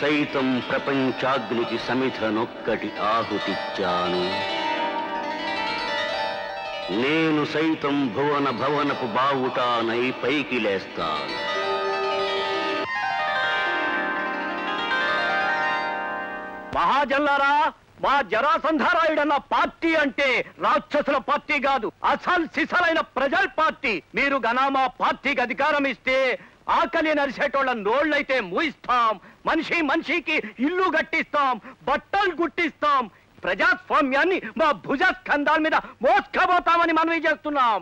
సైతం ప్రపంచాగ్నికి సమిధనొక్కటి ఆహుతిచ్చాను నేను సైతం భువన భవనపు బావుటానై పైకి లేస్తాను మహాజన్లారా మా జరాసంధారాయుడన్న పార్టీ అంటే రాక్షసుల పార్టీ కాదు అసలు సిసలైన ప్రజల పార్టీ మీరు గనా మా పార్టీకి అధికారం ఇస్తే ఆకలి నరిసేటోళ్ళ నోళ్ళైతే మూయిస్తాం మనిషి మనిషికి ఇల్లు కట్టిస్తాం బట్టలు గుట్టిస్తాం ప్రజాస్వామ్యాన్ని మా భుజ స్కంధాల మీద మోసుకపోతామని మనవి చేస్తున్నాం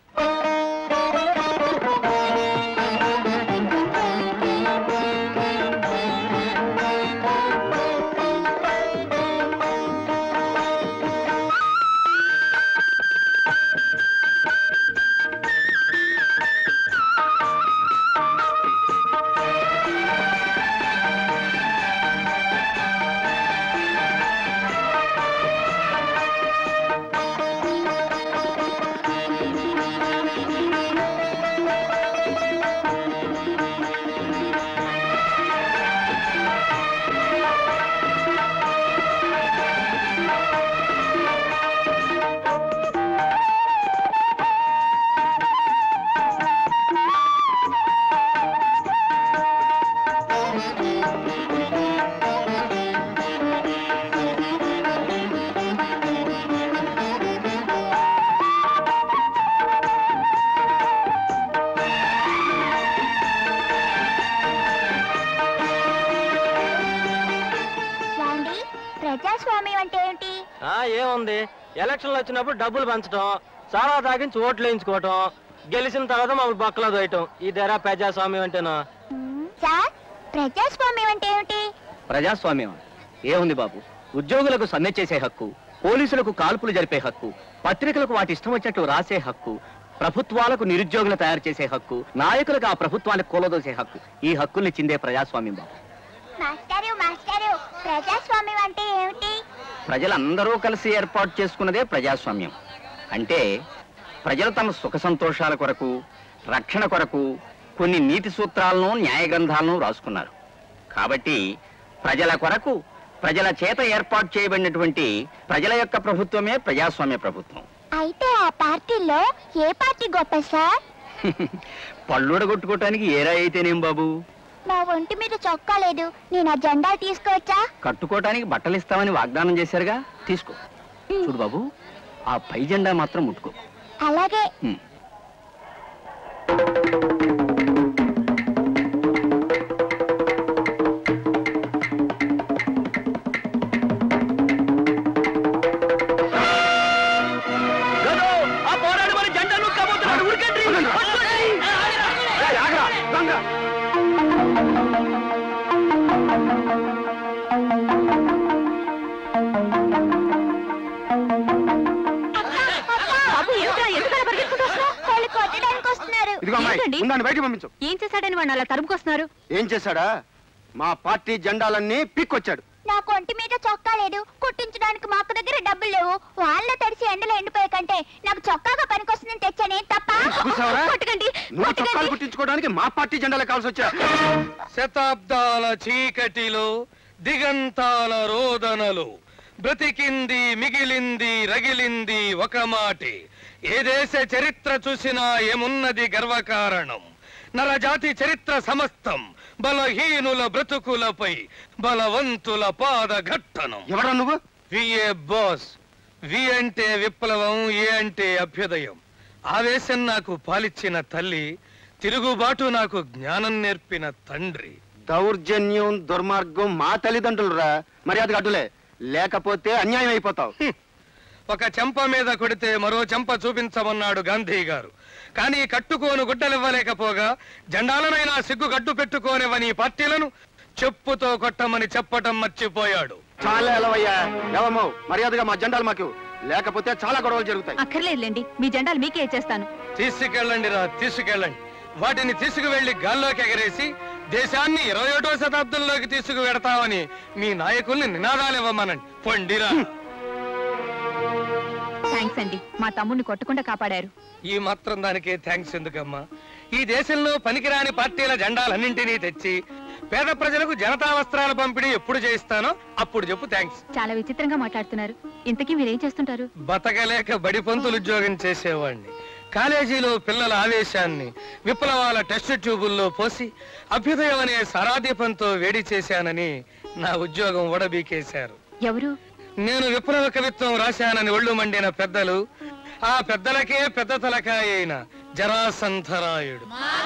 ఏమండి ప్రజాస్వామ్యం అంటే ఏమిటి ఆ ఏముంది ఎలక్షన్లు వచ్చినప్పుడు డబ్బులు పంచడం సారా తాగించి ఓట్లు వేయించుకోవటం గెలిచిన తర్వాత మమ్మల్ని బొక్కలో దోయటం ఇదేరా ప్రజాస్వామ్యం అంటేనా సార్ ప్రజాస్వామ్యం అంటే ఏమిటి ప్రజాస్వామ్యం ఏముంది బాబు ఉద్యోగులకు సమ్మె చేసే హక్కు పోలీసులకు కాల్పులు జరిపే హక్కు పత్రికలకు వాటి ఇష్టం వచ్చినట్టు రాసే హక్కు ప్రభుత్వాలకు నిరుద్యోగులు తయారు చేసే హక్కు నాయకులకు ఆ ప్రభుత్వానికి కూలదోసే హక్కు ఈ హక్కుల్ని చిందే ప్రజాస్వామ్యం బాబు మాస్టారు మాస్టారు ప్రజాస్వామ్యం అంటే ఏమిటి ప్రజలందరూ కలిసి ఏర్పాటు చేసుకున్నదే ప్రజాస్వామ్యం అంటే ప్రజలు తమ సుఖ సంతోషాల కొరకు రక్షణ కొరకు కొన్ని నీతి సూత్రాలను న్యాయ గ్రంథాలను రాసుకున్నారు కాబట్టి ప్రజల కొరకు ప్రజల చేత ఏర్పాటు చేయబడినటువంటి ప్రజల యొక్క ప్రభుత్వమే ప్రజాస్వామ్య ప్రభుత్వం అయితే ఆ పార్టీలో ఏ పార్టీ గొప్ప సార్ పళ్ళుడగొట్టుకోవటానికి ఏరా అయితేనేం బాబు నా ఒంటి మీద చొక్కా లేదు నేను ఆ జెండాలు తీసుకోవచ్చా కట్టుకోవటానికి బట్టలు ఇస్తామని వాగ్దానం చేశారుగా తీసుకో చూడు బాబు ఆ పై జెండా మాత్రం ముట్టుకో అలాగే హ్మ్. ఆ పోరాడు మరి జెండాలు కాబోతున్నాడు ఉరికండి బాబు ఏమిట్రా ఎందుకలా పరిగెత్తుకుంటూ వాళ్ళు కొట్టడానికి వస్తున్నారు ఇదిగో అమ్మాయి ఏంటండి? ఉండండి బయటికి పంపించు ఏం చేశాడని వాడిని అలా తరుముకొస్తున్నారు ఏం చేశాడా మా పార్టీ జెండాలన్నీ పిక్కొచ్చాడు నాకు ఒంటి మీద చొక్కా లేదు కుట్టించడానికి మాకు దగ్గర డబ్బులు లేవు వాళ్ళ తడిసి ఎండలో ఎండిపోయే కంటే నాకు చొక్కాగా పనికొస్తుందని తెచ్చానే తప్ప చూసావరా? కొట్టకండి నువ్వు చొక్కాలు కొట్టకండి కుట్టించుకోవడానికి మా పార్టీ జెండాలే కావాల్సి వచ్చా శతాబ్దాల చీకటిలో దిగంతాల రోదనలు బ్రతికింది మిగిలింది రగిలింది ఒక మాటే ఏ దేశ చరిత్ర చూసినా ఏమున్నది గర్వకారణం నరజాతి చరిత్ర సమస్తం బలహీనుల బ్రతుకులపై బలవంతుల పాదఘట్టనం ఎవరా నువ్వు విఏ బాస్ వి అంటే విప్లవం ఏ అంటే అభ్యుదయం ఆవేశం నాకు పాలిచ్చిన తల్లి తిరుగుబాటు నాకు జ్ఞానం నేర్పిన తండ్రి దౌర్జన్యం దుర్మార్గం మా తల్లిదండ్రులు రా మర్యాద అడ్డులే లేకపోతే అన్యాయం అయిపోతావు హ్మ్. ఒక చెంప మీద కొడితే మరో చెంప చూపించమన్నాడు గాంధీ గారు కానీ కట్టుకోను గుడ్డలివ్వలేకపోగా జెండాలనైనా సిగ్గు గడ్డు పెట్టుకోనివని పార్టీలను చెప్పుతో కొట్టమని చెప్పటం మర్చిపోయాడు చాలా ఎలవయ్యా ఎవమో మర్యాదగా మా జెండాలు మాకు లేకపోతే చాలా గొడవలు జరుగుతాయి అక్కర్లేదులేండి మీ జెండాలు మీకే ఇచ్చేస్తాను తీసుకెళ్ళండి రా తీసుకెళ్ళండి వాటిని తీసుకువెళ్లి గాల్లోకి ఎగరేసి దేశాన్ని ఇరవై ఒకటో శతాబ్దంలోకి తీసుకువెడతామని మీ నాయకుల్ని నినాదాలు ఇవ్వమనండి పొండిరా థ్యాంక్స్ అండి మా తమ్ముడిని కొట్టకుండా కాపాడారు ఈ మాత్రం దానికే థ్యాంక్స్ ఎందుకమ్మా ఈ దేశంలో పనికిరాని పార్టీల జెండాలన్నింటినీ తెచ్చి పేద ప్రజలకు జనతా వస్త్రాల పంపిణీ ఎప్పుడు చేయిస్తానో అప్పుడు చెప్పు థ్యాంక్స్ చాలా విచిత్రంగా మాట్లాడుతున్నారు ఇంతకీ మీరేం చేస్తుంటారు బతకలేక బడి పంతులు ఉద్యోగం చేసేవాణ్ణి కాలేజీలో పిల్లల ఆవేశాన్ని విప్లవాల టెస్ట్ ట్యూబుల్లో పోసి అభ్యుదయం అనే సారాదీపంతో వేడి చేశానని నా ఉద్యోగం ఊడబీకేశారు ఎవరు నేను విప్లవ కవిత్వం రాశానని ఒళ్ళు మండిన పెద్దలు ఆ పెద్దలకే పెద్ద తలకాయ అయిన జరాసంధరాయుడు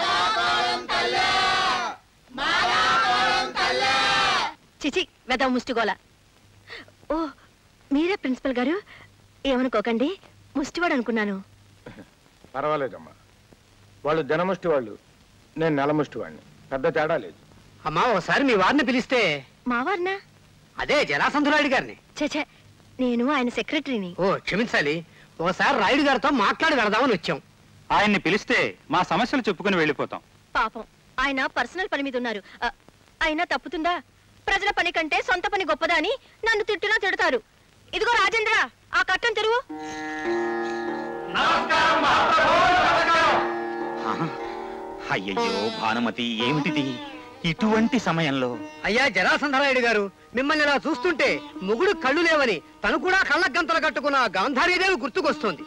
చిచి వెద ముష్టిగోల ఓ మీరే ప్రిన్సిపల్ గారు ఏమనుకోకండి ముష్టివాడు అనుకున్నాను పర్వాలేదమ్మా వాళ్ళు దినముష్టి వాళ్ళు నేను నెలముష్టి వాడిని పెద్ద తేడా లేదు అమ్మా ఒకసారి మీ వారిని పిలిస్తే మావారినా అదే జరాసంధురాయుడు గారిని చచ నేను ఆయన సెక్రటరీని ఓ క్షమించాలి ఒకసారి రాయుడు గారితో మాట్లాడి వెళదామని వచ్చాం ఆయన్ని పిలిస్తే మా సమస్యలు చెప్పుకుని వెళ్ళిపోతాం పాపం ఆయన పర్సనల్ పని మీద ఉన్నారు అ, అయినా తప్పుతుందా ప్రజల పని కంటే సొంత పని గొప్పదా అని నన్ను తిట్టునా తిడతారు ఇదిగో రాజేంద్ర ఆ కట్టం తెరువు అయ్యయ్యో భానుమతి ఏమిటిది ఇటువంటి సమయంలో అయ్యా జరాసంధరాయుడు గారు మిమ్మల్ని ఇలా చూస్తుంటే మొగుడు కళ్ళు లేవని తను కూడా కళ్ళ గంతలు కట్టుకున్న గాంధారీదేవి గుర్తుకొస్తోంది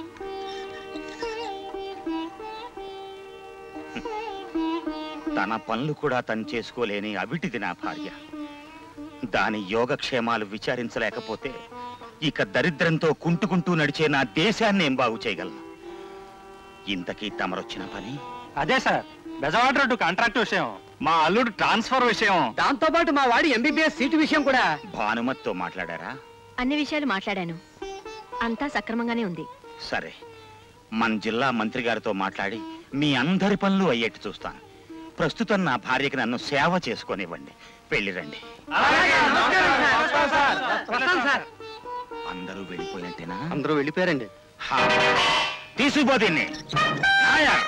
తన పనులు కూడా తను చేసుకోలేని అవిటిది నా భార్య దాని యోగక్షేమాలు విచారించలేకపోతే ఇక దరిద్రంతో కుంటుకుంటూ నడిచే నా దేశాన్ని ఏం బాగు చేయగలను ఇంతకీ తమరొచ్చిన పని అదే సార్ బెజవాడ రోడ్డు కాంట్రాక్ట్ విషయం మా అల్లుడు ట్రాన్స్ఫర్ విషయం దాంతో పాటు మా వాడి ఎంబీబీఎస్ సీటు విషయం కూడా భానుమతితో మాట్లాడారా అన్ని విషయాలు మాట్లాడాను అంతా సక్రమంగానే ఉంది సరే మన జిల్లా మంత్రి గారితో మాట్లాడి మీ అందరి పనులు అయ్యేట్టు చూస్తాను ప్రస్తుతం నా భార్యకి నన్ను సేవ చేసుకొనివ్వండి వెళ్ళిరండి వస్తాను సార్ అందరూ వెళ్ళిపోయినట్టేనా అందరూ వెళ్ళిపోయారండి హా. తీసుకుపో దీన్ని నాయర్.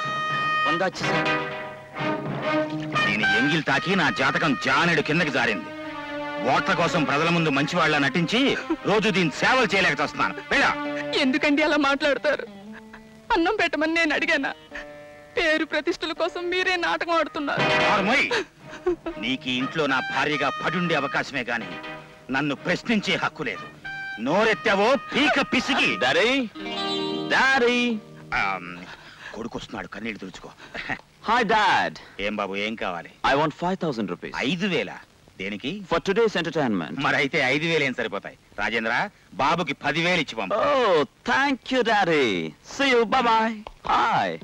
నేను ఎంగిల్ తాకి నా జాతకం జానెడు కిందకి జారింది ఓట్ల కోసం ప్రజల ముందు మంచివాళ్ళ నటించి రోజు దీని సేవలు చేయలేక వస్తున్నాను వెళ్ళా ఎందుకండి అలా మాట్లాడతారు అన్నం పెట్టమని నేను అడిగానా పేరు ప్రతిష్టల కోసం మీరే నాటకం ఆడుతున్నారు నార్మల్. నీకు ఈ ఇంట్లో నా భార్యగా పడుండే అవకాశమే గాని నన్ను ప్రశ్నించే హక్కు లేదు నోరెత్తావో పీక పిసికి డాడీ డాడీ ఆమ్, కొడుకొస్తున్నాడు కన్నీళ్ళు తుడుచుకో హాయ్ డాడ్ ఏం బాబు ఏం కావాలి I want five thousand rupees ఐదు వేల దేనికి ఫర్ టుడేస్ ఎంటర్టైన్మెంట్ మరి అయితే ఐదు వేలు ఏం సరిపోతాయి రాజేంద్ర బాబుకి పదివేలు ఇచ్చి పంపు oh thank you daddy see you bye bye hi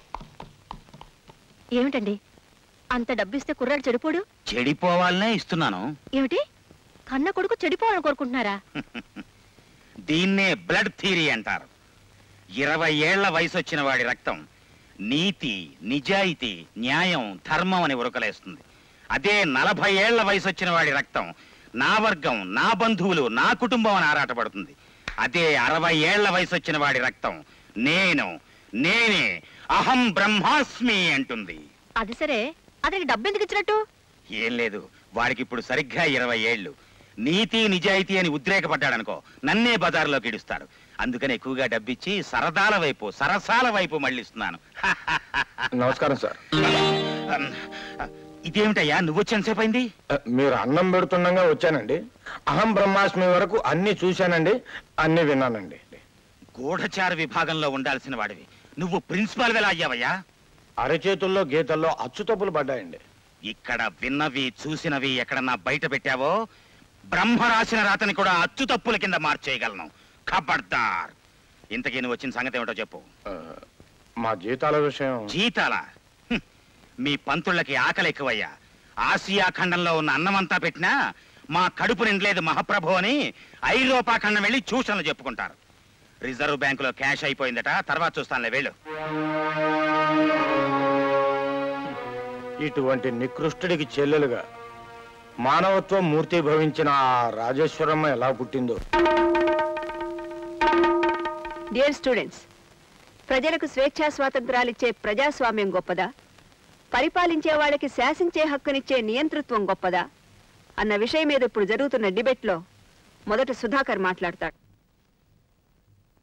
ఏమిటండి అంత డబ్బిస్తే కుర్రాడు చెడిపోడు చెడిపోవాలనే ఇస్తున్నాను ఏమిటి కన్న కొడుకు చెడిపోవాలని కోరుకుంటున్నారా దీన్నే బ్లడ్ థీరీ అంటారు ఇరవై ఏళ్ల వయసు వచ్చిన వాడి రక్తం నీతి నిజాయితీ న్యాయం ధర్మం అని ఉరకలేస్తుంది అదే నలభై ఏళ్ల వయసు వచ్చిన వాడి రక్తం నా వర్గం నా బంధువులు నా కుటుంబం అని ఆరాటపడుతుంది అదే అరవై ఏళ్ల వయసు వచ్చిన వాడి రక్తం నేను నేనే అహం బ్రహ్మాస్మి అంటుంది అది సరే అతనికి డబ్బు ఎందుకు ఇచ్చినట్టు ఏం లేదు వాడికి ఇప్పుడు సరిగ్గా ఇరవై ఏళ్ళు నీతి నిజాయితీ అని ఉద్రేకపడ్డాడనుకో నన్నే బజార్లోకి ఇడుస్తాడు అందుకని ఎక్కువగా డబ్బిచ్చి సరదాల వైపు సరసాల వైపు మళ్ళిస్తున్నాను నమస్కారం సార్ ఇదేమిటయ్యా నువ్వు వచ్చేంతసేపు అయింది మీరు అన్నం పెడుతుండగా వచ్చానండి అహం బ్రహ్మాస్మి వరకు అన్ని చూశానండి అన్ని విన్నానండి గూఢచార విభాగంలో ఉండాల్సిన వాడివి నువ్వు ప్రిన్సిపాల్ ఎలా అయ్యావయ్యా అరచేతుల్లో గీతల్లో అచ్చుతప్పులు పడ్డాయండి ఇక్కడ విన్నవి చూసినవి ఎక్కడన్నా బయట పెట్టావో బ్రహ్మ రాసిన రాతని కూడా అచ్చు తప్పుల కింద మార్చేయగలను ఖబర్దార్ ఇంతకీ నువ్వు వచ్చిన సంగతి ఏమిటో చెప్పు ఆ, మా జీతాల విషయం జీతాల హ్మ్. మీ పంతుళ్ళకి ఆకలి ఎక్కువయ్యా ఆసియా ఖండంలో ఉన్న అన్నమంతా పెట్టినా మా కడుపు నిండలేదు మహాప్రభు అని ఐరోపా ఖండం వెళ్ళి ట్యూషన్లు చెప్పుకుంటారు రిజర్వ్ బ్యాంకులో క్యాష్ అయిపోయిందట తర్వాత చూస్తానులే వెళ్ళు ఇటువంటి నికృష్టుడికి చెల్లెలుగా మానవత్వం మూర్తి భవించిన ఆ రాజేశ్వరమ్మ ఎలా పుట్టిందో డియర్ స్టూడెంట్స్ ప్రజలకు స్వేచ్ఛా స్వాతంత్రాలిచ్చే ప్రజాస్వామ్యం గొప్పదా పరిపాలించే వాళ్ళకి శాసించే హక్కునిచ్చే నియంతృత్వం గొప్పదా అన్న విషయం మీద ఇప్పుడు జరుగుతున్న డిబేట్లో మొదట సుధాకర్ మాట్లాడతాడు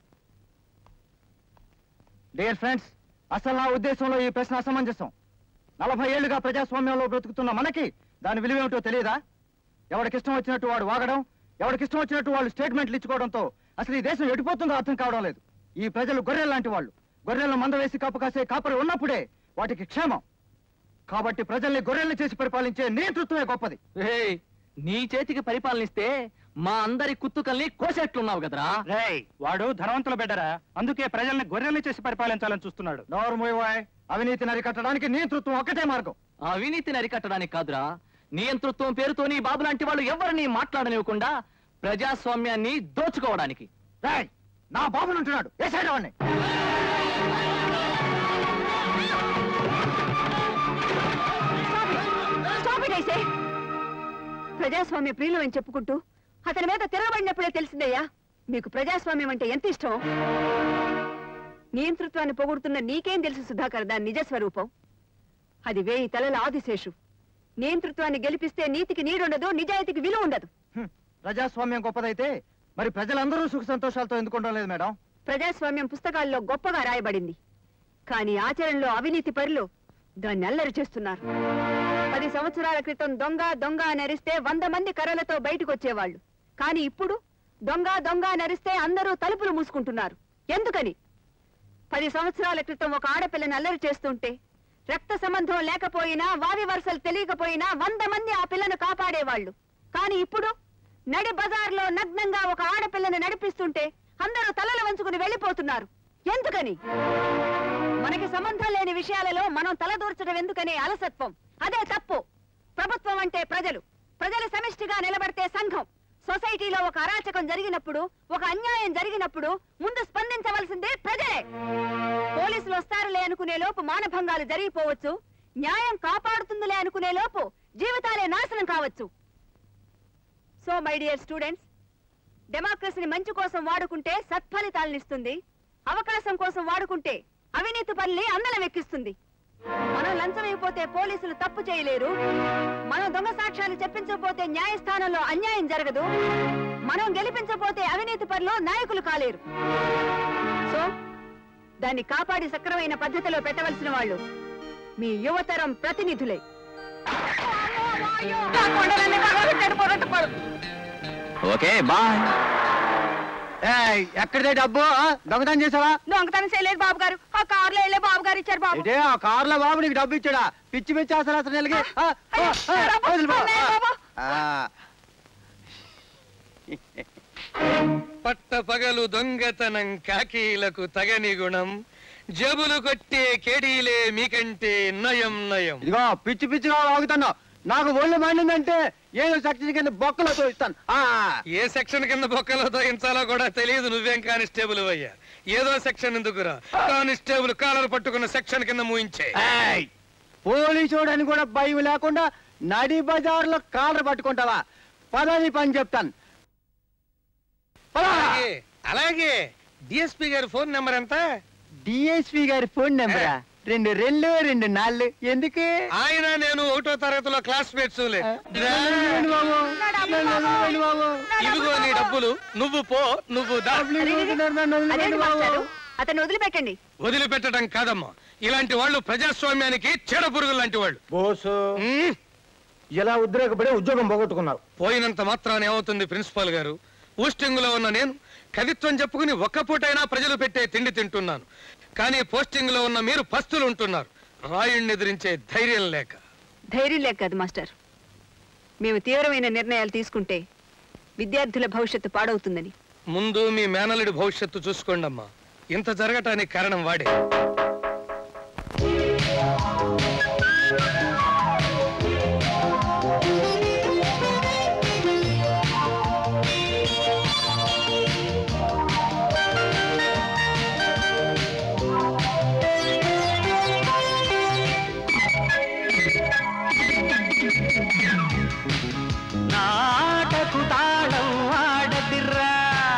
డియర్ ఫ్రెండ్స్ అసలు నా ఉద్దేశంలో ఈ ప్రశ్న అసమంజసం నలభై ఏళ్లుగా ప్రజాస్వామ్యంలో బ్రతుకుతున్న మనకి దాని విలువేమిటో తెలియదా ఎవడికిష్టం వచ్చినట్టు వాడు వాగడం ఎవడికిష్టం వచ్చినట్టు వాళ్ళు స్టేట్మెంట్లు ఇచ్చుకోవడంతో అసలు ఈ దేశం ఎడిపోతుందో అర్థం కావడం లేదు ఈ ప్రజలు గొర్రెలు లాంటి వాళ్ళు గొర్రెలను మంద వేసి కాపు కాసే కాపరి ఉన్నప్పుడే వాటికి క్షేమం కాబట్టి ప్రజల్ని గొర్రెల్ని చేసి పరిపాలించే నేతృత్వమే గొప్పది ఏయ్, నీ చేతికి పరిపాలన ఇస్తే మా అందరి కుత్తుకల్ని కోసేట్లున్నావు కదరా వాడు ధనవంతుల బిడ్డరా అందుకే ప్రజల్ని గొర్రెల్ని చేసి పరిపాలించాలని చూస్తున్నాడు నోర్మోయ్ అవినీతిని అరికట్టడానికి నేతృత్వం ఒక్కటే మార్గం అవినీతిని అరికట్టడానికి కాదురా నియంతృత్వం పేరుతో నీ బాబు లాంటి వాళ్ళు ఎవరిని మాట్లాడనివ్వకుండా ప్రజాస్వామ్యాన్ని దోచుకోవడానికి రాయ్ నా బాబునుంటున్నాడు ఏ సైడ్ వాడిని Stop it, I say. ప్రజాస్వామ్య ప్రియులు అని చెప్పుకుంటూ అతని మీద తిరగబడినప్పుడే తెలిసిందయ్యా మీకు ప్రజాస్వామ్యం అంటే ఎంత ఇష్టం నియంతృత్వాన్ని పొగుడుతున్న నీకేం తెలుసు సుధాకర్ దాని నిజ స్వరూపం అది వేయి తలల ఆదిశేషు నియంతృత్వాన్ని గెలిపిస్తే నీతికి నీడుండదు నిజాయితీకి విలువ ఉండదు హ్మ్. ప్రజాస్వామ్యం గొప్పదైతే మరి ప్రజలందరూ సుఖ సంతోషాలతో ఎందుకు ఉండడం లేదు మేడం ప్రజాస్వామ్యం పుస్తకాల్లో గొప్పగా రాయబడింది కానీ ఆచరణలో అవినీతి పరులు దాన్ని అల్లరి చేస్తున్నారు పది సంవత్సరాల క్రితం దొంగ దొంగ అని అరిస్తే వంద మంది కర్రలతో బయటకు వచ్చేవాళ్ళు కానీ ఇప్పుడు దొంగ దొంగ అని అరిస్తే అందరూ తలుపులు మూసుకుంటున్నారు ఎందుకని పది సంవత్సరాల క్రితం ఒక ఆడపిల్లని అల్లరి చేస్తుంటే రక్త సంబంధం లేకపోయినా వావి వరుసలు తెలియకపోయినా వంద మంది ఆ పిల్లను కాపాడేవాళ్ళు కానీ ఇప్పుడు నడి బజార్లో నగ్నంగా ఒక ఆడపిల్లని నడిపిస్తుంటే అందరూ తలలు వంచుకుని వెళ్ళిపోతున్నారు ఎందుకని మనకి సంబంధం లేని విషయాలలో మనం తలదూర్చడం ఎందుకనే అలసత్వం అదే తప్పు ప్రభుత్వం అంటే ప్రజలు ప్రజలు సమిష్టిగా నిలబడితే సంఘం సొసైటీలో ఒక అరాచకం జరిగినప్పుడు ఒక అన్యాయం జరిగినప్పుడు ముందు స్పందించవలసిందే ప్రజలే పోలీసులు వస్తారులే అనుకునే లోపు మానభంగాలు జరిగిపోవచ్చు న్యాయం కాపాడుతుందిలే అనుకునే లోపు జీవితాలే నాశనం కావచ్చు సో మై డియర్ స్టూడెంట్స్ డెమోక్రసీని మంచి కోసం వాడుకుంటే సత్ఫలితాలనిస్తుంది అవకాశం కోసం వాడుకుంటే అవినీతి పనుల్ని అందలం ఎక్కిస్తుంది మనం లంచం అయిపోతే పోలీసులు తప్పు చేయలేరు మనం దొంగ సాక్ష్యాలు చెప్పించకపోతే న్యాయస్థానంలో అన్యాయం జరగదు మనం గెలిపించకపోతే అవినీతి పనులు నాయకులు కాలేరు సో దాన్ని కాపాడి సక్రమైన పద్ధతిలో పెట్టవలసిన వాళ్ళు మీ యువతరం ప్రతినిధులే ఓకే బాయ్ ఎక్కడిదే డబ్బు ఆ? దొంగతనం చేసావా దొంగతనం చేయలేదు బాబు గారు ఆ కారులో వెళ్ళే బాబు గారు ఇచ్చారు బాబు ఇదే ఆ కారులో బాబు నీకు డబ్బు ఇచ్చాడా పిచ్చి పిచ్చి అసలు అసలు నెలకి ఆ, ఆ, ఆ, వదిలి పో. ఆ. పట్ట పగలు దొంగతనం కాకీలకు తగని గుణం జబులు కొట్టే కేడీలే మీకంటే నయం నయం ఇదిగో పిచ్చి పిచ్చిగా వాగుతున్నావు నాకు ఒళ్ళు మండిందంటే ఏదో సెక్షన్ కింద బొక్కలో తోయిస్తాను ఆ ఏ సెక్షన్ కింద బొక్కలో తోయించాలో కూడా తెలియదు నువ్వేం కానిస్టేబుల్ అయ్యా ఏదో సెక్షన్ ఎందుకురా కానిస్టేబుల్ కాలర్ పట్టుకున్న సెక్షన్ కింద మూయించే ఏయ్! పోలీసోడు అని కూడా భయం లేకుండా నడి బజార్లో కాలర్ పట్టుకుంటావా పదని పని చెప్తాను పదా! అలాగే అలాగే డిఎస్పీ గారి ఫోన్ నెంబర్ ఎంత డిఎస్పి గారి ఫోన్ నెంబరా రెండు రెండు రెండు నాలుగు ఎందుకు ఆయన నేను ఒకటో తరగతిలో క్లాస్మేట్స్ ఇవ్వండి బాబు. ఇవ్వండి బాబు. ఇదిగో నీ డబ్బులు నువ్వు పో నువ్వు దా డబ్బులు ఇవ్వకుంటున్నారు, నన్ను వదిలిపెట్టండి అదేంటి బాబు. మాస్టారు అతను వదిలిపెట్టండి వదిలిపెట్టడం కాదమ్మా ఇలాంటి వాళ్ళు ప్రజాస్వామ్యానికి చెడ పురుగులు లాంటి వాళ్ళు బోసు ఉమ్, ఇలా ఉద్రేకపడే ఉద్యోగం పోగొట్టుకున్నావు పోయినంత మాత్రాన ఏమవుతుంది ప్రిన్సిపాల్ గారు పోస్టింగ్ లో ఉన్న నేను కవిత్వం చెప్పుకుని ఒక్క పూటైనా ప్రజలు పెట్టే తిండి తింటున్నాను కానీ పోస్టింగ్ లో ఉన్న మీరు పస్తులు ఉంటున్నారు రాయుణ్ణి ఎదిరించే ధైర్యం లేక ధైర్యం లేక కాదు మాస్టర్ మేము తీవ్రమైన నిర్ణయాలు తీసుకుంటే విద్యార్థుల భవిష్యత్తు పాడవుతుందని ముందు మీ మేనలుడి భవిష్యత్తు చూసుకోండమ్మా ఇంత జరగటానికి కారణం వాడే నాటకు తాళం ఆడదిర్రా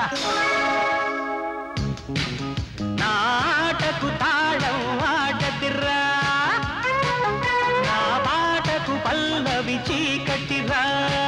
నాటకు తాళం ఆడదిర్రా నా బాటకు పల్లవి చీకటిరా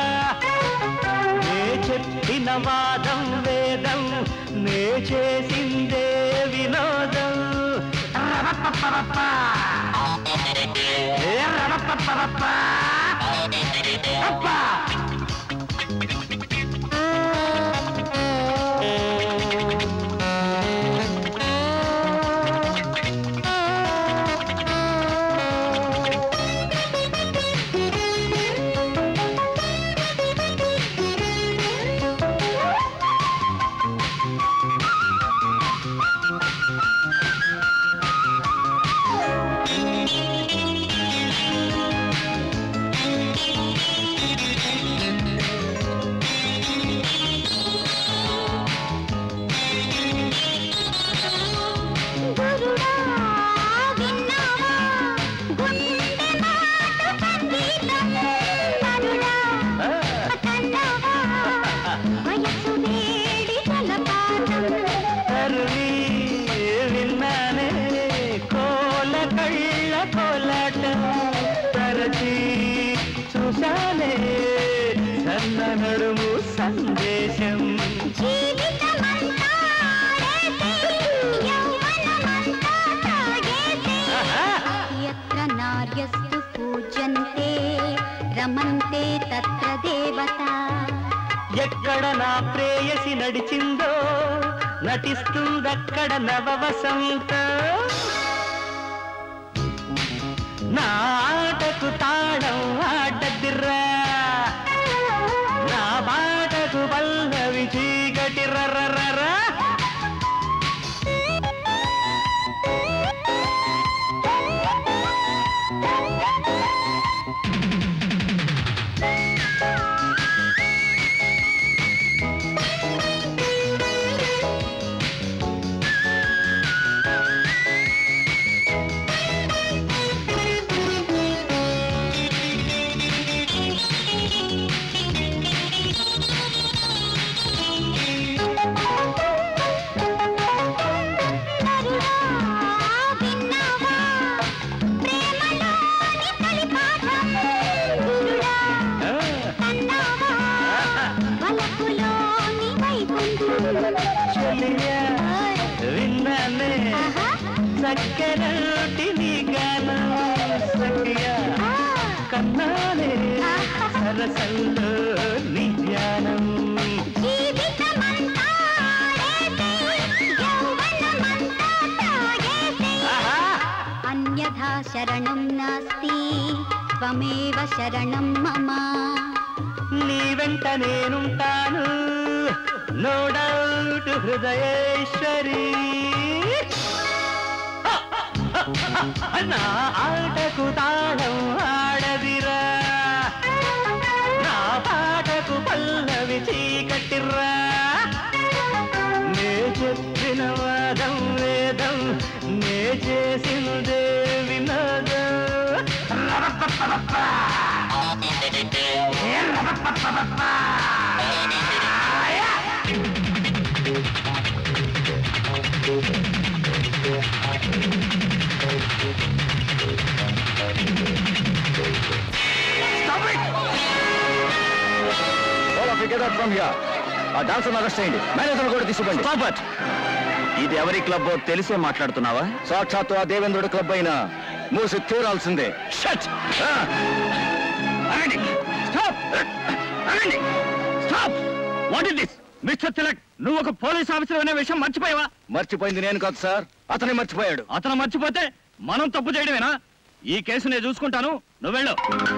నే చెప్పిన వాదం వేదం నే చేసిందే వినోదం తరుణి విన్నానే కోల కళ్ళ కోలాటం తరచి చూశానే సన్న నడుము సందేశం यत्र नार्यस्तु पूज्यन्ते रमन्ते तत्र देवता ఎక్కడ నా ప్రేయసి నడిచిందో నటిస్తుందక్కడ నవ వసంత నా ఆటకు తాళం ఆడదిర్రా నా బాటకు పల్లవి చీకటి రర్రర్రర్రా చెలియా విన్నానే చక్కనటి నీ గానం సఖియా కన్నానే సరసంలో నీ ధ్యానం अन्यथा शरणं नास्ति त्वमेव शरणं मम నీ వెంట నేనుంటాను నో డౌట్ హృదయేశ్వరి నా ఆటకు తాళం ఆడదిరా నా పాటకు పల్లవి చీకటిరా నే చెప్పిన వాదం వేదం నే చేసిందే వినోదం ఆ డాన్సర్ అరెస్ట్ చేయండి మేనేజర్ కూడా తీసుకోండి స్టాప్ ఇది ఎవరి క్లబ్ తెలిసే మాట్లాడుతున్నావా సాక్షాత్తు ఆ దేవేంద్రుడి క్లబ్ అయినా మూసి తీరాల్సిందే shut stop stop what is this mister Tilak నువ్వు ఒక పోలీస్ ఆఫీసర్ అనే విషయం మర్చిపోయావా మర్చిపోయింది నేను కాదు సార్ అతనే మర్చిపోయాడు అతను మర్చిపోతే మనం తప్పు చేయడమేనా ఈ కేసు నేను చూసుకుంటాను నువ్వు వెళ్ళు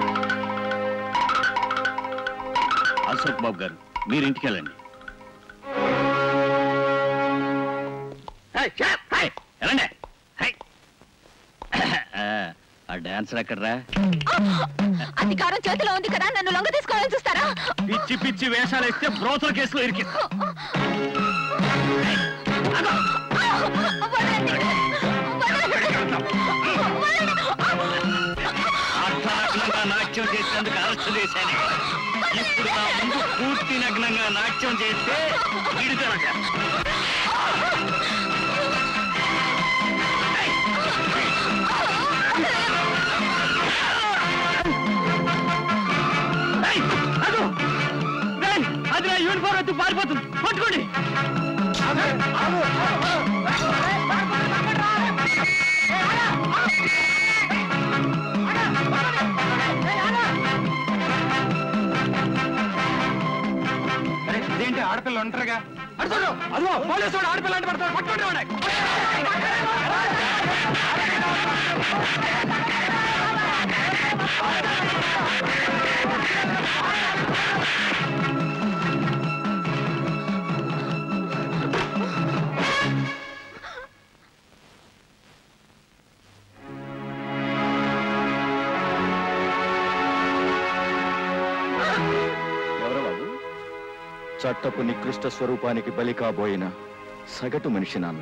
అశోక్ బాబు గారు మీరు ఇంటికి వెళ్ళండి వెళ్ళండి హై. ఆ, ఆ డాన్సర్ ఎక్కడరా అధికారం చేతిలో ఉంది కదా నన్ను లొంగ తీసుకోవాలని చూస్తారా పిచ్చి పిచ్చి వేషాలు ఇస్తే బ్రోతల కేసులో ఇరికి అర్ధనగ్నంగా నాట్యం చేసేందుకు అరెస్ట్ చేశాను ఇప్పుడు నా ముందు పూర్తి నగ్నంగా నాట్యం చేస్తే విడుదలగా అది నా యూనిఫామ్ ఎత్తు పారిపోతుంది పట్టుకోండి ఆగు, ఆగు, ఆగు, ఆగు. ఒంటరిగా అటు చూడు అదిగో పోలీసు వాడు ఆడపిల్ల అంటే పడతాడు పట్టుకోండి వాడిని. ఎవరు బాబు చట్టపు నికృష్ట స్వరూపానికి బలి కాబోయిన సగటు మనిషి నాన్న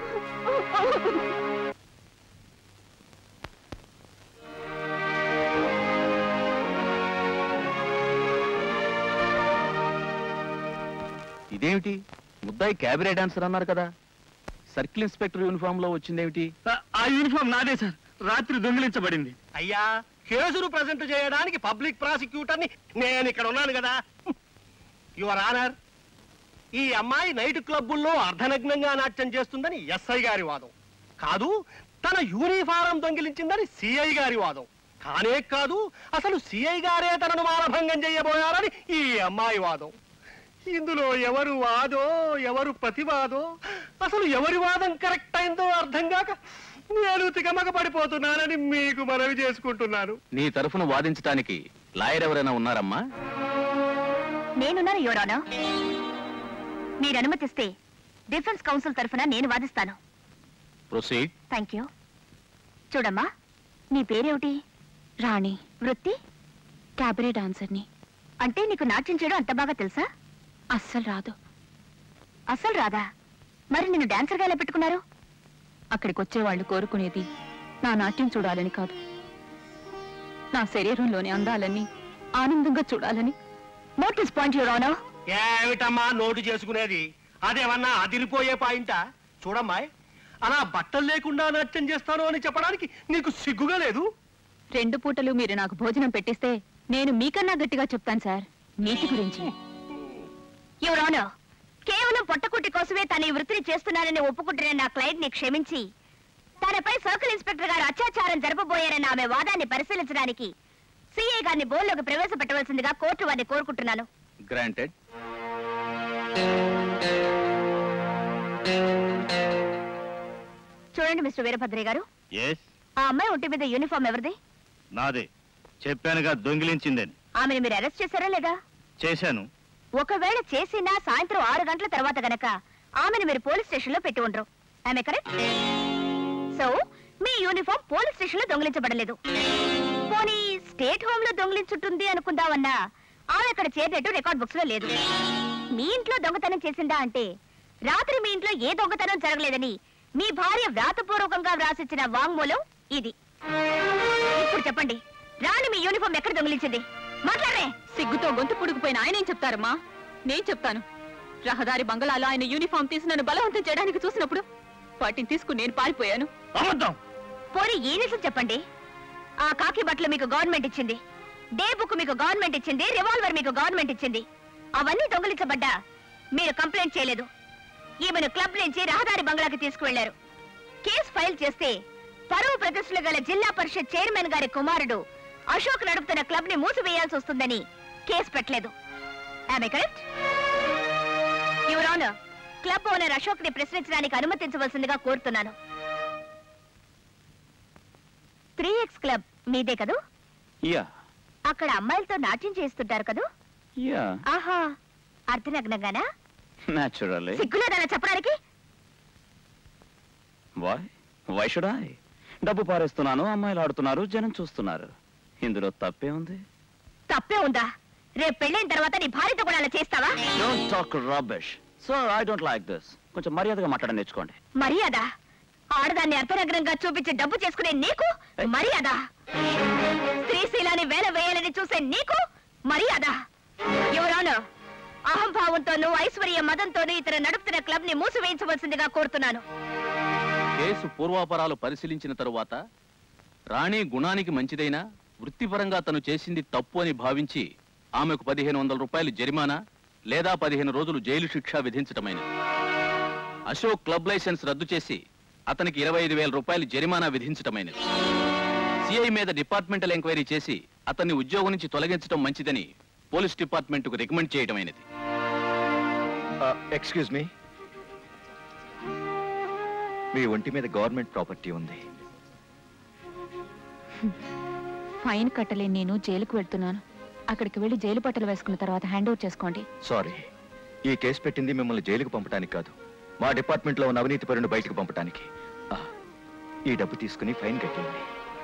ఇదేమిటి ముద్దాయి క్యాబరే డాన్సర్ అన్నారు కదా సర్కిల్ ఇన్స్పెక్టర్ యూనిఫామ్ లో వచ్చిందేమిటి ఆ యూనిఫామ్ నాదే సార్ రాత్రి దొంగిలించబడింది అయ్యా కేసును ప్రజెంట్ చేయడానికి పబ్లిక్ ప్రాసిక్యూటర్ ని నేను ఇక్కడ ఉన్నాను కదా యువర్ ఆనర్ ఈ అమ్మాయి నైట్ క్లబ్బుల్లో అర్ధనగ్నంగా నాట్యం చేస్తుందని ఎస్ఐ గారి వాదం కాదు తన యూనిఫారం దొంగిలించిందని సిఐ గారి వాదం కానే కాదు అసలు సిఐ గారే తనను మానభంగం చేయబోయారని ఈ అమ్మాయి వాదం ఇందులో ఎవరు వాదో ఎవరు ప్రతివాదో అసలు ఎవరి వాదం కరెక్ట్ అయిందో అర్థం కాక నేను తికమక పడిపోతున్నానని మీకు మనవి చేసుకుంటున్నాను నీ తరఫున వాదించడానికి లాయర్ ఎవరైనా ఉన్నారమ్మా నేనున్నాను యువరానా మీరు అనుమతిస్తే డిఫెన్స్ కౌన్సిల్ తరఫున నేను వాదిస్తాను ప్రొసీడ్ థ్యాంక్ యూ చూడమ్మా నీ పేరేమిటి రాణి వృత్తి క్యాబరే డాన్సర్ని అంటే నీకు నాట్యం చేయడం అంత బాగా తెలుసా అస్సలు రాదు అస్సలు రాదా మరి నిన్ను డాన్సర్గా ఎలా పెట్టుకున్నారు అక్కడికి వచ్చేవాళ్ళు కోరుకునేది నా నాట్యం చూడాలని కాదు నా శరీరంలోని అందాలన్నీ ఆనందంగా చూడాలని నోటీస్ పాయింట్ యువరానా ఏమిటమ్మా నోటు చేసుకునేది అదేమన్నా అదిరిపోయే పాయింటా చూడమ్మాయ్ అలా బట్టలు లేకుండా నాట్యం చేస్తాను అని చెప్పడానికి నీకు సిగ్గుగా లేదు రెండు పూటలు మీరు నాకు భోజనం పెట్టిస్తే నేను మీకన్నా గట్టిగా చెప్తాను సార్ నీతి గురించి యువరానా కేవలం పొట్టకుట్టి కోసమే తన ఈ వృత్తిని చేస్తున్నానని ఒప్పుకుంటున్న నా క్లయింట్ ని క్షమించి తనపై సర్కిల్ ఇన్స్పెక్టర్ గారు అత్యాచారం జరపబోయారన్న ఆమె వాదాన్ని పరిశీలించడానికి సిఐ గారిని బోన్లోకి ప్రవేశపెట్టవలసిందిగా కోర్టు వారిని కోరుకుంటున్నాను గ్రాంటెడ్ చూడండి మిస్టర్ వీరభద్రయ్య గారు ఎస్ ఆ అమ్మాయి ఒంటి మీద యూనిఫామ్ ఎవరిది నాదే చెప్పానుగా దొంగిలించిందని ఆమెను మీరు అరెస్ట్ చేశారా లేదా చేశాను ఒకవేళ చేసినా సాయంత్రం ఆరు గంటల తర్వాత గనక ఆమెను మీరు పోలీస్ స్టేషన్ లో పెట్టి ఉండరు ఆమె కరెక్ట్ సో మీ యూనిఫామ్ పోలీస్ స్టేషన్ లో దొంగిలించబడలేదు పోనీ స్టేట్ హోమ్ లో దొంగిలించుంటుంది అనుకుందామన్నా ఆమె అక్కడ చేరినట్టు రికార్డ్ బుక్స్ లో లేదు మీ ఇంట్లో దొంగతనం చేసిందా అంటే రాత్రి మీ ఇంట్లో ఏ దొంగతనం జరగలేదని మీ భార్య వ్రాతపూర్వకంగా వ్రాసిచ్చిన వాంగ్మూలం ఇది ఇప్పుడు చెప్పండి రాణి మీ యూనిఫామ్ ఎక్కడ దొంగిలించింది మాట్లాడరే సిగ్గుతో గొంతు పుడుకుపోయిన ఆయన ఏం చెప్తారమ్మా నేను చెప్తాను రహదారి బంగళాలో ఆయన యూనిఫామ్ తీసి నన్ను బలవంతం చేయడానికి చూసినప్పుడు వాటిని తీసుకుని నేను పారిపోయాను అబద్ధం పోనీ ఈ నిజం చెప్పండి ఆ కాకి బట్టలు మీకు గవర్నమెంట్ ఇచ్చింది డే బుక్ మీకు గవర్నమెంట్ ఇచ్చింది రివాల్వర్ మీకు గవర్నమెంట్ ఇచ్చింది అవన్నీ దొంగిలించబడ్డా మీరు కంప్లైంట్ చేయలేదు ఈమెను క్లబ్ నుంచి రహదారి బంగ్లాకి తీసుకువెళ్లారు కేసు ఫైల్ చేస్తే పరువు ప్రతిష్టలు గల జిల్లా పరిషత్ చైర్మన్ గారి కుమారుడు అశోక్ నడుపుతున్న క్లబ్ ని మూసివేయాల్సి వస్తుందని కేసు పెట్టలేదు ఆమె correct your honour club owner Ashok ని ప్రశ్నించడానికి అనుమతించవలసిందిగా కోరుతున్నాను త్రీ ఎక్స్ క్లబ్ మీదే కదూ యా అక్కడ అమ్మాయిలతో నాట్యం చేస్తుంటారు కదూ యా ఆహా అర్ధనగ్నంగానా న్యాచురల్లీ సిగ్గులేదలా చెప్పడానికి వాయ్ వై షుడ్ ఐ డబ్బు పారేస్తున్నాను అమ్మాయిలు ఆడుతున్నారు జనం చూస్తున్నారు ఇందులో తప్పే ఉంది తప్పే ఉందా రేపు పెళ్ళైన తర్వాత నీ భార్యతో కూడా అలా చేస్తావా don't talk rubbish so I don't like this కొంచెం మర్యాదగా మాట్లాడడం నేర్చుకోండి మర్యాద ఆడదాన్ని అర్ధనగ్నంగా చూపించి డబ్బు చేసుకునే నీకు మర్యాద స్త్రీశీలాన్ని వేల వేయాలని చూసే నీకు మర్యాద ఎవరాను అహంభావంతోనూ ఐశ్వర్య మదంతోనూ ఇతర నడుపుతున్న క్లబ్ ని మూసివేయించవలసిందిగా కోరుతున్నాను కేసు పూర్వాపరాలు పరిశీలించిన తరువాత రాణి గుణానికి మంచిదైనా వృత్తిపరంగా తను చేసింది తప్పు అని భావించి ఆమెకు పదిహేను వందల రూపాయలు జరిమానా లేదా పదిహేను రోజులు జైలు శిక్ష విధించటమైనది అశోక్ క్లబ్ లైసెన్స్ రద్దు చేసి అతనికి ఇరవై ఐదు వేల రూపాయలు జరిమానా విధించటమైనది సిఐ మీద డిపార్ట్మెంటల్ ఎంక్వైరీ చేసి అతన్ని ఉద్యోగం నుంచి తొలగించడం మంచిదని పోలీస్ డిపార్ట్మెంట్కు రికమెండ్ చేయటమైనది ఎక్స్క్యూజ్ మీ మీ ఒంటి మీద గవర్నమెంట్ ప్రాపర్టీ ఉంది ఫైన్ కట్టలేని నేను జైలుకు వెళ్తున్నాను అక్కడికి వెళ్ళి జైలు బట్టలు వేసుకున్న తర్వాత హ్యాండ్ ఓవర్ చేసుకోండి సారీ ఈ కేసు పెట్టింది మిమ్మల్ని జైలుకు పంపడానికి కాదు మా డిపార్ట్మెంట్లో ఉన్న అవినీతి పరుని బయటకు పంపడానికి ఆ, ఈ డబ్బు తీసుకుని ఫైన్ కట్టండి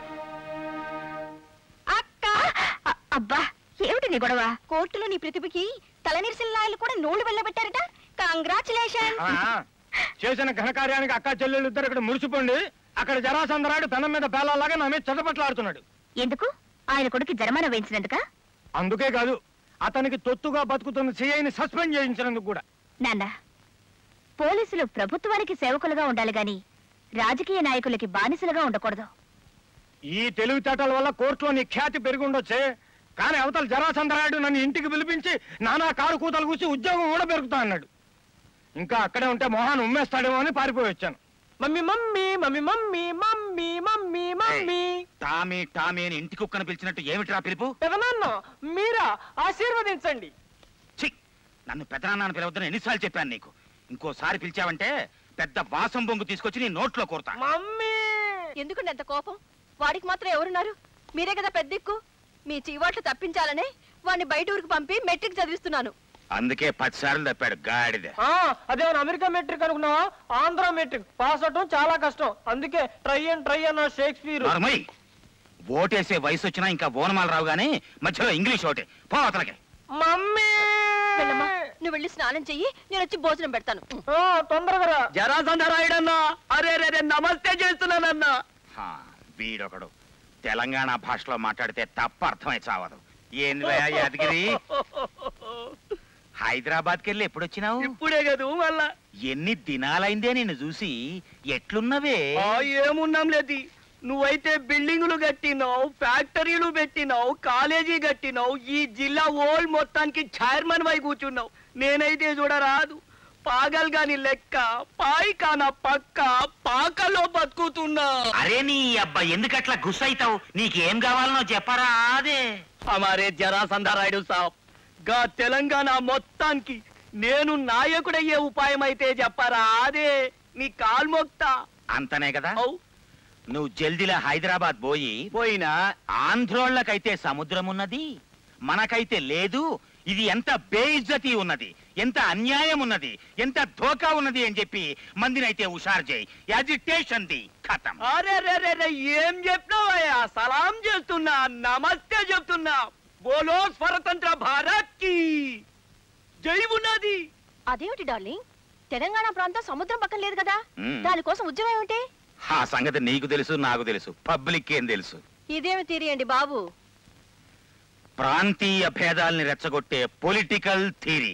అబ్బా ఏమిటి నీ గొడవ కోర్టులో నీ ప్రతిభకి తలనిరిసిన లాయలు కూడా నోళ్లు వెళ్ళబెట్టారట కంగ్రాచులేషన్ చేసిన ఘనకార్యానికి అక్క చెల్లెళ్ళు ఇద్దరు ఇక్కడ మురిసిపోండి అక్కడ జరాసందరాడు పెనం మీద పేలాలాగా నా మీద చెట్టపట్లాడుతున్నాడు ఎందుకు ఆయన కొడుకు జరిమానా వేయించినందుక అందుకే కాదు అతనికి తొత్తుగా బతుకుతున్న సిఐని సస్పెండ్ చేయించినందుకు కూడా నాన్న పోలీసులు ప్రభుత్వానికి సేవకులుగా ఉండాలి గాని రాజకీయ నాయకులకి బానిసలుగా ఉండకూడదు ఈ తెలివితేటల వల్ల కోర్టులో నీ ఖ్యాతి పెరిగి ఉండొచ్చే కానీ అవతల జరాసందరాయుడు నన్ను ఇంటికి పిలిపించి నానా కారు కూతలు కూసి ఉద్యోగం కూడా పెరుగుతా అన్నాడు ఇంకా అక్కడే ఉంటే మొహాన్ని ఉమ్మేస్తాడేమో అని పారిపోయి వచ్చాను mummy mummy mummy mummy mummy mummy mummy Tommy Tommy అని ఇంటి కుక్కను పిలిచినట్టు ఏమిట్రా పిలుపు పెదనాన్న మీరా ఆశీర్వదించండి నన్ను పెద్దనాన్న పిలవద్దని ఎన్నిసార్లు చెప్పాను నీకు ఇంకోసారి పిలిచావంటే పెద్ద వాసం బొంగు తీసుకొచ్చి నీ నోట్లో కోరుతా మమ్మీ ఎందుకండి అంత కోపం వాడికి మాత్రం ఎవరున్నారు మీరే కదా పెద్ద దిక్కు మీ చీవాట్లు తప్పించాలనే వాడిని బయట ఊరికి పంపి మెట్రిక్ చదివిస్తున్నాను అందుకే పది సార్లు తప్పాడు గాడిద ఆ, అదేమన్నా అమెరికా మెట్రిక్ అనుకున్నావా ఆంధ్ర మెట్రిక్ పాస్ అవటం చాలా కష్టం అందుకే ట్రై అండ్ ట్రై అన్న షేక్స్పియర్ నోర్మయ్ ఓటేసే వయసు వచ్చినా ఇంకా ఓనమాలు రావు గానీ మధ్యలో ఇంగ్లీష్ ఓటే పో అతలకి మమ్మీ వెళ్ళమ్మా నువ్వు వెళ్ళి స్నానం చెయ్యి నేను వచ్చి భోజనం పెడతాను తొందరగా జరాసంధరాయుడన్నా అరే రే రే నమస్తే చేస్తున్నానన్నా హా, వీడొకడు తెలంగాణ భాషలో మాట్లాడితే తప్ప అర్థమై చావదు ఏందిరా యాదగిరి హైదరాబాద్కి వెళ్ళి ఎప్పుడొచ్చినావు ఇప్పుడే కదూ మళ్ళా ఎన్ని దినాలైందే నిన్ను చూసి ఎట్లున్నవే ఆ, ఏమున్నాం లేదు నువ్వైతే బిల్డింగులు కట్టినావు ఫ్యాక్టరీలు పెట్టినావు కాలేజీ కట్టినావు ఈ జిల్లా ఓల్ మొత్తానికి చైర్మన్ వై కూర్చున్నావు నేనైతే చూడరాదు పాగల్ గాని లెక్క పాయికాన పక్క పాకలో బతుకుతున్నా అరే నీ అబ్బా ఎందుకట్లా గుస్సైతావు నీకేం కావాలనో చెప్పరా అదే హమారే జరాసంధారాయుడు సాబ్ గా తెలంగాణ మొత్తానికి నేను నాయకుడయ్యే ఉపాయం అయితే చెప్పరా అదే నీ కాల్మొక్తా అంతనే కదా నువ్వు జల్దిలా హైదరాబాద్ పోయి పోయినా ఆంధ్రోళ్ళకైతే సముద్రం ఉన్నది మనకైతే లేదు ఇది ఎంత బేఇజ్జతి ఉన్నది ఎంత అన్యాయం ఉన్నది ఎంత ధోకా ఉన్నది అని చెప్పి మందినైతే హుషారు చేయి యాజిటేషన్ ది ఖతం అరే రే రే రే ఏం చెప్పినావయ్యా సలాం చేస్తున్నా నమస్తే చెప్తున్నా బోలో స్వతంత్ర భారత్ కి జై ఉన్నది అదేమిటి డార్లింగ్ తెలంగాణ ప్రాంతం సముద్రం పక్కన లేదు కదా మ్మ్. దానికోసం ఉద్యమం ఏమిటి ఆ సంగతి నీకు తెలుసు నాకు తెలుసు పబ్లిక్ ఏం తెలుసు ఇదేమి తీరియండి బాబు ప్రాంతీయ భేదాల్ని రెచ్చగొట్టే పొలిటికల్ థీరీ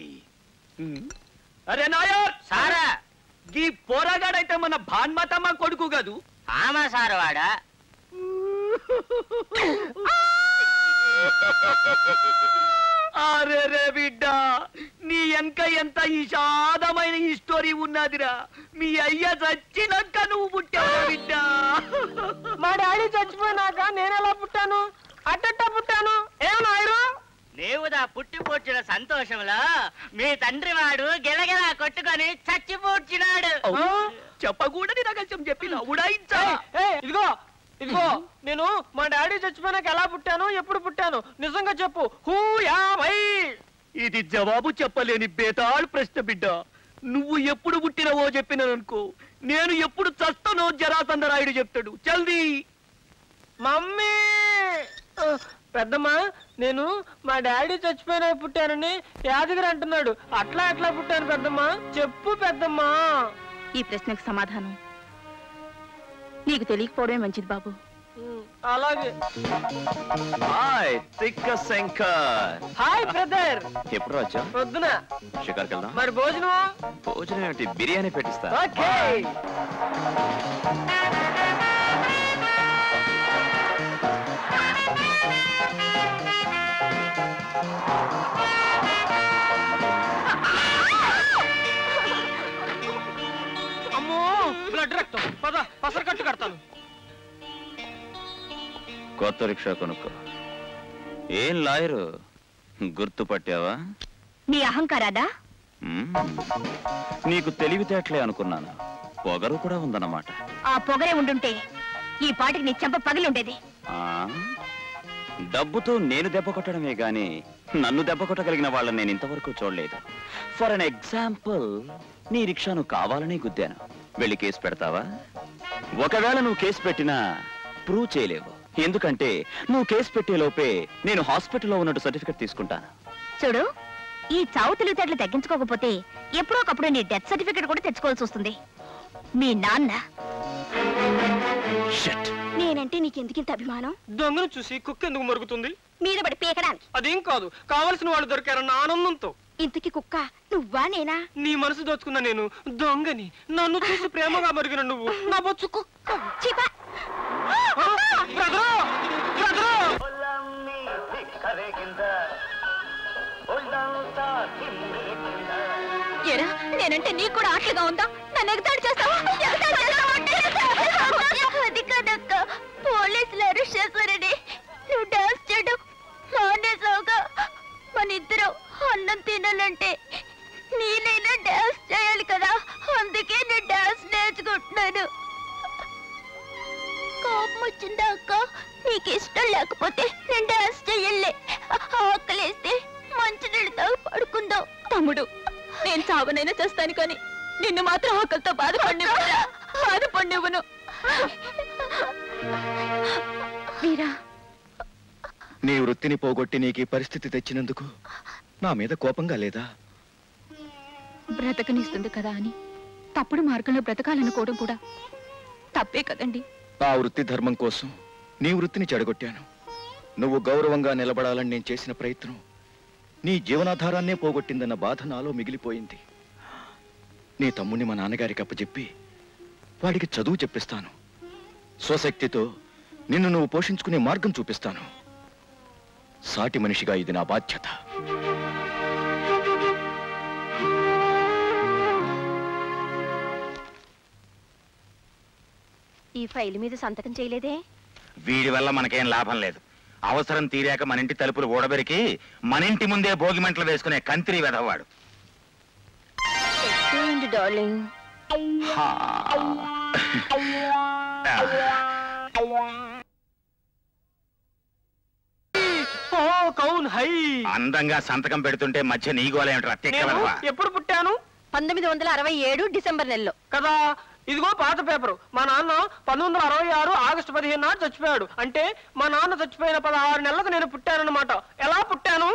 అరే నాయర్ సారా ఈ పోరాగాడైతే మన భాన్మతమ్మ కొడుకు కదూ ఆమా సార్ వాడా అరే రే బిడ్డ నీ వెనక ఎంత విషాదమైన ఈ స్టోరీ ఉన్నదిరా మీ అయ్య చచ్చినాక నువ్వు పుట్టావు బిడ్డ మా డాడీ చచ్చిపోయినాక నేను ఎలా పుట్టాను అట్టట్ట పుట్టాను ఏం నాయరు దేవుదా పుట్టిపోడ్చిన సంతోషంలో మీ తండ్రి వాడు గిలగిలా కొట్టుకొని చచ్చిపోడ్చినాడు చెప్పకూడని రహస్యం చెప్పిన ఉడాయించా ఏయ్, ఇదిగో ఇదిగో నేను మా డాడీ చచ్చిపోయినాక ఎలా పుట్టాను ఎప్పుడు పుట్టాను నిజంగా చెప్పు హూ యా వై ఇది జవాబు చెప్పలేని బేతాళ్ ప్రశ్న బిడ్డ నువ్వు ఎప్పుడు పుట్టినవో చెప్పిననుకో నేను ఎప్పుడు చస్తానో జరాసంధరాయుడు చెప్తాడు జల్దీ మమ్మీ ఆ, పెద్దమ్మా నేను మా డాడీ చచ్చిపోయినా పుట్టానని యాదగిరి అంటున్నాడు అట్లా ఎట్లా పుట్టాను పెద్దమ్మా చెప్పు పెద్దమ్మా ఈ ప్రశ్నకు సమాధానం నీకు తెలియకపోవడమే మంచిది బాబు అలాగే హాయ్ తిక్క శంకర్ హాయ్ బ్రదర్ ఎప్పుడు వచ్చా పొద్దున షికార్కి వెళ్దాం మరి భోజనమా భోజనం ఏమిటి బిర్యానీ పెట్టిస్తా ఓకే అమ్మో బ్లడ్ రక్తం పద పసరు కట్టు కడతాను కొత్త రిక్షా కొనుక్కో ఏం లాయరు గుర్తుపట్టావా నీ అహంకారాదా నీకు తెలివితేటలే అనుకున్నాను పొగరు కూడా ఉందన్నమాట ఆ పొగరే ఉండుంటే ఈ పాటికి నీ చెంప పగిలి ఉండేది ఆ? డబ్బుతో నేను దెబ్బ కొట్టడమే గాని నన్ను దెబ్బ కొట్టగలిగిన వాళ్ళని నేను ఇంతవరకు చూడలేదు ఫర్ అన్ ఎగ్జాంపుల్ నీ రిక్షాను కావాలని గుద్దాను వెళ్ళి కేసు పెడతావా ఒకవేళ నువ్వు కేసు పెట్టినా ప్రూవ్ చేయలేవు ఎందుకంటే నువ్వు కేసు పెట్టే లోపే నేను హాస్పిటల్లో ఉన్నట్టు సర్టిఫికెట్ తీసుకుంటాను చూడు ఈ చావు తెలివితేటలు తగ్గించుకోకపోతే ఎప్పుడో ఒకప్పుడు నీ డెత్ సర్టిఫికెట్ కూడా తెచ్చుకోవాల్సి వస్తుంది మీ నాన్న నేనంటే నీకెందుకింత అభిమానం దొంగను చూసి కుక్క ఎందుకు మరుగుతుంది మీద పడి పీకడానికి అదేం కాదు కావలసిన వాళ్ళు దొరికారన్న ఆనందంతో ఇంతకి కుక్క నువ్వా నేనా నీ మనసు దోచుకున్న నేను దొంగని నన్ను చూసి ప్రేమగా మరిగిన నువ్వు నా బొచ్చు కుక్క బ్రదరు! బ్రదరు! ఎరా నేనంటే నీకు కూడా ఆటలుగా ఉందా నన్ను ఎగతాడు చేస్తావా ఎగతాళి చేస్తావా అంటే? అది కాదక్క పోలీసులు అరెస్ట్ చేశారని నువ్వు డాన్స్ చేయడం మానేసావుగా మన ఇద్దరం అన్నం తినాలంటే నేనైనా డాన్స్ చేయాలి కదా అందుకే నేను డాన్స్ నేర్చుకుంటున్నాను కోపం వచ్చిందా అక్క నీకు ఇష్టం లేకపోతే నేను డాన్స్ చెయ్యలే ఆకలేస్తే మంచినీళ్ళు తాగి పడుకుందాం తమ్ముడు నేను చావనైనా చేస్తాను కానీ నిన్ను మాత్రం ఆకలితో బాధపడినివ్వను బాధపడినివ్వను వీరా నీ వృత్తిని పోగొట్టి నీకు ఈ పరిస్థితి తెచ్చినందుకు నా మీద కోపంగా లేదా బ్రతకనిస్తుంది కదా అని తప్పుడు మార్గంలో బ్రతకాలనుకోవడం కూడా తప్పే కదండి ఆ వృత్తి ధర్మం కోసం నీ వృత్తిని చెడగొట్టాను నువ్వు గౌరవంగా నిలబడాలని నేను చేసిన ప్రయత్నం నీ జీవనాధారాన్నే పోగొట్టిందన్న బాధ నాలో మిగిలిపోయింది నీ తమ్ముణ్ణి మా నాన్నగారికి అప్పచెప్పి వాడికి చదువు చెప్పిస్తాను స్వశక్తితో నిన్ను నువ్వు పోషించుకునే మార్గం చూపిస్తాను సాటి మనిషిగా ఇది నా బాధ్యత ఈ ఫైల్ మీద సంతకం చేయలేదే వీడి వల్ల మనకేం లాభం లేదు అవసరం తీరాక మన ఇంటి తలుపులు ఊడబెరికి మన ఇంటి ముందే భోగి మంటలు వేసుకునే కంత్రి వెధవాడు చేయండి డార్లింగ్ హా. ఓ కౌన్ హై అందంగా సంతకం పెడుతుంటే మధ్య నీ గోలేమిట్రా తిక్క నేను వెధవా. ఎప్పుడు పుట్టాను పంతొమ్మిది వందల అరవై ఏడు డిసెంబర్ నెలలో కదా ఇదిగో పాత పేపరు మా నాన్న పంతొమ్మిది వందల అరవై ఆరు ఆగస్టు పదిహేను నాడు చచ్చిపోయాడు అంటే మా నాన్న చచ్చిపోయిన పదహారు నెలలకు నేను పుట్టానన్నమాట ఎలా పుట్టాను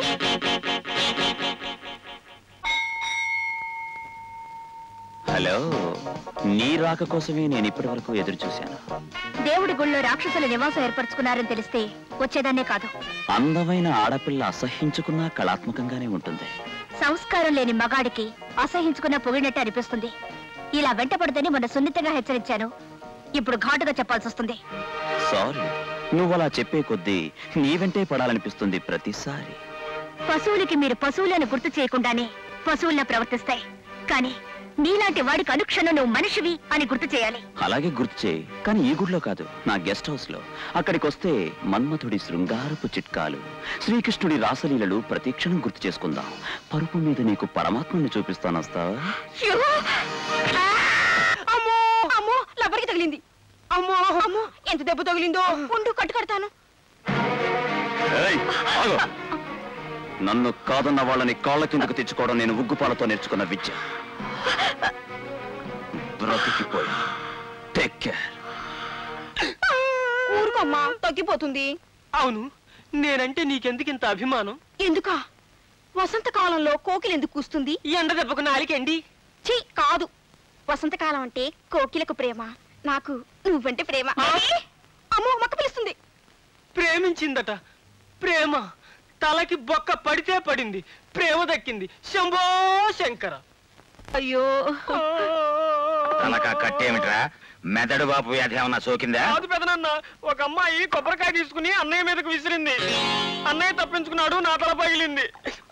హలో నీ రాక కోసమే నేను ఇప్పటి వరకు ఎదురు చూశాను దేవుడి గుళ్ళో రాక్షసుల నివాసం ఏర్పరచుకున్నారని తెలిస్తే వచ్చేదాన్నే కాదు అందమైన ఆడపిల్ల అసహ్యించుకున్నా కళాత్మకంగానే ఉంటుంది సంస్కారం లేని మగాడికి అసహించుకున్న పొగిడినట్టు అనిపిస్తుంది ఇలా వెంటపడుతని మొన్న సున్నితంగా హెచ్చరించాను ఇప్పుడు ఘాటుగా చెప్పాల్సి వస్తుంది సారీ నువ్వు అలా చెప్పే కొద్దీ నీ వెంటే పడాలనిపిస్తుంది ప్రతిసారి పశువులకి మీరు పశువులను గుర్తు చేయకుండానే పశువుల్లా ప్రవర్తిస్తాయి కానీ నీలాంటి వాడికి అనుక్షణం నువ్వు మనిషివి అని గుర్తు చేయాలి అలాగే గుర్తు చేయి కానీ ఈ గుడిలో కాదు నా గెస్ట్ హౌస్ లో అక్కడికి వస్తే మన్మథుడి శృంగారపు చిట్కాలు శ్రీకృష్ణుడి రాసలీలలు ప్రతిక్షణం గుర్తు చేసుకుందాం పరుపు మీద నీకు పరమాత్మని చూపిస్తాను వస్తావా అమ్మో అమ్మో లబ్బరికి తగిలింది అమ్మో అమ్మో ఎంత దెబ్బ తగిలిందో ఉండు కట్టు కడతాను ఏయ్, ఆగు. నన్ను కాదన్న వాళ్ళని కాళ్ళ కిందకు తెచ్చుకోవడం నేను ఉగ్గుపాలతో నేర్చుకున్న విద్య బ్రతికిపోయి టేక్ కేర్ ఊరుకోమ్మా తగ్గిపోతుంది అవును నేనంటే నీకెందుకు ఇంత అభిమానం ఎందుకా వసంతకాలంలో కోకిల ఎందుకు కూస్తుంది ఎండ దెబ్బకు నాలికండి ఛీ కాదు వసంతకాలం అంటే కోకిలకు ప్రేమ నాకు నువ్వంటే ప్రేమ అమ్మో మక్క పిలుస్తుంది ప్రేమించిందట ప్రేమ తలకి బొక్క పడితే పడింది ప్రేమ దక్కింది శంభో శంకర అయ్యో తలక కట్టేమిట్రా మెదడు బాపు వ్యాధి ఏమన్నా సోకిందా కాదు పెదనన్న ఒక అమ్మాయి కొబ్బరికాయ తీసుకుని అన్నయ్య మీదకు విసిరింది అన్నయ్య తప్పించుకున్నాడు నా తల పగిలింది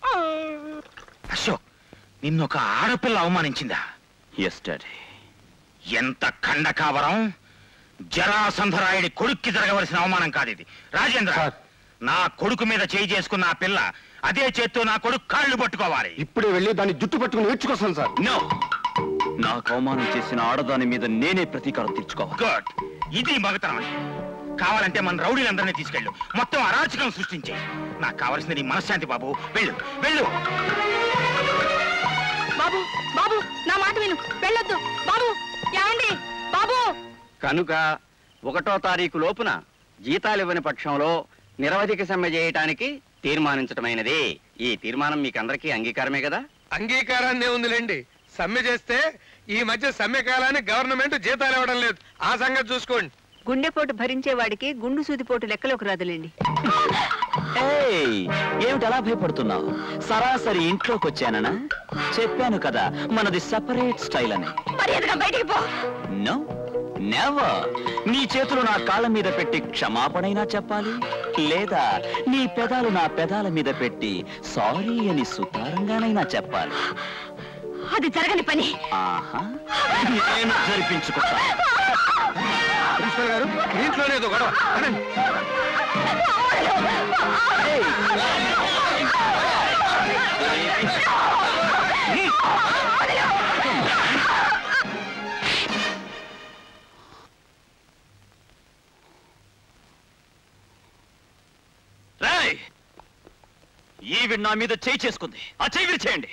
అశోక్ నిన్నొక ఆడపిల్ల అవమానించిందా ఎస్టర్డే ఎంత ఖండకావరం జరాసంధరాయుడి కొడుక్కి జరగవలసిన అవమానం కాదు ఇది రాజేంద్ర నా కొడుకు మీద చేయి చేసుకున్న ఆ పిల్ల అదే చేత్తో నా కొడుకు కాళ్ళు పట్టుకోవాలి ఇప్పుడే వెళ్ళి దాన్ని జుట్టు పట్టుకుని నేర్చుకొస్తాను సార్ నో నాకు అవమానం చేసిన ఆడదాని మీద నేనే ప్రతీకారం తీర్చుకోవాలి గుడ్ ఇది మగతనం అంటే. కావాలంటే మన రౌడీలందరినీ తీసుకెళ్ళు మొత్తం అరాచకం సృష్టించే నాకు కావాల్సింది నీ మనశ్శాంతి బాబు వెళ్ళు వెళ్ళు బాబు బాబు నా మాట విను వెళ్ళొద్దు బాబు ఏమండి బాబు కనుక ఒకటో తారీఖు లోపున జీతాలు ఇవ్వని పక్షంలో నిరవధిక సమ్మె చేయటానికి తీర్మానించటమైనది ఈ తీర్మానం మీకు అందరికీ అంగీకారమే కదా అంగీకారాన్ని ఉందిలేండి సమ్మె చేస్తే ఈ మధ్య సమ్మె కాలానికి గవర్నమెంట్ జీతాలు ఇవ్వడం లేదు ఆ సంగతి చూసుకోండి గుండెపోటు భరించే వాడికి గుండు సూదిపోటు లెక్కలోకి రాదులేండి ఏయ్, ఏమిటి అలా భయపడుతున్నావు సరాసరి ఇంట్లోకి వచ్చాననా చెప్పాను కదా మనది సెపరేట్ స్టైల్ అని మర్యాదగా బయటికి పో నో నెవర్ నీ చేతులు నా కాళ్ళ మీద పెట్టి క్షమాపణైనా చెప్పాలి లేదా నీ పెదాలు నా పెదాల మీద పెట్టి సారీ అని సుతారంగానైనా చెప్పాలి అది జరగని పని ఆహా నేను జరిపించుకుంటా ప్రిన్సిపల్ గారు మీ ఇంట్లోనే ఏదో గొడవ అనండి. రేయ్! ఈవిడ నా మీద చేయి చేసుకుంది ఆ చేయి విరిచేయండి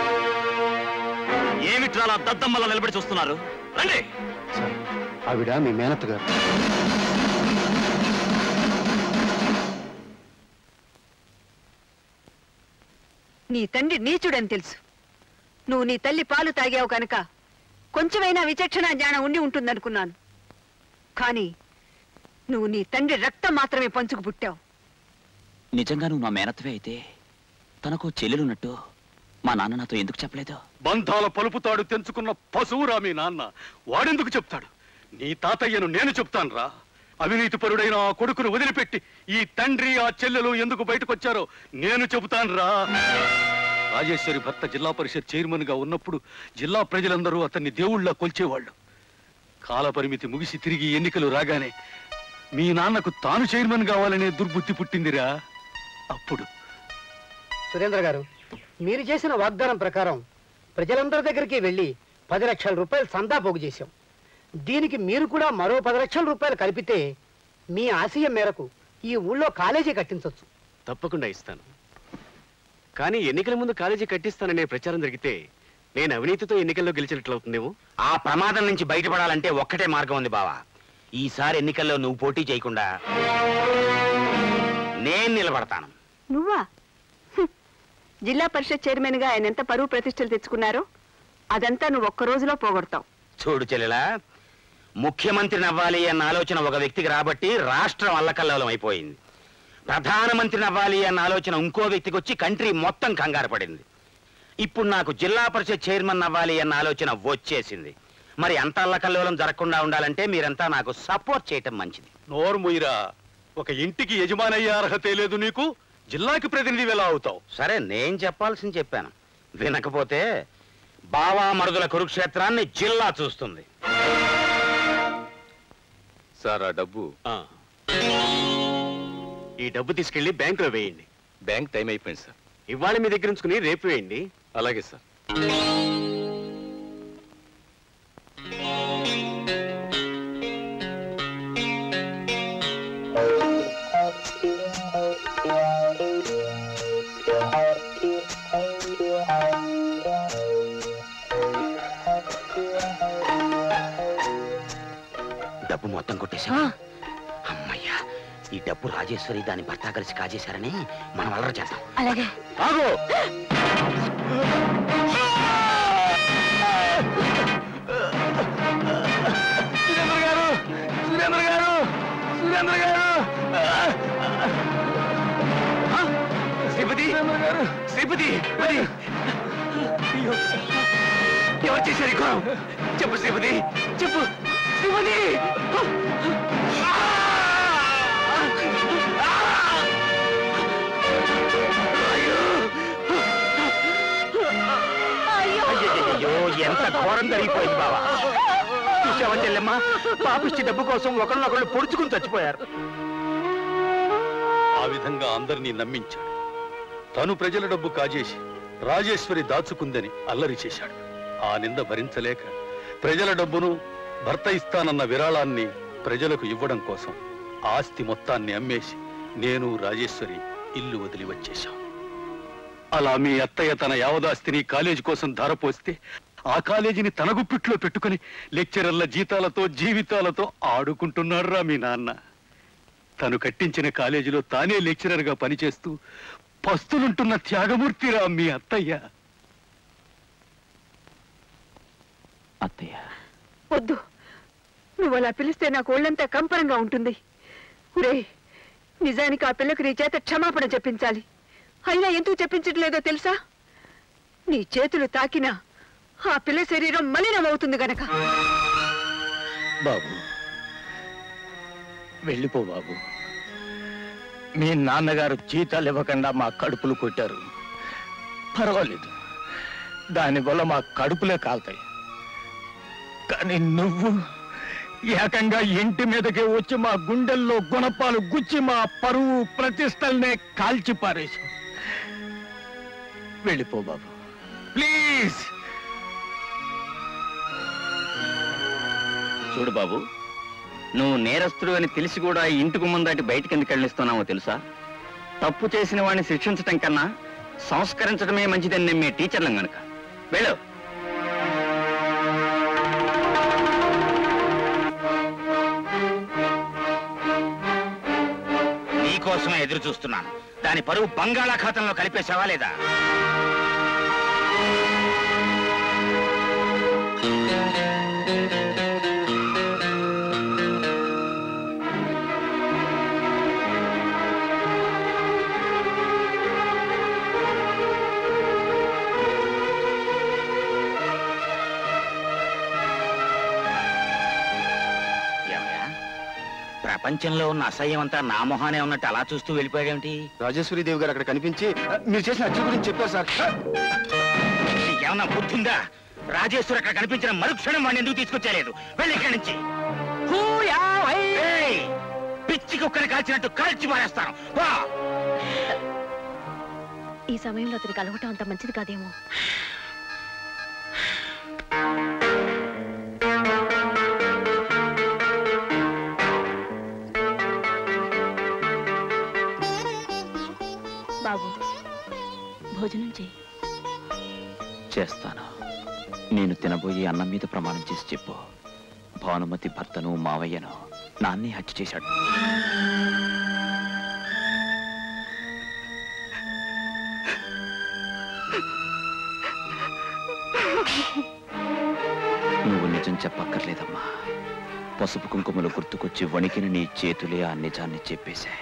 ఏమిట్రా అలా దద్దమ్మలా నిలబడి చూస్తున్నారు రండి ఆవిడ మీ మేనత్త గారు నీ తండ్రి నీచుడని తెలుసు నువ్వు నీ తల్లి పాలు తాగావు కనుక కొంచెమైనా విచక్షణ జ్ఞానం ఉండి ఉంటుందనుకున్నాను కానీ నువ్వు నీ తండ్రి రక్తం మాత్రమే పంచుకు పుట్టావు నిజంగా నువ్వు నా మేనత్వే అయితే తనకు చెల్లెలున్నట్టు మా నాన్న నాతో ఎందుకు చెప్పలేదు బంధాల పలుపుతాడు తెంచుకున్న పశువురా మీ నాన్న వాడెందుకు చెప్తాడు నీ తాతయ్యను నేను చెప్తాను రా అవినీతి పరుడైన ఆ కొడుకును వదిలిపెట్టి ఈ తండ్రి ఆ చెల్లెలు ఎందుకు బయటకొచ్చారో నేను చెబుతాను రా రాజేశ్వరి భర్త జిల్లా పరిషత్ చైర్మన్ గా ఉన్నప్పుడు జిల్లా ప్రజలందరూ అతన్ని దేవుళ్ళ కొల్చేవాళ్ళు కాలపరిమితి ముగిసి తిరిగి ఎన్నికలు రాగానే మీ నాన్నకు తాను చైర్మన్ కావాలనే దుర్బుద్ధి పుట్టిందిరా అప్పుడు సురేంద్ర గారు మీరు చేసిన వాగ్దానం ప్రకారం ప్రజలందరి దగ్గరికి వెళ్ళి పది లక్షల రూపాయలు సందా పోగు చేశాం దీనికి మీరు కూడా మరో పది లక్షల రూపాయలు కలిపితే మీ ఆశయం మేరకు ఈ ఊళ్ళో కాలేజీ కట్టించవచ్చు తప్పకుండా ఇస్తాను కానీ ఎన్నికల ముందు కాలేజీ కట్టిస్తాననే ప్రచారం జరిగితే నేను అవినీతితో ఎన్నికల్లో గెలిచినట్లవుతుందేమో ఆ ప్రమాదం నుంచి బయటపడాలంటే ఒక్కటే మార్గం ఉంది బావా ఈసారి ఎన్నికల్లో నువ్వు పోటీ చేయకుండా నేను నిలబడతాను నువ్వా హ్మ్. జిల్లా పరిషత్ చైర్మన్ గా ఆయన ఎంత పరువు ప్రతిష్టలు తెచ్చుకున్నారో అదంతా నువ్వు ఒక్క రోజులో పోగొడతావు చూడు చెల్లెలా ముఖ్యమంత్రిని అవ్వాలి అన్న ఆలోచన ఒక వ్యక్తికి రాబట్టి రాష్ట్రం అల్లకల్లోలం అయిపోయింది ప్రధానమంత్రిని అవ్వాలి అన్న ఆలోచన ఇంకో వ్యక్తికి వచ్చి కంట్రీ మొత్తం కంగారు పడింది ఇప్పుడు నాకు జిల్లా పరిషత్ చైర్మన్ అవ్వాలి అన్న ఆలోచన వచ్చేసింది మరి అంత అల్లకల్లోలం జరగకుండా ఉండాలంటే మీరంతా నాకు సపోర్ట్ చేయటం మంచిది నోరు ముయిరా ఒక ఇంటికి యజమానయ్యే అర్హతే లేదు నీకు జిల్లాకి ప్రతినిధి ఎలా అవుతావు సరే నేను చెప్పాల్సింది చెప్పాను వినకపోతే బావా మరుదుల కురుక్షేత్రాన్ని జిల్లా చూస్తుంది సార్ ఆ డబ్బు ఈ డబ్బు తీసుకెళ్లి బ్యాంకులో వేయండి బ్యాంక్ టైం అయిపోయింది సార్ ఇవాళ మీ దగ్గర ఉంచుకుని రేపు వేయండి అలాగే సార్ డబ్బు మొత్తం కొట్టేశా అమ్మయ్యా ఈ డబ్బు రాజేశ్వరి దాని భర్త కలిసి కాజేశారని మనం అల్లరి చేద్దాం అలాగే ఆగు సురేంద్ర గారు సురేంద్ర గారు సురేంద్ర గారు శ్రీపతి శ్రీపతి మరి అయ్యో, ఎవరు చేశారు ఈ ఘోరం చెప్పు శ్రీపతి చెప్పు శ్రీపతి అయ్యో ఎంత ఘోరం జరిగిపోయింది బావా చూసావా చెల్లెమ్మ పాపిష్టి డబ్బు కోసం ఒకళ్ళొకళ్ళు పొడుచుకుని చచ్చిపోయారు ఆ విధంగా అందరినీ నమ్మించాడు తను ప్రజల డబ్బు కాజేసి రాజేశ్వరి దాచుకుందని అల్లరి చేశాడు ఆ నింద భరించలేక ప్రజల డబ్బును భర్త ఇస్తానన్న విరాళాన్ని ప్రజలకు ఇవ్వడం కోసం ఆస్తి మొత్తాన్ని అమ్మేసి నేను రాజేశ్వరి ఇల్లు వదిలి వచ్చేశాం అలా మీ అత్తయ్య తన యావదాస్తిని కాలేజీ కోసం ధారపోస్తే ఆ కాలేజీని తన గుప్పిట్లో పెట్టుకుని లెక్చరర్ల జీతాలతో జీవితాలతో ఆడుకుంటున్నాడురా మీ నాన్న తను కట్టించిన కాలేజీలో తానే లెక్చరర్గా పనిచేస్తూ పస్తులుంటున్న త్యాగమూర్తిరా మీ అత్తయ్య అత్తయ్య వద్దు నువ్వు అలా పిలిస్తే నాకు ఒళ్ళంతా కంపరంగా ఉంటుంది ఒరే నిజానికి ఆ పిల్లకు నీ చేత క్షమాపణ చెప్పించాలి అయినా ఎందుకు చెప్పించట్లేదో తెలుసా నీ చేతులు తాకినా ఆ పిల్ల శరీరం మలినమవుతుంది గనక బాబు వెళ్ళిపో బాబు మీ నాన్నగారు జీతాలు ఇవ్వకుండా మా కడుపులు కొట్టారు పర్వాలేదు దానివల్ల మా కడుపులే కాలుతాయి కానీ నువ్వు ఏకంగా ఇంటి మీదకే వచ్చి మా గుండెల్లో గుణపాలు గుచ్చి మా పరువు ప్రతిష్టల్నే కాల్చి పారేశావు వెళ్ళిపో బాబు ప్లీజ్ చూడు బాబు నువ్వు నేరస్తుడు అని తెలిసి కూడా ఈ ఇంటి గుమ్మం దాటి బయటికి ఎందుకు వెళ్ళిస్తున్నావో తెలుసా తప్పు చేసిన వాడిని శిక్షించటం కన్నా సంస్కరించడమే మంచిదని నమ్మే టీచర్లం గనుక వెళ్ళు నీకోసమే ఎదురు చూస్తున్నాను దాని పరువు బంగాళాఖాతంలో కలిపేశావా లేదా ఏమయ్యా? ప్రపంచంలో ఉన్న అసహ్యం అంతా నా మొహానే ఉన్నట్టు అలా చూస్తూ వెళ్ళిపోయాడేమిటి రాజేశ్వరి దేవి గారు అక్కడ కనిపించి మీరు చేసిన హత్య గురించి చెప్పారు సార్ నీకేమన్నా బుద్ధిందా రాజేశ్వరి అక్కడ కనిపించిన మరుక్షణం వాడిని ఎందుకు తీసుకొచ్చేయలేదు వెళ్ళి ఇక్కడి నుంచి ఏయ్! పిచ్చి కుక్కని కాల్చినట్టు కాల్చి మారేస్తాను వా ఈ సమయంలో అతనికి అలవటం అంత మంచిది కాదేమో బాబు భోజనం చేయి చేస్తాను నేను తినబోయే అన్నం మీద ప్రమాణం చేసి చెప్పు భానుమతి భర్తను మావయ్యను నాన్నే హత్య చేశాడు నువ్వు నిజం చెప్పక్కర్లేదమ్మా పసుపు కుంకుమలు గుర్తుకొచ్చి వణికిన నీ చేతులే ఆ నిజాన్ని చెప్పేశాయి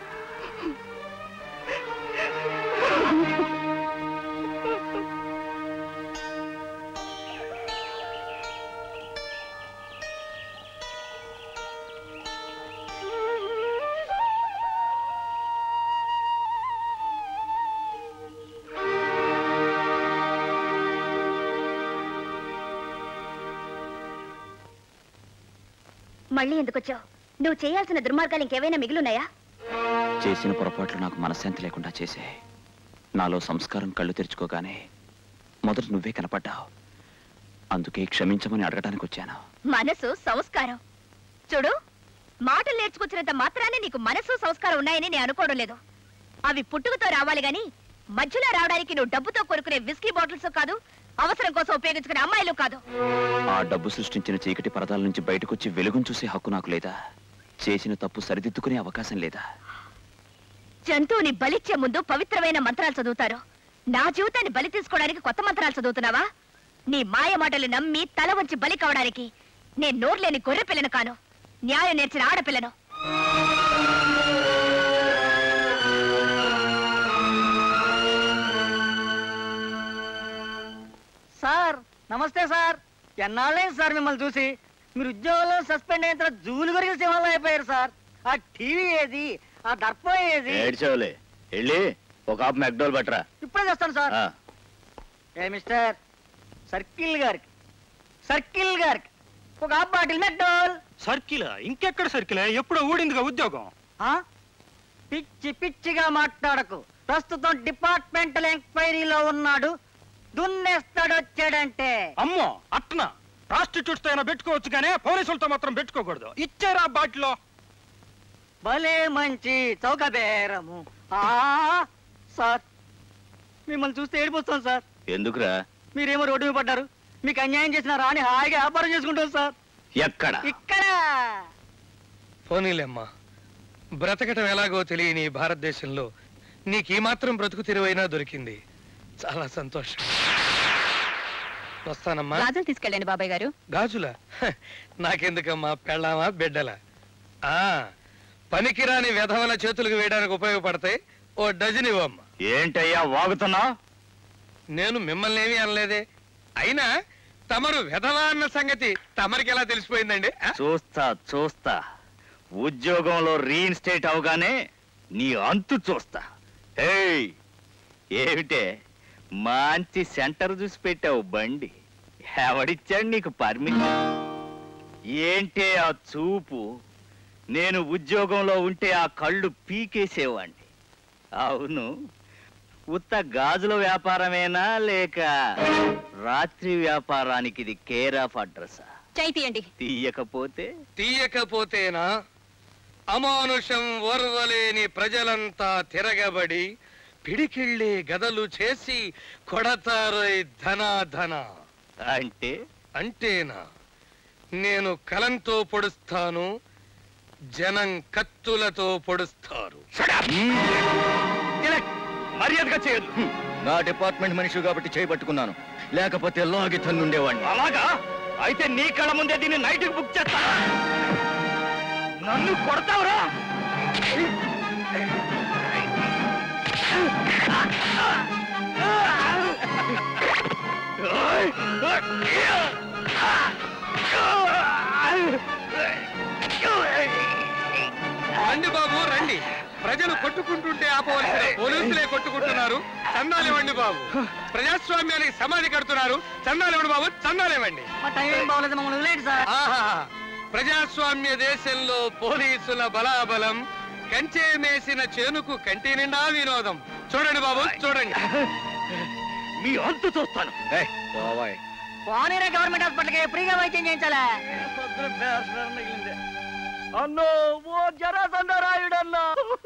మళ్ళీ ఎందుకు వచ్చావు నువ్వు చేయాల్సిన దుర్మార్గాలు ఇంకేమైనా మిగిలిన్నాయా చేసిన పొరపాట్లు నాకు మనశ్శాంతి లేకుండా చేసే నాలో సంస్కారం కళ్ళు తెరుచుకోగానే మొదట నువ్వే కనపడ్డావు అందుకే క్షమించమని అడగడానికి వచ్చాను మనసు సంస్కారం చూడు మాటలు నేర్చుకొచ్చినంత మాత్రానే నీకు మనసు సంస్కారం ఉన్నాయని నేను అనుకోవడం లేదు అవి పుట్టుకతో రావాలి గాని మధ్యలో రావడానికి నువ్వు డబ్బుతో కొనుక్కునే విస్కీ బాటిల్స్ కాదు అవసరం కోసం ఉపయోగించుకునే అమ్మాయిలు కాదు ఆ డబ్బు సృష్టించిన చీకటి పరదాల నుంచి బయటకొచ్చి వెలుగును చూసే హక్కు నాకు లేదా చేసిన తప్పు సరిదిద్దుకునే అవకాశం లేదా జంతువుని బలిచ్చే ముందు పవిత్రమైన మంత్రాలు చదువుతారు నా జీవితాన్ని బలి తీసుకోవడానికి కొత్త మంత్రాలు చదువుతున్నావా నీ మాయ మాటలు నమ్మి తల వంచి బలి కావడానికి నేను నోర్లేని గొర్రె పిల్లను కాను న్యాయం నేర్చిన ఆడపిల్లను సార్ నమస్తే సార్ ఎన్నాళ్ళైంది సార్ మిమ్మల్ని చూసి మీరు ఉద్యోగంలో సస్పెండ్ అయిన తర్వాత జూలు గురికి సింహాలు అయిపోయారు సార్ ఆ టీవీ ఏది ఆ దర్పం ఏది ఏడ్చావులే వెళ్ళి ఒక ఆపు మెక్డోల్ పట్టరా ఇప్పుడే చేస్తాను సార్ ఆ. ఏ మిస్టర్ సర్కిల్ గారికి సర్కిల్ గారికి ఒక హాఫ్ బాటిల్ మెక్డోల్ సర్కిల్ ఇంకెక్కడ సర్కిల్ ఎప్పుడో ఊడిందిగా ఉద్యోగం ఆ? పిచ్చి పిచ్చిగా మాట్లాడకు ప్రస్తుతం డిపార్ట్మెంటల్ ఎంక్వైరీలో ఉన్నాడు దున్నేస్తాడు వచ్చాడంటే అమ్మో అట్న ప్రాస్టిట్యూట్స్ తో అయినా పెట్టుకోవచ్చు కానీ పోలీసులతో మాత్రం పెట్టుకోకూడదు ఇచ్చారా బాటిలో భలే మంచి చౌక బేరము ఆ సార్ మిమ్మల్ని చూస్తే ఏడిపోస్తాం సార్ ఎందుకురా మీరేమో రోడ్డు మీద పడ్డారు మీకు అన్యాయం చేసిన రాణి హాయిగా వ్యాపారం చేసుకుంటాం సార్ ఎక్కడ ఇక్కడ పోనీలేమ్మా బ్రతకటం ఎలాగో తెలియని ఈ భారతదేశంలో నీకు ఈ మాత్రం బ్రతుకు తెరువైనా దొరికింది చాలా సంతోషం వస్తానమ్మా గాజులు తీసుకెళ్ళండి బాబాయ్ గారు గాజులా హ, నాకెందుకమ్మా పెళ్ళామా బిడ్డలా ఆ పనికిరాని వెధవల చేతులకు వేయడానికి ఉపయోగపడతాయి ఓ డజన్ ఇవ్వమ్మా ఏంటయ్యా వాగుతున్నా నేను మిమ్మల్ని ఏమీ అనలేదే అయినా తమరు వెధవా అన్న సంగతి తమరికి ఎలా తెలిసిపోయిందండి ఆ? చూస్తా చూస్తా ఉద్యోగంలో రీఇన్స్టేట్ అవగానే నీ అంతు చూస్తా ఏయ్ ఏమిటే మంచి సెంటర్ చూసి పెట్టావు బండి ఎవడిచ్చాడు నీకు పర్మిషన్ ఏంటే ఆ చూపు నేను ఉద్యోగంలో ఉంటే ఆ కళ్ళు పీకేసేవాణ్ణి అవును ఉత్త గాజుల వ్యాపారమేనా లేక రాత్రి వ్యాపారానికి ఇది కేర్ ఆఫ్ అడ్రస్ చేయి తీయండి తీయకపోతే తీయకపోతేనా అమానుషం ఓర్వలేని ప్రజలంతా తిరగబడి పిడికిళ్ళి గదలు చేసి కొడతారోయ్ ధన ధన అంటే అంటేనా నేను కలంతో పొడుస్తాను జనం కత్తులతో పొడుస్తారు మర్యాదగా చేయదు నా డిపార్ట్మెంట్ మనిషి కాబట్టి చేయబట్టుకున్నాను లేకపోతే లాగి తన్నుండేవాడిని అలాగా అయితే నీ కళ్ళ ముందే దీన్ని నైట్కి బుక్ చేస్తా నన్ను కొడతావురా రండి బాబు రండి ప్రజలు కొట్టుకుంటుంటే ఆపవలసిన పోలీసులే కొట్టుకుంటున్నారు చందాలివ్వండి బాబు ప్రజాస్వామ్యానికి సమాధి కడుతున్నారు చందాలివ్వండి బాబు చందాలివ్వండి మా టైం ఏం బాగలేదు మమ్మల్ని వదిలేండి సార్ ఆహా ప్రజాస్వామ్య దేశంలో పోలీసుల బలాబలం కంచే మేసిన చేనుకు కంటి నిండా వినోదం చూడండి బాబు చూడండి మీ అంతు చూస్తాను పోనీరే గవర్నమెంట్ హాస్పిటల్కి ఫ్రీగా వైద్యం చేయించాలా అన్నో ఓ జరాసంధరాయుడన్నా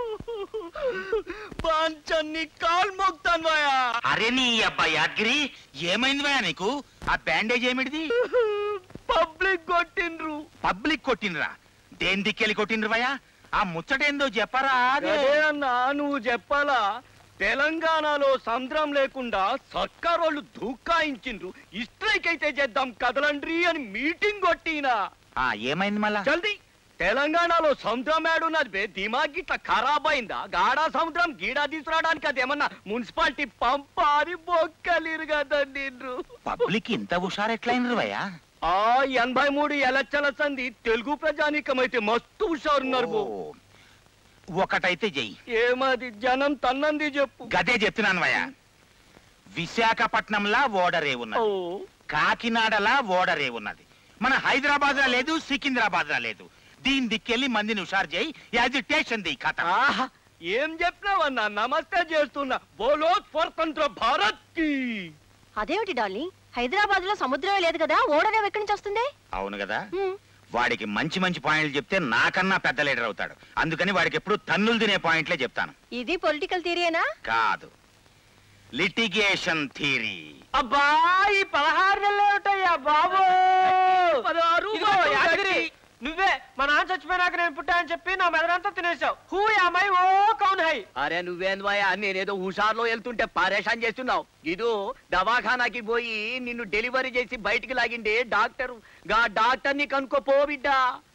పాంచన్ని కాల్ మోక్తాను మాయా అరే నీ అబ్బాయి యాద్గిరి ఏమైంది భయ నీకు ఆ బ్యాండేజ్ ఏమిటిది పబ్లిక్ కొట్టిండ్రు పబ్లిక్ కొట్టినరా దేని దిక్కెళ్ళి కొట్టిండ్రు భయ ఆ ముచ్చటేందో చెప్పరా అదే అదే అన్నా నువ్వు చెప్పాలా తెలంగాణలో సంద్రం లేకుండా సర్కారోళ్ళు దూకాయించిండ్రు స్ట్రైక్ అయితే చేద్దాం కదలండ్రి అని మీటింగ్ కొట్టినా ఆ ఏమైంది మళ్ళా జల్దీ తెలంగాణలో సముద్రం ఏడున్నది బే దిమాగ్ ఇట్లా ఖరాబ్ అయిందా గాడా సముద్రం గీడా తీసుకురావడానికి అదేమన్నా మున్సిపాలిటీ పంపారి బొక్కలిరు కదా నిన్ను పబ్లిక్ ఇంత హుషారు ఎట్లయినరు భయ ఆ ఎనభై మూడు ఎలక్షన్ల సంది తెలుగు ప్రజానీకమైతే మస్తు హుషారున్నారు బో ఒకటైతే చెయ్యి ఏమది జనం తన్నంది చెప్పు గదే చెప్తున్నాను భయ విశాఖపట్నంలా ఓడరే ఉన్నది కాకినాడలా ఓడరే ఉన్నది మన హైదరాబాద్ లా లేదు సికింద్రాబాద్ లా లేదు దీని దిక్కెళ్ళి మందిని హుషారు చేయి యాజిటేషన్ ది కథ ఆహా ఏం చెప్పినావన్నా నమస్తే చేస్తున్నా బోలో స్వతంత్ర భారత్ కి అదేమిటి డార్లింగ్ హైదరాబాద్ లో సముద్రమే లేదు కదా ఓడనే ఎక్కడి నుంచి వస్తుంది అవును కదా వాడికి మంచి మంచి పాయింట్లు చెప్తే నాకన్నా పెద్ద లీడర్ అవుతాడు అందుకని వాడికి ఎప్పుడు తన్నులు తినే పాయింట్లే చెప్తాను ఇది పొలిటికల్ థియరీనా కాదు లిటిగేషన్ థీరీ అబ్బా ఈ పదహారు నెలలు ఏమిటయ్యా బాబు పదహారు ఇదిగో యాదగిరి నువ్వే మా నాన్న చచ్చిపోయినాక నేను పుట్టా అని చెప్పి నా మెదడంతా తినేసావు హూ యామై ఓ కౌన్ హై అరే నువ్వేంద్వయ్యా నేనేదో హుషార్లో వెళ్తుంటే పరేషాన్ చేస్తున్నావు ఇదో దవాఖానాకి పోయి నిన్ను డెలివరీ చేసి బయటికి లాగిండే డాక్టర్ గా డాక్టర్ ని కనుక్కో బిడ్డా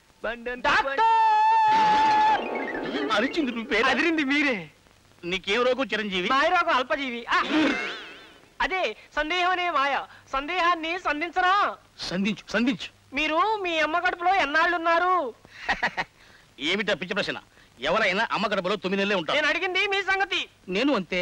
అరిచింది నువ్వే అదిరింది మీరే నీకేం రోగం చిరంజీవి మాయరోగం అల్పజీవి ఆ! అదే సందేహం అనే మాయ సందేహాన్ని సంధించరా సంధించు సంధించు మీరు మీ అమ్మ కడుపులో ఎన్నాళ్ళున్నారు ఏమిటా పిచ్చి ప్రశ్న ఎవరైనా అమ్మ గడపలో తొమ్మిది నెలలే ఉంటారు నేను అడిగింది మీ సంగతి నేను అంతే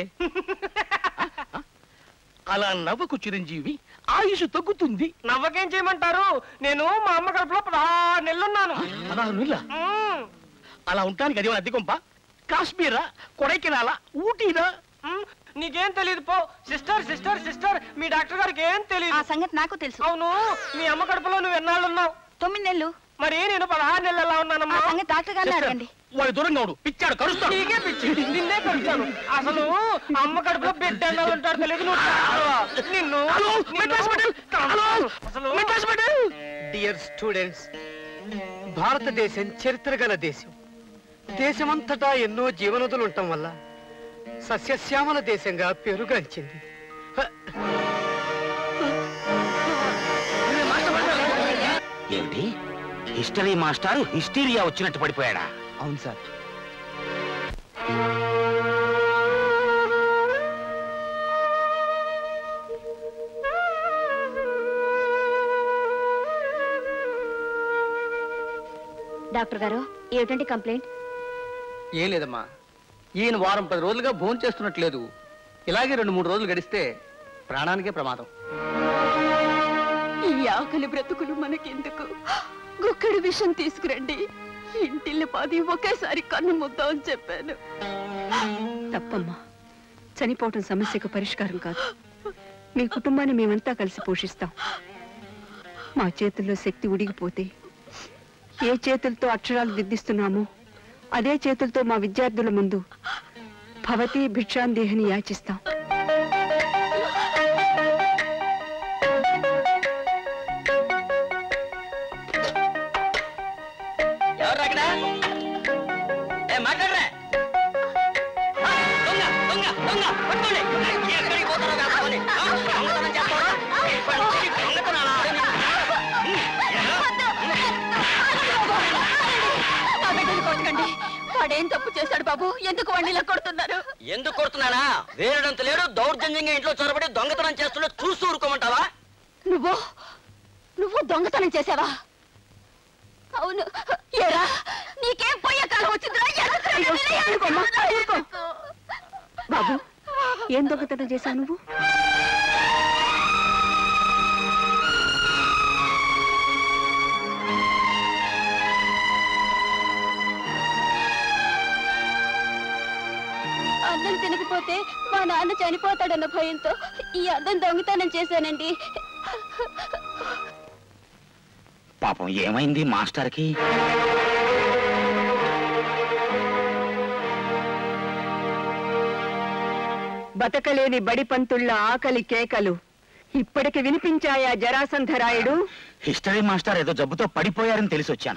అలా నవ్వకు చిరంజీవి ఆయుష్ తగ్గుతుంది నవ్వకేం చేయమంటారు నేను మా అమ్మ కడుపులో పదహారు నెలలున్నాను పదహారు నెలల మ్మ్. అలా ఉండటానికి అదేమైనా అద్దెకొంప కాశ్మీరా కొడైకెనాలా ఊటీనా ఉమ్, నీకేం తెలియదు పో సిస్టర్ సిస్టర్ సిస్టర్ మీ డాక్టర్ గారికి ఏం తెలియదు ఆ సంగతి నాకు తెలుసు అవును మీ అమ్మ కడుపులో నువ్వు ఎన్నాళ్ళు ఉన్నావు తొమ్మిది నెలలు మరి నేను పదహారు నెలలు ఎలా ఉన్నానమ్మా ఆ సంగతి డాక్టర్ గారిని సిస్టర్, అడగండి వాడు దూరంగా ఉండు పిచ్చాడు కరుస్తాడు నీకే పిచ్చి నిన్నే కరుస్తాను అసలు అమ్మ కడుపులో బిడ్డ ఎన్నాళ్ళు ఉంటాడు తెలియదు నువ్వు చావా. నిన్ను అసలు డియర్ స్టూడెంట్స్ భారతదేశం చరిత్ర గల దేశం దేశమంతటా ఎన్నో జీవనదులు ఉండటం వల్ల సస్యశ్యామల దేశంగా పెరుగంచింది ఏమిటి హిస్టరీ మాస్టారు హిస్టీరియా వచ్చినట్టు పడిపోయాడా అవును సార్ డాక్టర్ గారు ఏమిటంటే కంప్లైంట్ ఏం లేదమ్మా ఈయన వారం పది రోజులుగా భోజనం చేస్తున్నట్లేదు ఇలాగే రెండు మూడు రోజులు గడిస్తే ప్రాణానికే ప్రమాదం ఈ ఆకలి బ్రతుకులు మనకెందుకు గుక్కడి విషం తీసుకురండి ఇంటిల్లి పాది ఒకేసారి కన్ను ముద్దామని చెప్పాను తప్పమ్మా చనిపోవటం సమస్యకు పరిష్కారం కాదు మీ కుటుంబాన్ని మేమంతా కలిసి పోషిస్తాం మా చేతుల్లో శక్తి ఉడిగిపోతే ఏ చేతులతో అక్షరాలు దిద్దిస్తున్నామో అదే చేతులతో మా విద్యార్థుల ముందు భవతి భిక్షాందేహిని యాచిస్తాం ఎవరు అక్కడ ఏ మాట్లాడరా ఆ, దొంగ దొంగ దొంగ పట్టుకోండి ఎక్కడికి పోతారో కాకపోని దొంగతనం చేస్తారా దొంగతనాలా నా బిడ్డను కొట్టకండి వాడేం తప్పు చేశాడు బాబు ఎందుకు వాడిని ఇలా కొడుతున్నారు ఎందుకు కొడుతున్నానా వేరడంత లేడు దౌర్జన్యంగా ఇంట్లో చొరబడి దొంగతనం చేస్తుంటే చూస్తూ ఊరుకోమంటావా నువ్వు నువ్వు దొంగతనం చేసావా అవును ఏరా నీకేం పోయే కాలం వచ్చిందిరా ఎందుకురా అయ్యో, నిన్ను ఇలా ఊరుకోమ్మా, ఊరుకో. ఎందుకు? బాబు ఏం దొంగతనం చేశావు నువ్వు అన్నం తినకపోతే మా నాన్న చనిపోతాడన్న భయంతో ఈ అన్నం దొంగతనం చేశానండి పాపం ఏమైంది మాస్టర్కి బతకలేని బడిపంతుళ్ళ ఆకలి కేకలు ఇప్పటికి వినిపించాయా జరాసంధరాయుడు హిస్టరీ మాస్టర్ ఏదో జబ్బుతో పడిపోయారని తెలిసి వచ్చాను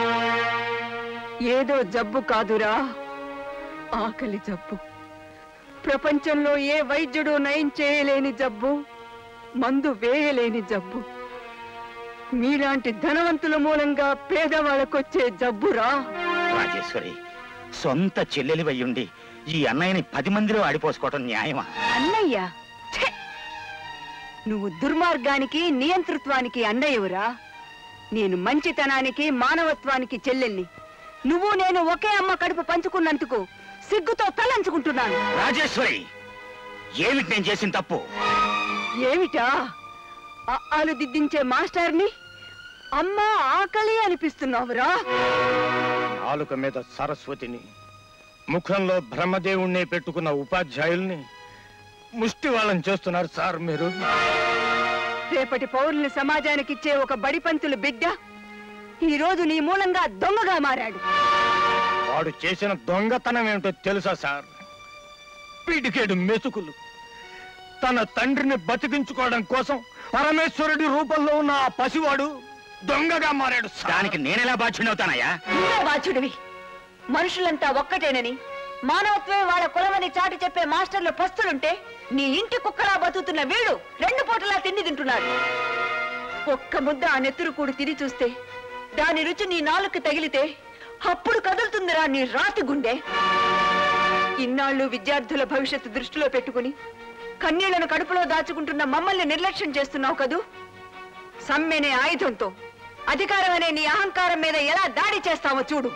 ఏదో జబ్బు కాదురా ఆకలి జబ్బు ప్రపంచంలో ఏ వైద్యుడు నయం చేయలేని జబ్బు మందు వేయలేని జబ్బు మీలాంటి ధనవంతుల మూలంగా పేదవాళ్ళకొచ్చే జబ్బురా రాజేశ్వరి సొంత చెల్లెలి వయ్యుండి ఈ అన్నయ్యని పది మందిలో ఆడిపోసుకోవటం న్యాయమా అన్నయ్య ఛే! నువ్వు దుర్మార్గానికి నియంతృత్వానికి అన్నయ్యవురా నేను మంచితనానికి మానవత్వానికి చెల్లెల్ని నువ్వు నేను ఒకే అమ్మ కడుపు పంచుకున్నందుకు సిగ్గుతో తలంచుకుంటున్నాను రాజేశ్వరి ఏమిటి నేను చేసిన తప్పు ఏమిటా ఆలు దిద్దించే మాస్టర్ని అమ్మా ఆకలి అనిపిస్తున్నావురా నాలుక మీద సరస్వతిని ముఖంలో బ్రహ్మదేవుణ్ణి పెట్టుకున్న ఉపాధ్యాయుల్ని ముష్టి వాళ్ళని చేస్తున్నారు సార్ మీరు రేపటి పౌరుల్ని సమాజానికి ఇచ్చే ఒక బడిపంతులు బిడ్డ ఈ రోజు నీ మూలంగా దొంగగా మారాడు వాడు చేసిన దొంగతనం ఏమిటో తెలుసా సార్ పిడికేడు మెతుకులు తన తండ్రిని బతికించుకోవడం కోసం పరమేశ్వరుడి రూపంలో ఉన్న ఆ పసివాడు దొంగగా మారాడు దానికి నేనెలా బాధ్యుడవుతానయ్యా నువ్వే బాధ్యుడివి మనుషులంతా ఒక్కటేనని మానవత్వమే వాళ్ళ కులమని చాటి చెప్పే మాస్టర్లు పస్తులుంటే నీ ఇంటి కుక్కలా బతుకుతున్న వీడు రెండు పూటలా తిండి తింటున్నాడు ఒక్క ముద్ద ఆ నెత్తురు కూడి తిని చూస్తే దాని రుచి నీ నాలుక తగిలితే అప్పుడు కదులుతుందిరా నీ రాతి గుండె ఇన్నాళ్ళు విద్యార్థుల భవిష్యత్తు దృష్టిలో పెట్టుకుని కన్నీళ్లను కడుపులో దాచుకుంటున్న మమ్మల్ని నిర్లక్ష్యం చేస్తున్నావు కదూ సమ్మెనే ఆయుధంతో అధికారం అనే నీ అహంకారం మీద ఎలా దాడి చేస్తావో చూడు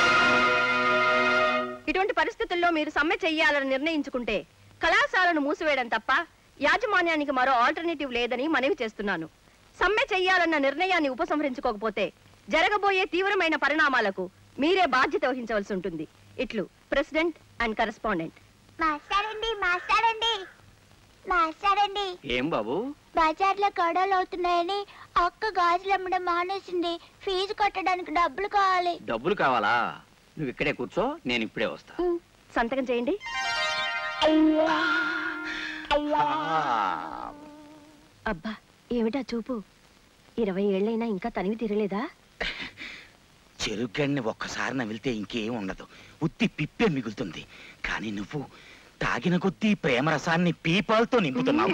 ఇటువంటి పరిస్థితుల్లో మీరు సమ్మె చెయ్యాలని నిర్ణయించుకుంటే కళాశాలను మూసివేయడం తప్ప యాజమాన్యానికి మరో ఆల్టర్నేటివ్ లేదని మనవి చేస్తున్నాను సమ్మె చెయ్యాలన్న నిర్ణయాన్ని ఉపసంహరించుకోకపోతే జరగబోయే తీవ్రమైన పరిణామాలకు మీరే బాధ్యత వహించవలసి ఉంటుంది ఇట్లు ప్రెసిడెంట్ అండ్ కరెస్పాండెంట్ మాస్టారండి మాస్టారండి మాస్టారండి ఏం బాబు బజార్లో గొడవలు అవుతున్నాయని అక్క గాజులు అమ్మడం మానేసింది ఫీజు కట్టడానికి డబ్బులు కావాలి డబ్బులు కావాలా నువ్వు ఇక్కడే కూర్చో నేను ఇప్పుడే వస్తా సంతకం చేయండి అబ్బా ఏమిటా చూపు ఇరవై ఏళ్ళైనా ఇంకా తనివి తీరలేదా చెరుగడ్ని ఒక్కసారి నమిలితే ఇంకేం ఉండదు ఉత్తి పిప్పే మిగులుతుంది కానీ నువ్వు తాగిన కొద్దీ ప్రేమరసాన్ని పీపాలతో నింపుతున్నావు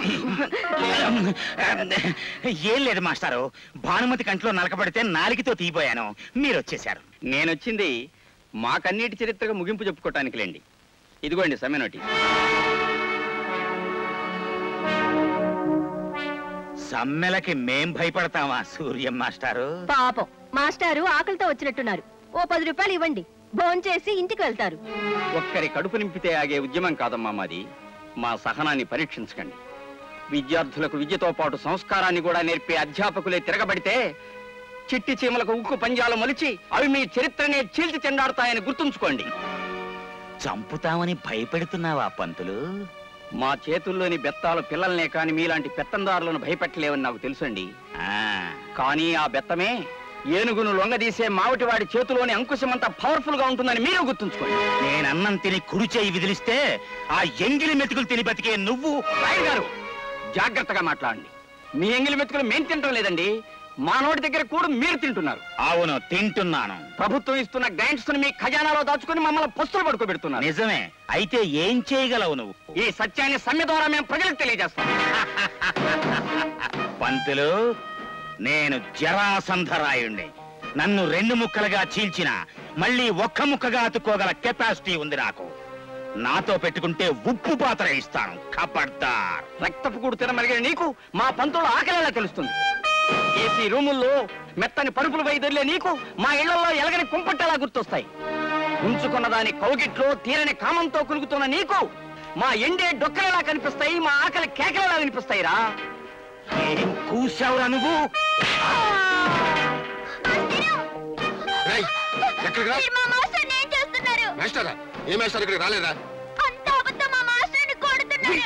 ఏం లేదు మాస్టారు భానుమతి కంట్లో నలకబడితే నాలికతో తీయబోయాను మీరు వచ్చేశారు నేనొచ్చింది మా కన్నీటి చరిత్రగా ముగింపు చెప్పుకోవటానికి లేండి ఇదిగోండి సమ్మె నోటీస్ సమ్మెలకి మేం భయపడతామా సూర్యం మాస్టారు పాపం మాస్టారు ఆకలితో వచ్చినట్టున్నారు ఓ పది రూపాయలు ఇవ్వండి భోంచేసి ఇంటికి వెళ్తారు ఒక్కరి కడుపు నింపితే ఆగే ఉద్యమం కాదమ్మా మాది మా సహనాన్ని పరీక్షించకండి విద్యార్థులకు విద్యతో పాటు సంస్కారాన్ని కూడా నేర్పే అధ్యాపకులే తిరగబడితే చిట్టి చీమలకు ఉక్కు పంజాలు మొలిచి అవి మీ చరిత్రనే చీల్చి చెండాడుతాయని గుర్తుంచుకోండి చంపుతామని భయపెడుతున్నావా పంతులు మా చేతుల్లోని బెత్తాలు పిల్లల్నే కాని మీలాంటి పెత్తందారులను భయపెట్టలేవని నాకు తెలుసండి కానీ ఆ బెత్తమే ఏనుగును లొంగదీసే మావటివాడి చేతిలోని అంకుశమంతా పవర్ఫుల్ గా ఉంటుందని మీరు గుర్తుంచుకోండి నేనన్నం తిని కుడి చేయి విదిలిస్తే ఆ ఎంగిలి మెతుకులు తిని బతికే నువ్వు రాయ్ గారు జాగ్రత్తగా మాట్లాడండి మీ ఎంగిలి మెతుకులు మేం తింటం లేదండి మా నోటి దగ్గర కూడా మీరు తింటున్నారు అవును తింటున్నాను ప్రభుత్వం ఇస్తున్న గ్రాంట్స్ మీ ఖజానాలో దాచుకుని మమ్మల్ని పస్తులు పడుకోబెడుతున్నారు నిజమే అయితే ఏం చేయగలవు నువ్వు ఈ సత్యాన్ని సమ్మె ద్వారా మేము ప్రజలకు తెలియజేస్తాం పంతులు నేను జరాసంధరాయుణ్ణి నన్ను రెండు ముక్కలుగా చీల్చిన మళ్ళీ ఒక్క ముక్కగా అతుక్కోగల కెపాసిటీ ఉంది నాకు నాతో పెట్టుకుంటే ఉప్పు పాత్ర ఇస్తాను కపడ్దార్ రక్తపు కూడు తినమరిగిన నీకు మా పంతులు ఆకలిలా తెలుస్తుంది ఏసీ రూముల్లో మెత్తని పరుపులు వైదొల్లే నీకు మా ఇళ్లలో ఎలగని కుంపట్టేలా గుర్తొస్తాయి ఉంచుకున్న దాని కౌగిట్లో తీరని కామంతో కులుగుతున్న నీకు మా ఎండే డొక్కలలా కనిపిస్తాయి మా ఆకలి కేకలలా వినిపిస్తాయిరా ఏం కూసావురా నువ్వు ఎక్కడికి రా మీరు మా మాస్టర్ని ఏం చేస్తున్నారు మాస్టరా ఏ మాస్టర్ ఇక్కడికి రాలేదా అంత అబద్ధం మా మాస్టర్ని కొడుతున్నారు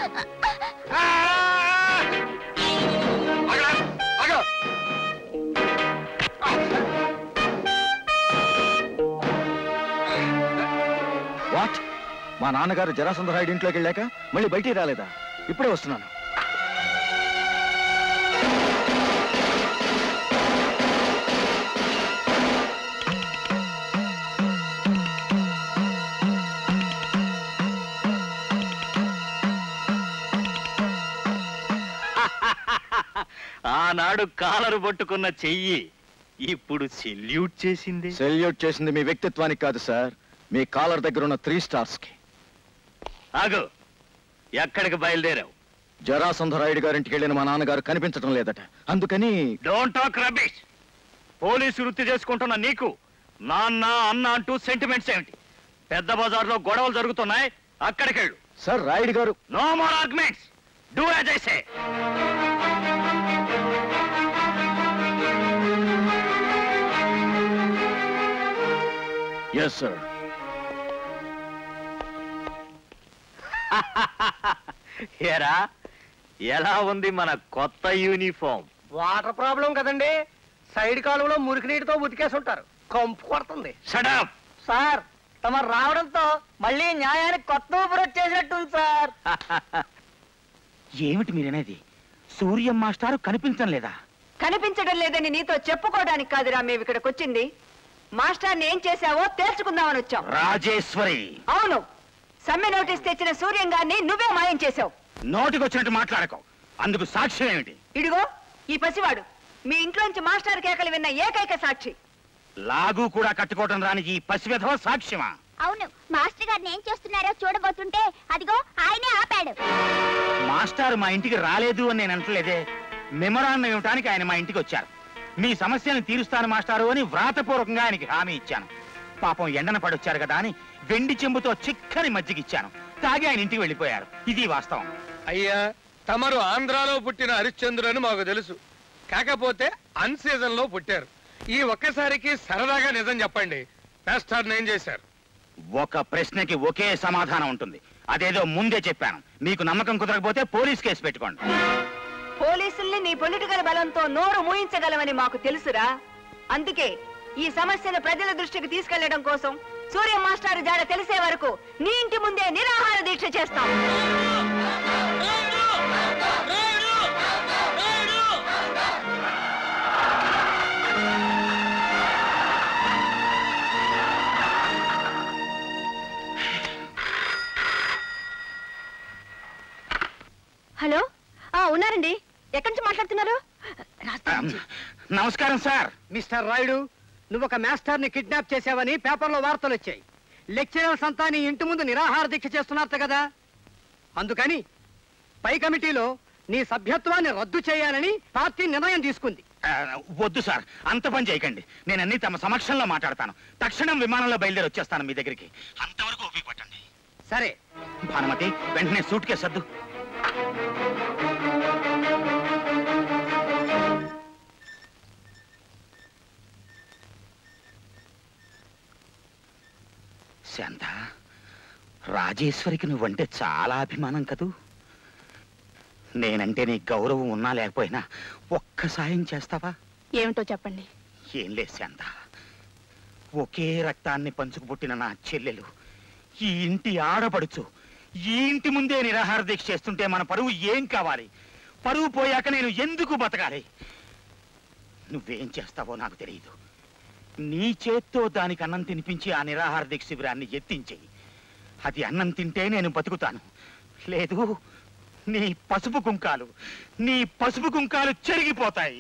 ఆగరా ఆగ వాట్ మా నాన్నగారు జరాసంధరాయుడి ఇంట్లోకి వెళ్ళాక మళ్ళీ బయటికి రాలేదా ఇప్పుడే వస్తున్నాను ఆనాడు కాలరు పట్టుకున్న చెయ్యి ఇప్పుడు సెల్యూట్ చేసింది సెల్యూట్ చేసింది మీ వ్యక్తిత్వానికి కాదు సార్ మీ కాలర్ దగ్గర ఉన్న త్రీ స్టార్స్ కి ఆగు ఎక్కడికి బయలుదేరావు జరాసంధరాయుడు గారింటికి వెళ్ళిన మా నాన్నగారు కనిపించడం లేదట అందుకని డోంట్ టాక్ రబీష్ పోలీసు వృత్తి చేసుకుంటున్న నీకు నాన్న అన్న అంటూ సెంటిమెంట్స్ ఏమిటి పెద్ద బజార్లో గొడవలు జరుగుతున్నాయి అక్కడికి వెళ్ళు సార్ రాయుడు గారు no more arguments do as I say yes sir ఏరా ఎలా ఉంది మన కొత్త యూనిఫామ్ వాటర్ ప్రాబ్లం కదండి సైడ్ కాలువలో మురికి నీటితో ఉతికేసి ఉంటారు కంపు కొడుతుంది షడప్ సార్ తమ రావడంతో మళ్ళీ న్యాయానికి కొత్త ఊపిరి వచ్చేసినట్టుంది సార్ ఏమిటి మీరనేది సూర్యం మాస్టారు కనిపించం లేదా కనిపించడం లేదని నీతో చెప్పుకోవడానికి కాదురా మేము ఇక్కడికి వచ్చింది మాస్టర్ని ఏం చేశావో తేల్చుకుందామని వచ్చాం రాజేశ్వరి అవును సమ్మె నోటీస్ తెచ్చిన సూర్యం గారిని నువ్వే మాయం చేశావు నోటికొచ్చినట్టు మాట్లాడకో అందుకు సాక్ష్యం ఏమిటి ఇడిగో ఈ పసివాడు మీ ఇంట్లోంచి మాస్టర్ కేకలు విన్న ఏకైక సాక్షి లాగు కూడా కట్టుకోవటం రాని ఈ పసివెధవ సాక్ష్యమా అవును మాస్టర్ గారిని ఏం చేస్తున్నారో చూడబోతుంటే అదిగో ఆయనే ఆపాడు మాస్టారు మా ఇంటికి రాలేదు అని నేను అంటలేదే మెమరాన్నం ఇవ్వటానికి ఆయన మా ఇంటికి వచ్చారు మీ సమస్యను తీరుస్తాను మాస్టారు అని వ్రాతపూర్వకంగా ఆయనకి హామీ ఇచ్చాను పాపం ఎండన పడొచ్చారు కదా అని వెండి చెంబుతో చిక్కని మజ్జిగిచ్చాను తాగి ఆయన ఇంటికి వెళ్ళిపోయారు ఇది వాస్తవం అయ్యా తమరు ఆంధ్రాలో పుట్టిన హరిశ్చంద్రుని మాకు తెలుసు కాకపోతే అన్ సీజన్ లో పుట్టారు ఈ ఒక్కసారికి సరదాగా నిజం చెప్పండి మాస్టర్ ఏం చేశారు ఒక ప్రశ్నకి ఒకే సమాధానం ఉంటుంది అదేదో ముందే చెప్పాను మీకు నమ్మకం కుదరకపోతే పోలీస్ కేసు పెట్టుకోండి పోలీసుల్ని నీ పొలిటికల్ బలంతో నోరు మూయించగలవని మాకు తెలుసురా అందుకే ఈ సమస్యను ప్రజల దృష్టికి తీసుకెళ్లడం కోసం సూర్య మాస్టర్ జాడ తెలిసే వరకు నీ ఇంటి ముందే నిరాహార దీక్ష చేస్తాం హలో ఆ ఉన్నారండి ఎక్కడి నుంచి మాట్లాడుతున్నారు నమస్కారం సార్ మిస్టర్ రాయుడు నువ్వు ఒక మాస్టర్ ని కిడ్నాప్ చేసావని పేపర్లో వార్తలు వచ్చాయి లెక్చరర్స్ అంతా నీ ఇంటి ముందు నిరాహార దీక్ష చేస్తున్నారట కదా అందుకని పై కమిటీలో నీ సభ్యత్వాన్ని రద్దు చేయాలని పార్టీ నిర్ణయం తీసుకుంది ఆ, వద్దు సార్ అంత పని చేయకండి నేను అన్ని తమ సమక్షంలో మాట్లాడతాను తక్షణం విమానంలో బయలుదేరి వచ్చేస్తాను మీ దగ్గరికి అంతవరకు ఓపిక పట్టండి సరే భానుమతి వెంటనే సూట్ కేసు సర్దు శాంత రాజేశ్వరికి నువ్వంటే చాలా అభిమానం కదూ నేనంటే నీ గౌరవం ఉన్నా లేకపోయినా ఒక్క సాయం చేస్తావా ఏమిటో చెప్పండి ఏం లేదు శాంత ఒకే రక్తాన్ని పంచుకు పుట్టిన నా చెల్లెలు ఈ ఇంటి ఆడపడుచు ఈ ఇంటి ముందే నిరాహార దీక్ష చేస్తుంటే మన పరువు ఏం కావాలి పరువు పోయాక నేను ఎందుకు బతకాలి నువ్వేం చేస్తావో నాకు తెలియదు నీ చేత్తో దానికి అన్నం తినిపించి ఆ నిరాహార దీక్ష శిబిరాన్ని ఎత్తించేయి అది అన్నం తింటే నేను బతుకుతాను లేదు నీ పసుపు కుంకాలు నీ పసుపు కుంకాలు చెరిగిపోతాయి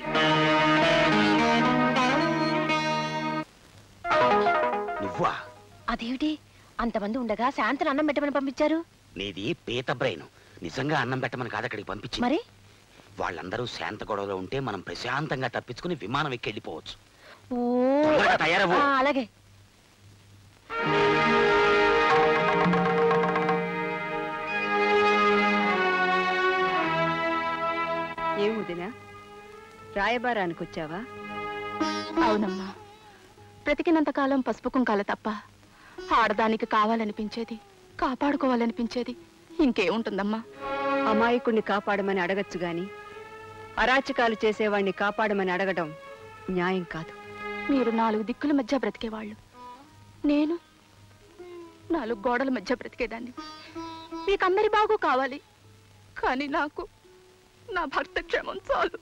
నువ్వా అదేమిటి అంతమంది ఉండగా శాంతను అన్నం పెట్టమని పంపించారు నీది పీత బ్రెయిన్ నిజంగా అన్నం పెట్టమని కాదు అక్కడికి పంపించింది మరి వాళ్ళందరూ శాంత గొడవలో ఉంటే మనం ప్రశాంతంగా తప్పించుకుని విమానం ఎక్కి వెళ్ళిపోవచ్చు ఓ తొందరగా తయారవ్వు. ఆ, అలాగే ఏం వదినా రాయబారానికి వచ్చావా అవునమ్మా బ్రతికినంత కాలం పసుపు కుంకాల తప్ప ఆడదానికి కావాలనిపించేది కాపాడుకోవాలనిపించేది ఇంకేముంటుందమ్మా అమాయకుణ్ణి కాపాడమని అడగచ్చు గాని అరాచకాలు చేసేవాణ్ణి కాపాడమని అడగడం న్యాయం కాదు మీరు నాలుగు దిక్కుల మధ్య బ్రతికేవాళ్ళు నేను నాలుగు గోడల మధ్య బ్రతికేదాన్ని మీకందరి బాగు కావాలి కానీ నాకు నా భర్త క్షేమం చాలు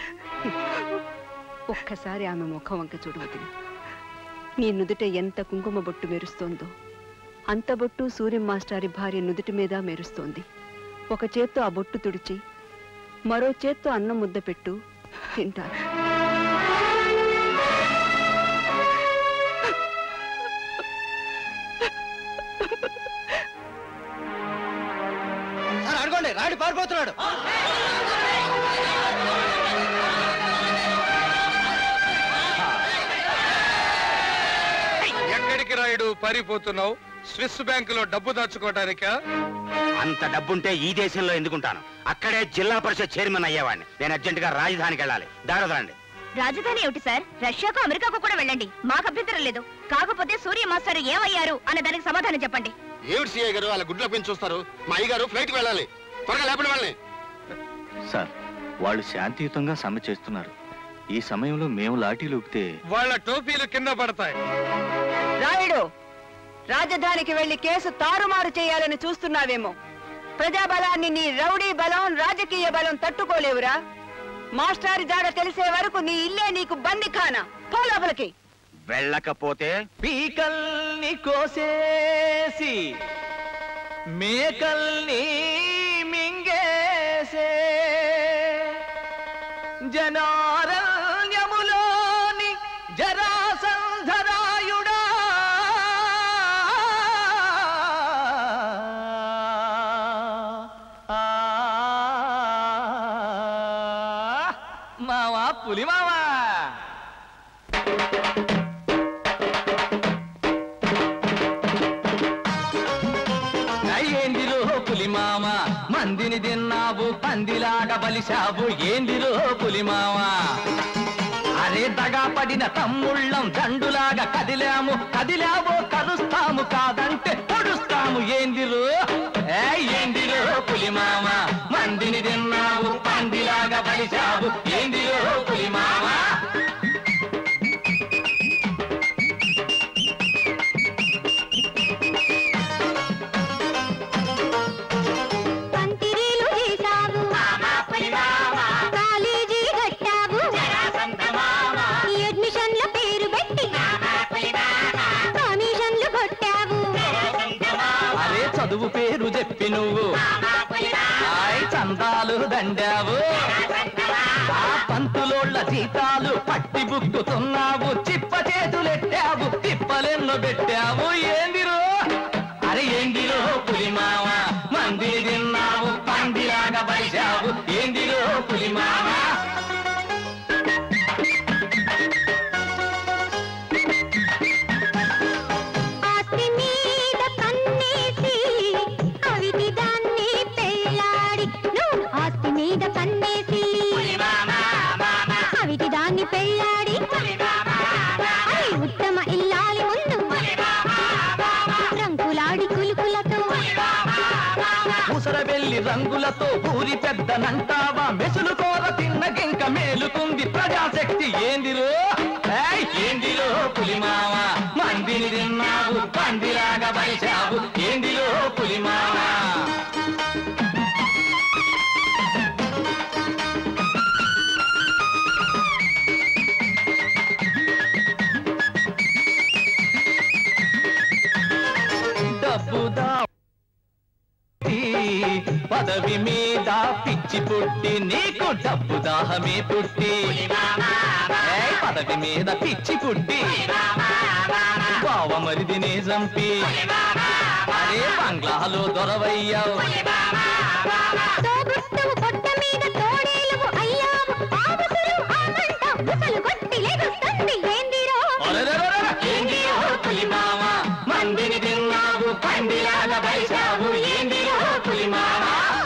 ఒక్కసారి ఆమె ముఖం వంక చూడవద్దు నీ నుదుట ఎంత కుంకుమ బొట్టు మెరుస్తోందో అంత బొట్టు సూర్యం మాస్టారి భార్య నుదుటి మీద మెరుస్తోంది ఒక చేత్తో ఆ బొట్టు తుడిచి మరో చేత్తో అన్నం ముద్ద పెట్టు తింటారు సార్ అడగండి రాయుడు పారిపోతున్నాడు ఎక్కడికి రాయుడు పారిపోతున్నావు స్విస్ బ్యాంకులో డబ్బు దాచుకోవటానికా అంత డబ్బుంటే ఈ దేశంలో ఎందుకుంటాను అక్కడే జిల్లా పరిషత్ చైర్మన్ అయ్యేవాడిని నేను అర్జెంటుగా రాజధానికి వెళ్ళాలి దారదండి రాజధాని ఏమిటి సార్ రష్యాకు అమెరికాకు కూడా వెళ్ళండి మాకు అభ్యంతరం లేదు కాకపోతే సూర్య మాస్టర్ ఏమయ్యారు అనే దానికి సమాధానం చెప్పండి ఏమిటి సిఐ గారు వాళ్ళ గుడ్ల పెంచి చూస్తారు మా అయ్యగారు ఫ్లైట్కి వెళ్ళాలి త్వరగా లేపండి వాళ్ళని సార్ వాళ్ళు శాంతియుతంగా సమ్మె చేస్తున్నారు ఈ సమయంలో మేము లాఠీలు ఊపితే వాళ్ళ టోపీలు కింద పడతాయి రాయుడు రాజధానికి వెళ్లి కేసు తారుమారు చేయాలని చూస్తున్నావేమో ప్రజాబలాన్ని నీ రౌడీ బలం రాజకీయ బలం తట్టుకోలేవురా మాస్టారి జాడ తెలిసే వరకు నీ ఇల్లే నీకు బందిఖానా పో లోపలికి వెళ్ళకపోతే పీకల్ని కోసేసి మేకల్ని మింగేసే జనారణ్యములోని జరాసంధరాయుడా ఆ, మావా పులి మావా ఏందిరో పులిమామ మందిని తిన్నావు పందిలాగా బలిశావు ఏందిరో పులిమామ అరే అరే దగా పడిన తమ్ముళ్ళం దండులాగా కదిలాము కదిలావో కరుస్తాము కాదంటే పొడుస్తాము ఏందిరు ఏ ఏందిరు పులిమామ మందిని తిన్నావు పందిలాగా పలిచావు ఏందిరు పులిమామ పంతిరీలు చేశావు కాలేజీ కట్టావు ఈ అడ్మిషన్ల పేరు పెట్టి కమిషన్లు కొట్టావు అరే చదువు పేరు చెప్పి నువ్వు ఆయ్ చందాలు దండావు ఆ పంతులోళ్ళ జీతాలు పట్టి బుక్కుతున్నావు చిప్ప చేతులెట్టావు తిప్పలెన్నో పెట్టావు ఏందిరో అరే ఏందిరో పులిమావ మంది తిన్నావు పందిలాగా బలిచావు ఏందిరో పులిమావ ఆస్తి మీద కన్నేసి అవిటి దాన్ని పెళ్ళాడి నువ్వు ఆస్తి మీద కన్నేసి అవిటి దాన్ని పెళ్ళాడి అది ఉత్తమ ఇల్లాలి ముందు రంకులాడి కులుకులతో ముసర వెళ్ళి రంగులతో ఊరి పెద్దనంటావా మెసులు కోర తిన్న గింక మేలుకుంది ప్రజాశక్తి ఏందిరో ఏయ్, ఏందిరో పులిమావ మందిని తిన్నావు పందిలాగా బలిచావు ఏందిరో పులిమావ డబ్బుదా పదవి మీద పిచ్చి పుట్టి నీకు డబ్బు దాహమే పుట్టి ఏయ్, పదవి మీద పిచ్చి పుట్టి బావ మరిదినే చంపి అరే బంగ్లాలో దొరవయ్యావు తోబుట్టువు పొట్ట మీద తోడేలువు అయ్యావు ఆవుసురు ఆమంట బుసలు కొట్టి లెగుస్తుంది ఏందిరో అరెరెరెరె, ఏందిరో పులిమామ మందిని తిన్నావు పందిలాగా బలిచావు ఏందిరో పులిమామ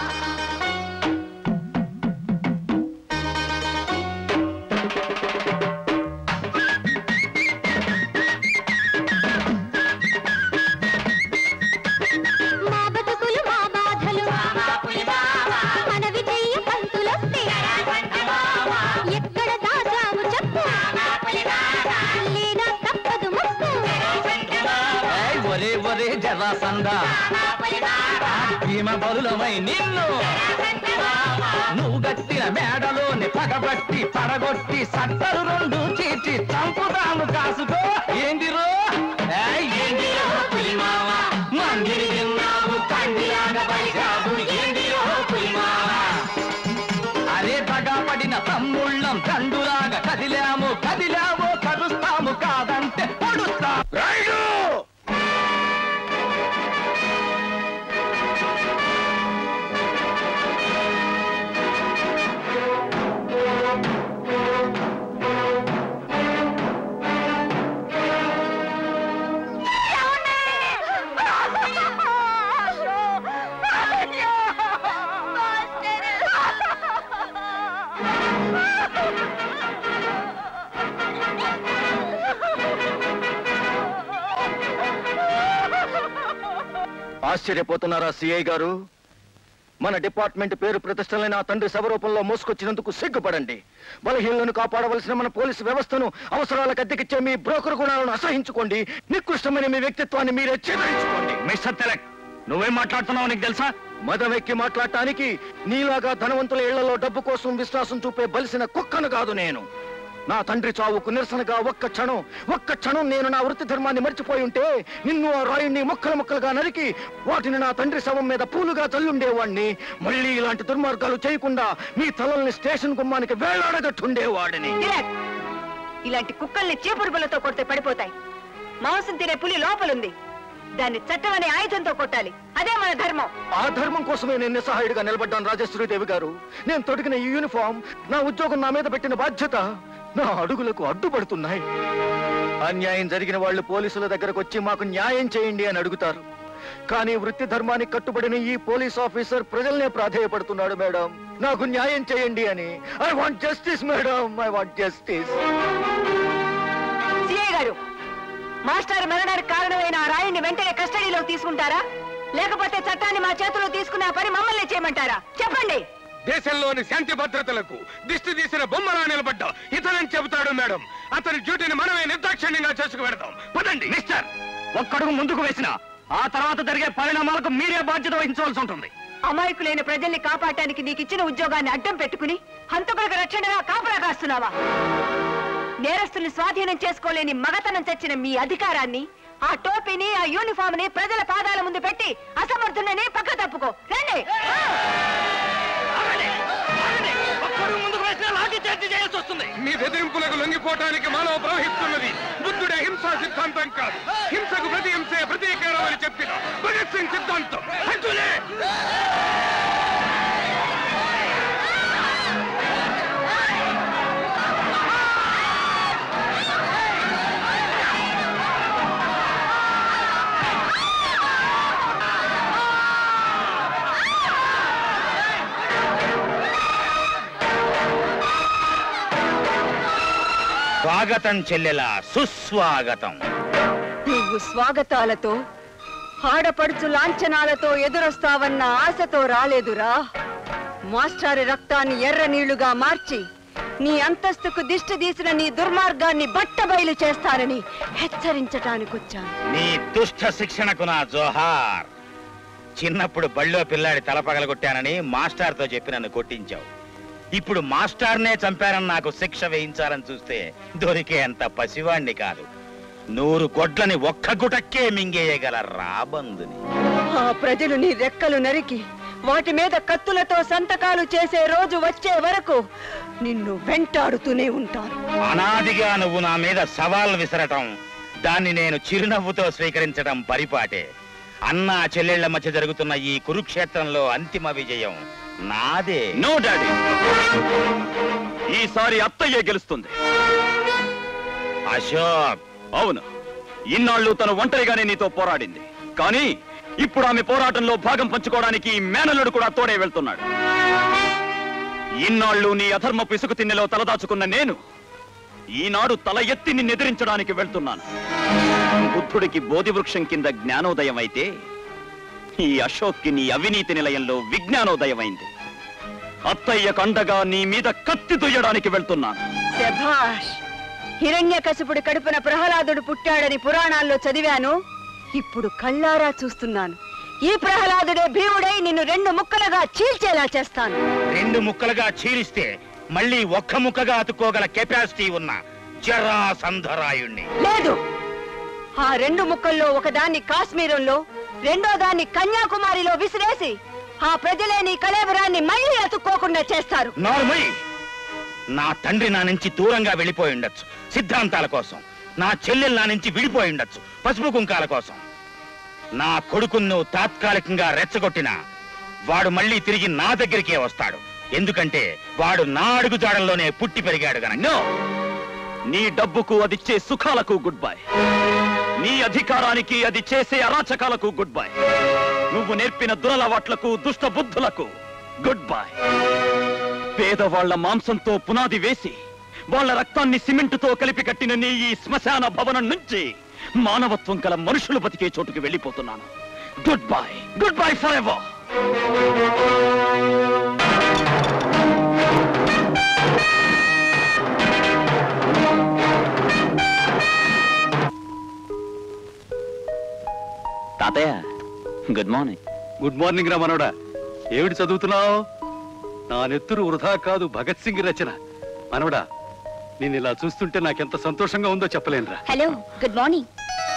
మా బతుకులు మా బాధలు మన విజయ పంతులొస్తే ఎక్కడ దాచావు చెప్పు లేదా తప్పదు ముక్కు ఏయ్, ఒరే ఒరే జరాసంద భీమ బరులమై నిన్ను నువ్వు గట్టిన మేడలోని పగబట్టి పడగొట్టి సత్తరు రెండు చీచి చంపుదాము కాసుకో ఏందిరో ఏయ్, ఏందిరో పులిమావ మందిరి తిన్నావు కండిలాగా పలిచావు ఏందిరో పులిమావ అరే దగా పడిన తమ్ముళ్ళం దండులాగా కదిలాము కదిలాము కరుస్తాము కాదంటే పొడుస్తాము ఆశ్చర్యపోతున్నారా సిఐ గారు మన డిపార్ట్మెంట్ పేరు ప్రతిష్టలైన ఆ తండ్రి శవరూపంలో మోసుకొచ్చినందుకు సిగ్గుపడండి బలహీనలను కాపాడవలసిన మన పోలీసు వ్యవస్థను అవసరాలకు అద్దెకిచ్చే మీ బ్రోకర్ గుణాలను అసహించుకోండి నికృష్టమైన మీ వ్యక్తిత్వాన్ని మీరే చెదరించుకోండి మిస్టర్ తిలక్ నువ్వేం మాట్లాడుతున్నావు నీకు తెలుసా మదం ఎక్కి మాట్లాడటానికి నీలాగా ధనవంతుల ఇళ్లలో డబ్బు కోసం విశ్వాసం చూపే బలిసిన కుక్కను కాదు నేను నా తండ్రి చావుకు నిరసనగా ఒక్క క్షణం ఒక్క క్షణం నేను నా వృత్తి ధర్మాన్ని మర్చిపోయి ఉంటే నిన్ను ఆ రాయుణ్ణి ముక్కలు ముక్కలుగా నరికి వాటిని నా తండ్రి శవం మీద పూలుగా చల్లుండేవాణ్ణి మళ్ళీ ఇలాంటి దుర్మార్గాలు చేయకుండా మీ తలల్ని స్టేషన్ గుమ్మానికి వేలాడగట్టుండేవాడిని తిలక్, ఇలాంటి కుక్కల్ని చీపురుగులతో కొడితే పడిపోతాయి మాంసం తినే పులి లోపలుంది దాన్ని చట్టం అనే ఆయుధంతో కొట్టాలి అదే మన ధర్మం ఆ ధర్మం కోసమే నేను నిస్సహాయుడిగా నిలబడ్డాను రాజేశ్వరీదేవి గారు నేను తొడిగిన ఈ యూనిఫామ్ నా ఉద్యోగం నా మీద పెట్టిన బాధ్యత నా అడుగులకు అడ్డుపడుతున్నాయి అన్యాయం జరిగిన వాళ్ళు పోలీసుల దగ్గరకు వచ్చి మాకు న్యాయం చేయండి అని అడుగుతారు కానీ వృత్తి ధర్మానికి కట్టుబడిన ఈ పోలీస్ ఆఫీసర్ ప్రజల్నే ప్రాధేయపడుతున్నాడు మేడం నాకు న్యాయం చేయండి అని I want justice madam I want justice CI గారు మాస్టర్ మరణానికి కారణమైన ఆ రాయిని వెంటనే కస్టడీలో తీసుకుంటారా లేకపోతే చట్టాన్ని మా చేతిలో తీసుకునే ఆ పని మమ్మల్ని చేయమంటారా చెప్పండి దేశంలోని శాంతి భద్రతలకు దిష్టి తీసిన బొమ్మలా నిలబడ్డా ఇతనని చెబుతాడు మేడం అతని డ్యూటీని మనమే నిర్దాక్షిణ్యంగా చేసుకు పెడతాం పదండి మిస్టర్ ఒక్కడుగు ముందుకు వేసిన ఆ తర్వాత జరిగే పరిణామాలకు మీరే బాధ్యత వహించవలసి ఉంటుంది అమాయకులైన ప్రజల్ని కాపాడటానికి నీకు ఇచ్చిన ఉద్యోగాన్ని అడ్డం పెట్టుకుని హంతకులకు రక్షణగా కాపలా కాస్తున్నావా నేరస్తుల్ని స్వాధీనం చేసుకోలేని మగతనం తెచ్చిన మీ అధికారాన్ని ఆ టోపీని ఆ యూనిఫామ్ ని ప్రజల పాదాల ముందు పెట్టి అసమర్థులని పక్క తప్పుకో రండి మీ బెదిరింపులకు లొంగిపోవటానికి మానవ ప్రవహిస్తున్నది బుద్ధుడే హింసా సిద్ధాంతం కాదు హింసకు ప్రతి హింసే ప్రతీకారం అని చెప్పిన భగత్ సింగ్ సిద్ధాంతం అంతులే స్వాగతం చెల్లెలా సుస్వాగతం నువ్వు స్వాగతాలతో ఆడపడుచు లాంఛనాలతో ఎదురొస్తావన్న ఆశతో రాలేదురా మాస్టారి రక్తాన్ని ఎర్ర నీళ్లుగా మార్చి నీ అంతస్తుకు దిష్టి తీసిన నీ దుర్మార్గాన్ని బట్టబయలు చేస్తానని హెచ్చరించటానికొచ్చాను నీ దుష్ట శిక్షణకు నా జోహార్ చిన్నప్పుడు బళ్ళో పిల్లాడి తల పగలగొట్టానని మాస్టార్తో చెప్పి నన్ను కొట్టించావు ఇప్పుడు మాస్టార్నే చంపారని నాకు శిక్ష వేయించాలని చూస్తే దొరికే అంత పసివాణ్ణి కాదు నూరు గొడ్లని ఒక్క గుటక్కే మింగేయగల రాబందుని ఆ ప్రజలు నీ రెక్కలు నరికి వాటి మీద కత్తులతో సంతకాలు చేసే రోజు వచ్చే వరకు నిన్ను వెంటాడుతూనే ఉంటాను అనాదిగా నువ్వు నా మీద సవాల్ విసరటం దాన్ని నేను చిరునవ్వుతో స్వీకరించడం పరిపాటే అన్నా చెల్లెళ్ల మధ్య జరుగుతున్న ఈ కురుక్షేత్రంలో అంతిమ విజయం నాదే నో డాడీ ఈసారి అత్తయ్యే గెలుస్తుంది అశోక్ అవును ఇన్నాళ్ళు తను ఒంటరిగానే నీతో పోరాడింది కానీ ఇప్పుడు ఆమె పోరాటంలో భాగం పంచుకోవడానికి ఈ మేనల్లుడు కూడా తోడే వెళ్తున్నాడు ఇన్నాళ్ళు నీ అధర్మ పిసుకు తిన్నెలో తలదాచుకున్న నేను ఈనాడు తల ఎత్తి నిన్ను ఎదిరించడానికి వెళ్తున్నాను బుద్ధుడికి బోధి వృక్షం కింద జ్ఞానోదయం అయితే ఈ అశోక్కి నీ అవినీతి నిలయంలో విజ్ఞానోదయమైంది అత్తయ్య కండగా నీ మీద కత్తి దుయ్యడానికి వెళ్తున్నాను శభాష్ హిరణ్యకశిపుడి కడుపున ప్రహ్లాదుడు పుట్టాడని పురాణాల్లో చదివాను ఇప్పుడు కళ్ళారా చూస్తున్నాను ఈ ప్రహ్లాదుడే భీముడై నిన్ను రెండు ముక్కలుగా చీల్చేలా చేస్తాను రెండు ముక్కలుగా చీలిస్తే మళ్ళీ ఒక్క ముక్కగా అతుక్కోగల కెపాసిటీ ఉన్న జరాసంధరాయుణ్ణి లేదు ఆ రెండు ముక్కల్లో ఒకదాన్ని కాశ్మీరంలో రెండో దాన్ని కన్యాకుమారిలో విసిరేసి ఆ ప్రజలే నీ కలేబరాన్ని మళ్ళీ అతుక్కోకుండా చేస్తారు నార్మల్ నా తండ్రి నా నుంచి దూరంగా వెళ్ళిపోయి ఉండొచ్చు సిద్ధాంతాల కోసం నా చెల్లెలు నా నుంచి విడిపోయి ఉండొచ్చు పసుపు కుంకాల కోసం నా కొడుకును నువ్వు తాత్కాలికంగా రెచ్చగొట్టినా వాడు మళ్ళీ తిరిగి నా దగ్గరికే వస్తాడు ఎందుకంటే వాడు నా అడుగు జాడల్లోనే పుట్టి పెరిగాడు గనక నో నీ డబ్బుకు అది ఇచ్చే సుఖాలకు గుడ్ బై నీ అధికారానికి అది చేసే అరాచకాలకు గుడ్ బై నువ్వు నేర్పిన దురలవాట్లకు దుష్ట బుద్ధులకు గుడ్ బై పేదవాళ్ల మాంసంతో పునాది వేసి వాళ్ళ రక్తాన్ని సిమెంటుతో కలిపి కట్టిన నీ ఈ శ్మశాన భవనం నుంచి మానవత్వం గల మనుషులు బతికే చోటుకి వెళ్ళిపోతున్నాను goodbye goodbye forever తాతయ్య గుడ్ మార్నింగ్ గుడ్ మార్నింగ్ రా మనోడా ఏమిటి చదువుతున్నావు నా నెత్తురు వృధా కాదు భగత్ సింగ్ రచన మనవడా నేను ఇలా చూస్తుంటే నాకెంత సంతోషంగా ఉందో చెప్పలేనురా హలో గుడ్ మార్నింగ్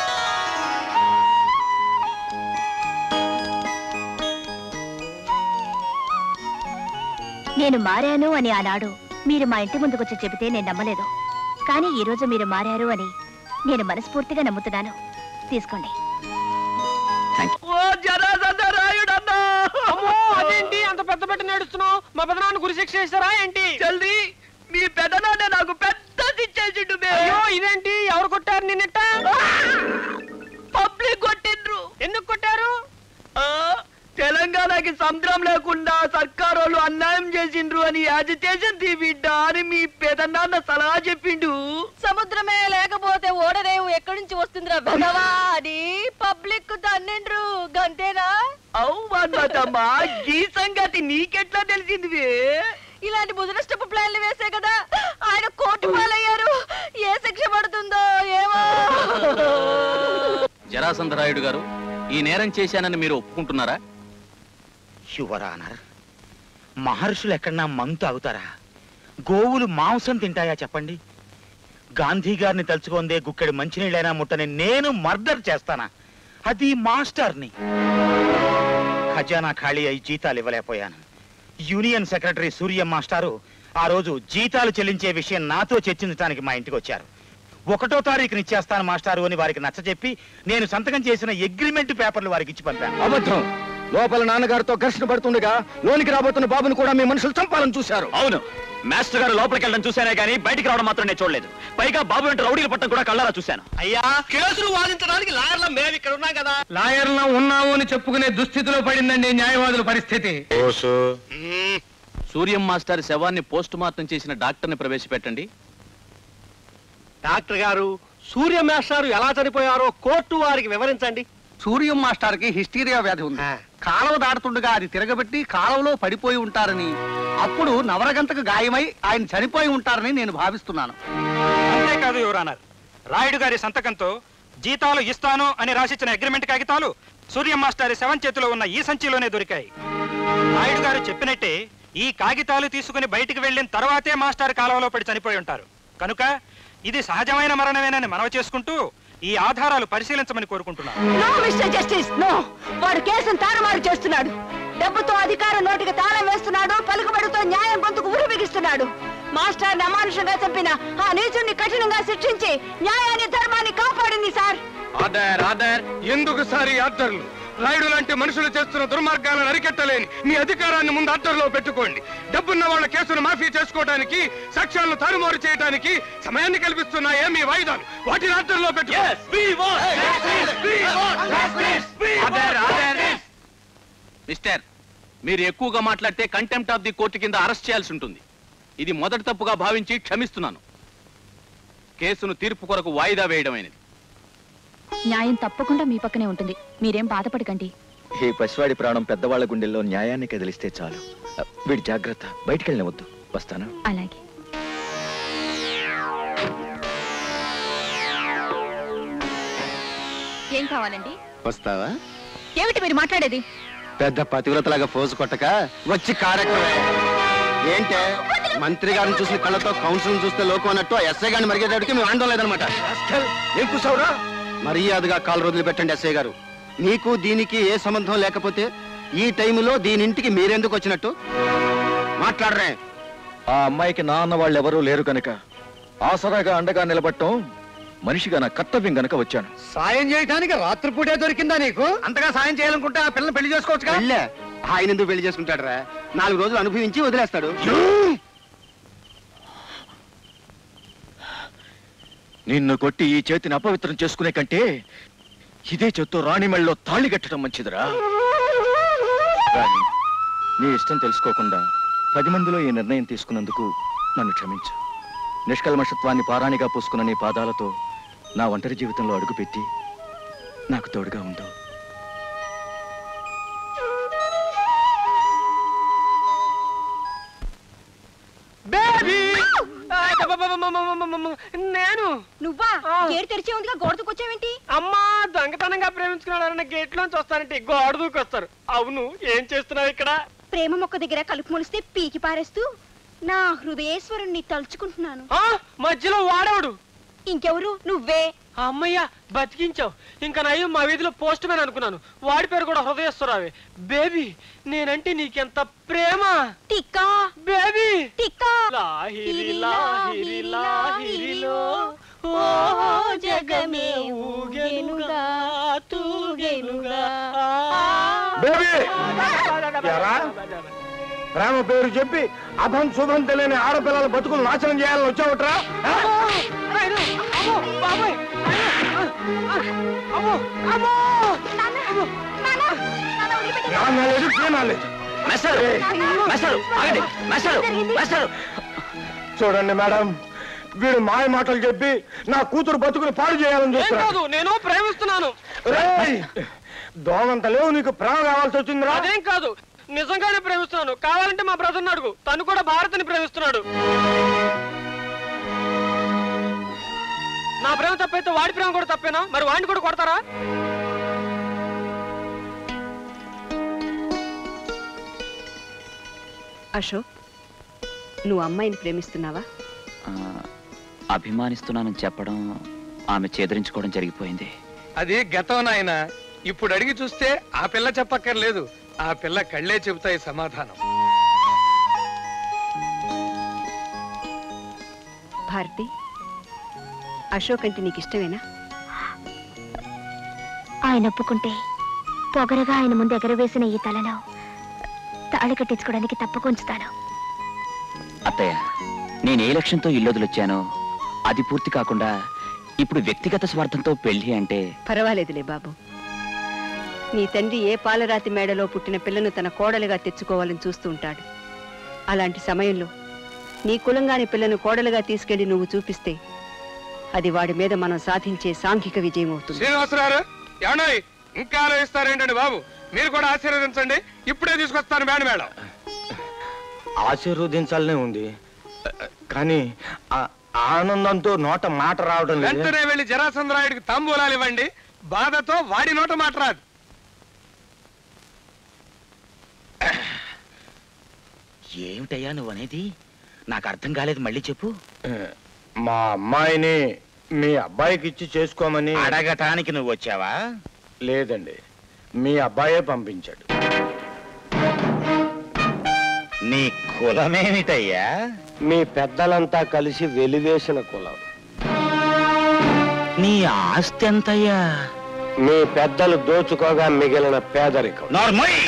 నేను మారాను అని ఆనాడు మీరు మా ఇంటి ముందుకొచ్చి చెబితే నేను నమ్మలేదు కానీ ఈ రోజు మీరు మారారు అని నేను మనస్ఫూర్తిగా నమ్ముతున్నాను తీసుకోండి ఓ జరాసంధరాయుడన్నా అమ్మో అదేంటి అంత పెద్ద పెద్ద నడుస్తున్నావు మా పెదనాన్న గురి శిక్ష చేస్తారా ఏంటి జల్దీ మీ పెదనాన్న నాకు పెద్ద శిక్షేసిండు అయ్యో ఇదేంటి ఎవరు కొట్టారు నిన్నట్ట పబ్లిక్ కొట్టిండ్రు ఎందుకు కొట్టారు తెలంగాణ నాకు సముద్రం లేకుండా సర్కారు వాళ్ళు అన్యాయం చేసిండ్రు అని యాజిటేషన్ తీ బిడ్డ అని మీ పెదనాన్న సలహా చెప్పిండు సముద్రమే లేకపోతే ఓడరేవు ఎక్కడి నుంచి వస్తుందిరా వెదవా అని పబ్లిక్ తన్నిండ్రు గంతేనా అవు మన్మతమ్మా ఈ సంగతి నీకెట్లా తెలిసింది ఇలాంటి ముదనష్టపు ప్లాన్లు వేసే కదా ఆయన కోర్టు పాలయ్యారు ఏ శిక్ష పడుతుందో ఏమో జరాసంధరాయుడు గారు ఈ నేరం చేశానని మీరు ఒప్పుకుంటున్నారా యువరానర్ మహర్షులు ఎక్కడన్నా మంతు అవుతారా గోవులు మాంసం తింటాయా చెప్పండి గాంధీ గారిని తలుచుకుందే గుక్కడి మంచినీళ్ళైనా ముట్టని నేను మర్డర్ చేస్తానా అది మాస్టర్ని ఖజానా ఖాళీ అయి జీతాలు ఇవ్వలేకపోయాను యూనియన్ సెక్రటరీ సూర్య మాస్టారు ఆ రోజు జీతాలు చెల్లించే విషయం నాతో చర్చించడానికి మా ఇంటికి వచ్చారు ఒకటో తారీఖుని ఇచ్చేస్తాను మాస్టారు అని వారికి నచ్చజెప్పి నేను సంతకం చేసిన అగ్రిమెంట్ పేపర్లు వారికి ఇచ్చి పంపాను అబద్ధం లోపల నాన్నగారితో ఘర్షణ పడుతుండగా లోనికి రాబోతున్న బాబును కూడా మీ మనుషులు చంపాలని చూశారు అవును మాస్టర్ గారు లోపలికి వెళ్ళడం చూశానే కానీ బయటికి రావడం మాత్రం నేను చూడలేదు పైగా బాబు వెంట రౌడీలు పట్టడం కూడా కళ్ళారా చూశాను అయ్యా కేసులు వాదించడానికి లాయర్ల మేము ఇక్కడ ఉన్నాం కదా లాయర్లా ఉన్నాము అని చెప్పుకునే దుస్థితిలో పడిందండి న్యాయవాదుల పరిస్థితి సూర్యం మాస్టర్ శవాన్ని పోస్ట్ మార్టం చేసిన డాక్టర్ని ప్రవేశపెట్టండి డాక్టర్ గారు సూర్య మాస్టారు ఎలా చనిపోయారో కోర్టు వారికి వివరించండి సూర్యం మాస్టర్ కి హిస్టీరియా వ్యాధి ఉంది కాలువ దాటుతుండగా అది తిరగబెట్టి కాలువలో పడిపోయి ఉంటారని అప్పుడు నవరగంతకు గాయమై ఆయన చనిపోయి ఉంటారని నేను భావిస్తున్నాను అంతేకాదు యువరానర్ రాయుడు గారి సంతకంతో జీతాలు ఇస్తాను అని రాసిచ్చిన అగ్రిమెంట్ కాగితాలు సూర్యం మాస్టారి సెవెన్ చేతిలో ఉన్న ఈ సంచిలోనే దొరికాయి రాయుడు గారు చెప్పినట్టే ఈ కాగితాలు తీసుకుని బయటికి వెళ్ళిన తర్వాతే మాస్టర్ కాలువలో పడి చనిపోయి ఉంటారు కనుక ఇది సహజమైన మరణమేనని మనవి చేసుకుంటూ ఈ ఆధారాలు పరిశీలించమని కోరుకుంటున్నాను నో మిస్టర్ జస్టిస్ నో వాడు కేసును తారుమారు చేస్తున్నాడు డబ్బుతో అధికారం నోటికి తాళం వేస్తున్నాడు పలుకుబడితో న్యాయం గొంతుకు ఉరి బిగిస్తున్నాడు మాస్టర్ అమానుషంగా చంపిన ఆ నీచుణ్ణి కఠినంగా శిక్షించి న్యాయాన్ని ధర్మాన్ని కాపాడింది సార్ ఆర్డర్ ఆర్డర్ ఎందుకు సార్ ఈ ఆర్డర్లు రాయుడు లాంటి మనుషులు చేస్తున్న దుర్మార్గాలను అరికెట్టలేని మీ అధికారాన్ని ముందు ఆర్డర్లో పెట్టుకోండి డబ్బున్న వాళ్ళ కేసును మాఫీ చేసుకోవడానికి సాక్ష్యాలను తారుమారు చేయడానికి సమయాన్ని కల్పిస్తున్నాయే మీ వాయిదాలు వాటిని ఆర్డర్లో మిస్టర్ మీరు ఎక్కువగా మాట్లాడితే కంటెంప్ట్ ఆఫ్ ది కోర్టు కింద అరెస్ట్ చేయాల్సి ఉంటుంది ఇది మొదటి తప్పుగా భావించి క్షమిస్తున్నాను కేసును తీర్పు కొరకు వాయిదా వేయడమైనది న్యాయం తప్పకుండా మీ పక్కనే ఉంటుంది మీరేం బాధపడకండి ఈ పసివాడి ప్రాణం పెద్దవాళ్ళ గుండెల్లో న్యాయాన్ని కదిలిస్తే చాలు అ, వీడి జాగ్రత్త బయటికి వెళ్ళవద్దు వస్తాను అలాగే ఏం కావాలండి వస్తావా ఏమిటి మీరు మాట్లాడేది పెద్ద పతివ్రతలాగా ఫోజు కొట్టక వచ్చి కారెక్కవే ఏంటే మంత్రి గారిని చూసిన కళ్ళతో కౌన్సిల్ చూస్తే లోకం అన్నట్టు ఆ ఎస్ఐ గారిని మరిగేటడికి మేము ఆందోళన లేదనమాట ఏం కూసావురా మర్యాదగా కాలు రోజులు పెట్టండి ఎస్ఐ గారు నీకు దీనికి ఏ సంబంధం లేకపోతే ఈ టైంలో దీని ఇంటికి మీరెందుకు వచ్చినట్టు మాట్లాడరే ఆ అమ్మాయికి నా అన్న వాళ్ళు ఎవరూ లేరు కనుక ఆసరాగా అండగా నిలబడటం మనిషిగా నా కర్తవ్యం గనక వచ్చాను సాయం చేయడానికి రాత్రిపూటే దొరికిందా నీకు అంతగా సాయం చేయాలనుకుంటే ఆ పిల్లల్ని పెళ్లి చేసుకోవచ్చు వెళ్ళే ఆయన ఎందుకు పెళ్లి చేసుకుంటాడరా నాలుగు రోజులు అనుభవించి వదిలేస్తాడు నిన్ను కొట్టి ఈ చేతిని అపవిత్రం చేసుకునే కంటే ఇదే చేత్తో రాణి మెళ్ళలో తాళి కట్టడం మంచిదిరా రాణి నీ ఇష్టం తెలుసుకోకుండా పది మందిలో ఈ నిర్ణయం తీసుకున్నందుకు నన్ను క్షమించు నిష్కల్మషత్వాన్ని పారాణిగా పూసుకున్న నీ పాదాలతో నా ఒంటరి జీవితంలో అడుగుపెట్టి నాకు తోడుగా ఉండు బేబీ నేను నువ్వా గేట్ తెరిచే ఉందిగా గోడ దూకొచ్చావేంటి అమ్మా దొంగతనంగా ప్రేమించుకున్నాడన్న గేట్ లోంచి వస్తానంటే గోడ దూకొస్తారు అవును ఏం చేస్తున్నావు ఇక్కడ ప్రేమ మొక్క దగ్గర కలుపు మొలిస్తే పీకి పారేస్తూ నా హృదయేశ్వరుణ్ణి తలుచుకుంటున్నాను ఆ, మధ్యలో వాడేవాడు ఇంకెవరు నువ్వే అమ్మయ్యా బతికించావు ఇంకా నయ్యం మా వీధిలో పోస్ట్ మ్యాన్ అనుకున్నాను వాడి పేరు కూడా హృదయస్తురావే బేబీ నేనంటే నీకెంత ప్రేమ టిక్కా బేబీ టిక్కా లాహిరి లాహిరి లాహిరిలో ఓ జగమే ఊగెనుగా తూగెనుగా బేబీ ఎరా? ప్రేమ పేరు చెప్పి అభం శుభం తెలియని ఆడపిల్లల బతుకులు నాశనం చేయాలని వచ్చావుట్రా ఆ? నా లేదు తినాలేదు మెస్సరు మెస్సరు ఆగండి మెస్సరు మెస్సరు చూడండి మేడం వీడు మాయ మాటలు చెప్పి నా కూతురు బతుకుని పాడు చేయాలని ఏం కాదు చూస్తున్నాడు నేను ప్రేమిస్తున్నాను రేయ్! దోమంత లేవు నీకు ప్రేమ కావాల్సి వచ్చిందిరా అదేం కాదు నిజంగానే ప్రేమిస్తున్నాను కావాలంటే మా బ్రదర్ అడుగు తను కూడా భారతిని ప్రేమిస్తున్నాడు నా ప్రేమ తప్పైతే వాడి ప్రేమ కూడా తప్పేనా మరి వాడిని కూడా కొడతారా అశోక్ నువ్వు అమ్మాయిని ప్రేమిస్తున్నావా ఆ, అభిమానిస్తున్నానని చెప్పడం ఆమె చేదరించుకోవడం జరిగిపోయింది అది గతం నాయన ఇప్పుడు అడిగి చూస్తే ఆ పిల్ల చెప్పక్కర్లేదు ఆ పిల్ల కళ్ళే చెబుతాయి సమాధానం భారతి అశోక్ అంటే నీకు ఇష్టమేనా ఆయన ఒప్పుకుంటే పొగరగా ఆయన ముందు ఎగరవేసిన ఈ తలను తాళి కట్టించుకోవడానికి తప్పకుంచుతాను అత్తయ్య నేను ఏ లక్ష్యంతో ఇల్లొదిలొచ్చానో అది పూర్తి కాకుండా ఇప్పుడు వ్యక్తిగత స్వార్థంతో పెళ్లి అంటే పర్వాలేదులే బాబు నీ తండ్రి ఏ పాలరాతి మేడలో పుట్టిన పిల్లను తన కోడలుగా తెచ్చుకోవాలని చూస్తూ ఉంటాడు అలాంటి సమయంలో నీ కులంగాని పిల్లను కోడలుగా తీసుకెళ్లి నువ్వు చూపిస్తే అది వాడి మీద మనం సాధించే సాంఘిక విజయం అవుతుంది శ్రీనివాసరావు ఏమన్నా ఇంకా ఆలోచిస్తారేంటండి బాబు మీరు కూడా ఆశీర్వదించండి ఇప్పుడే తీసుకొస్తాను మేడం మేడం ఆశీర్వదించాలనే ఉంది కానీ ఆ ఆనందంతో నోట మాట రావడం లేదు వెంటనే వెళ్లి జరాసంద్రాయుడికి తాంబూలాలు ఇవ్వండి బాధతో వాడి నోట మాట రాదు ఏమిటయ్యా నువ్వు అనేది నాకు అర్థం కాలేదు మళ్ళీ చెప్పు మా అమ్మాయిని మీ అబ్బాయికి ఇచ్చి చేసుకోమని అడగటానికి నువ్వు వచ్చావా లేదండి మీ అబ్బాయే పంపించాడు నీ కులమేమిటయ్యా మీ పెద్దలంతా కలిసి వెలివేసిన కులం నీ ఆస్తి ఎంతయ్యా మీ పెద్దలు దోచుకోగా మిగిలిన పేదరికం నార్మల్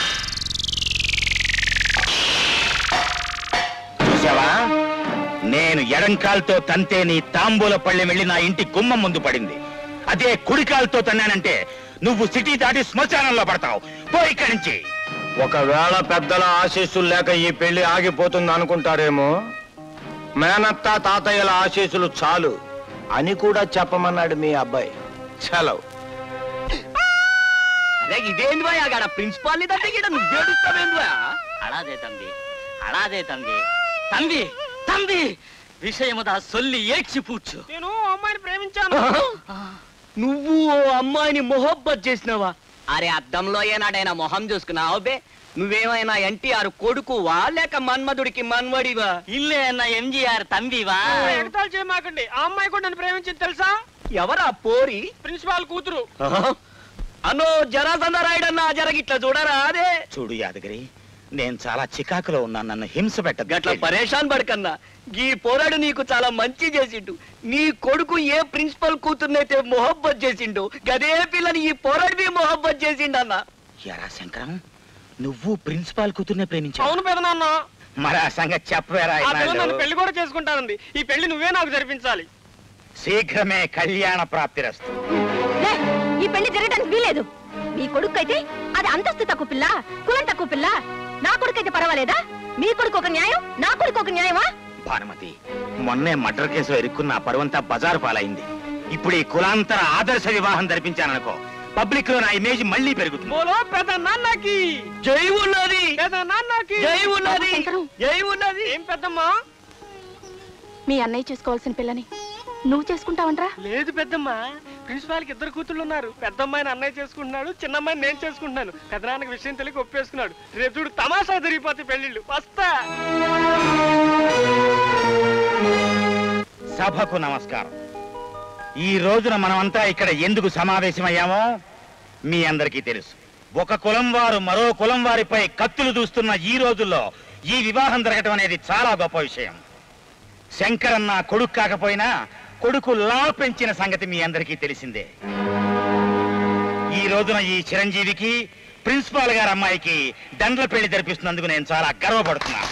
చూసావా నేను ఎడంకాల్తో తంతే నీ తాంబూల పళ్ళెం వెళ్ళి నా ఇంటి గుమ్మం ముందు పడింది అదే కుడికాల్తో తన్నానంటే నువ్వు సిటీ దాటి శ్మశానంలో పడతావు పో ఇక్కడి నుంచి ఒకవేళ పెద్దల ఆశీస్సులు లేక ఈ పెళ్లి ఆగిపోతుంది అనుకుంటారేమో మేనత్త తాతయ్యల ఆశీస్సులు చాలు అని కూడా చెప్పమన్నాడు మీ అబ్బాయి సెలవు అరే ఇదేంది భయ అక్కడ ప్రిన్సిపాల్ ని తప్పి ఇక్కడ నువ్వు ఏడుస్తావేంది భయ అడాదే తంది అడాదే తంది తంది తంది విషయముదా సొల్లి ఏడ్చి పూడ్చు నేను ఆ అమ్మాయిని ప్రేమించాను నువ్వు ఓ అమ్మాయిని మొహబ్బత్ చేసినావా అరే అద్దంలో ఏనాడైనా మొహం చూసుకున్నావు బే నువ్వేమైనా ఎన్టీఆర్ కొడుకువా లేక మన్మధుడికి మన్వడివా ఇల్లే అన్న ఎంజీఆర్ తంబివా ఎగతాలు చేయమాకండి ఆ అమ్మాయి కూడా నన్ను ప్రేమించింది తెలుసా ఎవరా పోరి ప్రిన్సిపాల్ కూతురు అనో జరాసందరాయుడన్నా జరగిట్లా చూడరా అదే చూడు యాదగిరి నేను చాలా చికాకులో ఉన్నాను నన్ను హింస పెట్ట గట్ల పరేషాన్ పడకన్నా ఈ పోరాడు నీకు చాలా మంచి చేసిండు నీ కొడుకు ఏ ప్రిన్సిపల్ కూతుర్నైతే మొహబ్బత్ చేసిండు గదే పిల్లని ఈ పోరాడు మీ మొహబ్బత్ చేసిండన్న ఎరా శంకరం నువ్వు ప్రిన్సిపాల్ కూతుర్నే ప్రేమించావు అవును పెదనాన్న మరి ఆ సంగతి చెప్పవేరా ఆ పిల్ల ఇన్నాళ్ళు? నన్ను పెళ్లి కూడా చేసుకుంటానంది ఈ పెళ్లి నువ్వే నాకు జరిపించాలి శీఘ్రమే కళ్యాణ ప్రాప్తిరస్తు లే, ఈ పెళ్లి జరగడానికి వీలేదు మీ కొడుకు అయితే అది అంతస్తు తక్కువ పిల్ల కులం తక్కువ పిల్ల నా కొడుకు అయితే పర్వాలేదా మీ కొడుకు ఒక న్యాయం నా కొడుకు ఒక న్యాయమా భానుమతి మొన్నే మర్డర్ కేసులో ఇరుక్కున్న ఆ పరువంతా బజారు పాలైంది ఇప్పుడు ఈ కులాంతర ఆదర్శ వివాహం జరిపించాననుకో పబ్లిక్ లో నా ఇమేజ్ మళ్ళీ పెరుగుతుంది బోలో పెద్ద నాన్నకి జై ఉన్నది పెద్ద నాన్నకి జై ఉన్నది జై ఉన్నది ఏం పెద్దమ్మా మీ అన్నయ్య చేసుకోవాల్సిన పిల్లని నువ్వు చేసుకుంటావంట్రా లేదు పెద్దమ్మ ప్రిన్సిపాల్కి ఇద్దరు కూతుళ్ళు ఉన్నారు పెద్ద అమ్మాయిని అన్నయ్య చేసుకుంటున్నాడు చిన్న అమ్మాయిని నేను చేసుకుంటున్నాను పెద్దనాన్నకి విషయం తెలియక ఒప్పేసుకున్నాడు రేపు చూడు తమాషా జరిగిపోతే పెళ్లిళ్ళు వస్తా సభకు నమస్కారం ఈ రోజున మనమంతా ఇక్కడ ఎందుకు సమావేశమయ్యామో మీ అందరికీ తెలుసు ఒక కులం వారు మరో కులం వారిపై కత్తులు దూస్తున్న ఈ రోజుల్లో ఈ వివాహం జరగటం అనేది చాలా గొప్ప విషయం శంకరన్న కొడుకు కాకపోయినా కొడుకు లా పెంచిన సంగతి మీ అందరికీ తెలిసిందే ఈ రోజున ఈ చిరంజీవికి ప్రిన్సిపాల్ గారి అమ్మాయికి దండ్ల పెళ్లి జరిపిస్తున్నందుకు నేను చాలా గర్వపడుతున్నాను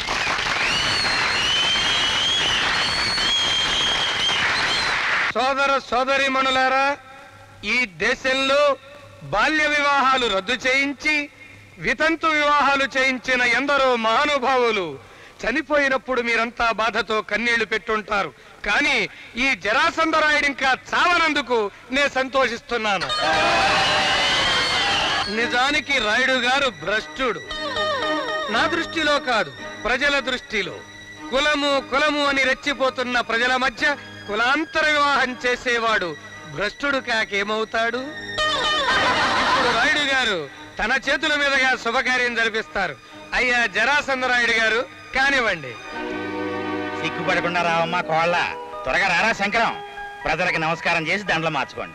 సోదర సోదరీమణులారా ఈ దేశంలో బాల్య వివాహాలు రద్దు చేయించి వితంతు వివాహాలు చేయించిన ఎందరో మహానుభావులు చనిపోయినప్పుడు మీరంతా బాధతో కన్నీళ్లు పెట్టుంటారు కానీ ఈ జరాసంధరాయుడు ఇంకా చావనందుకు నేను సంతోషిస్తున్నాను నిజానికి రాయుడు గారు భ్రష్టుడు నా దృష్టిలో కాదు ప్రజల దృష్టిలో కులము కులము అని రెచ్చిపోతున్న ప్రజల మధ్య కులాంతర వివాహం చేసేవాడు భ్రష్టుడు కాకేమవుతాడు ఇప్పుడు రాయుడు గారు తన చేతుల మీదుగా శుభకార్యం జరిపిస్తారు అయ్యా జరాసంధరాయుడు గారు కానివ్వండి సిగ్గుపడకుండా రావమ్మా కోళ్ళ త్వరగా రారా శంకరం ప్రజలకు నమస్కారం చేసి దండలు మార్చుకోండి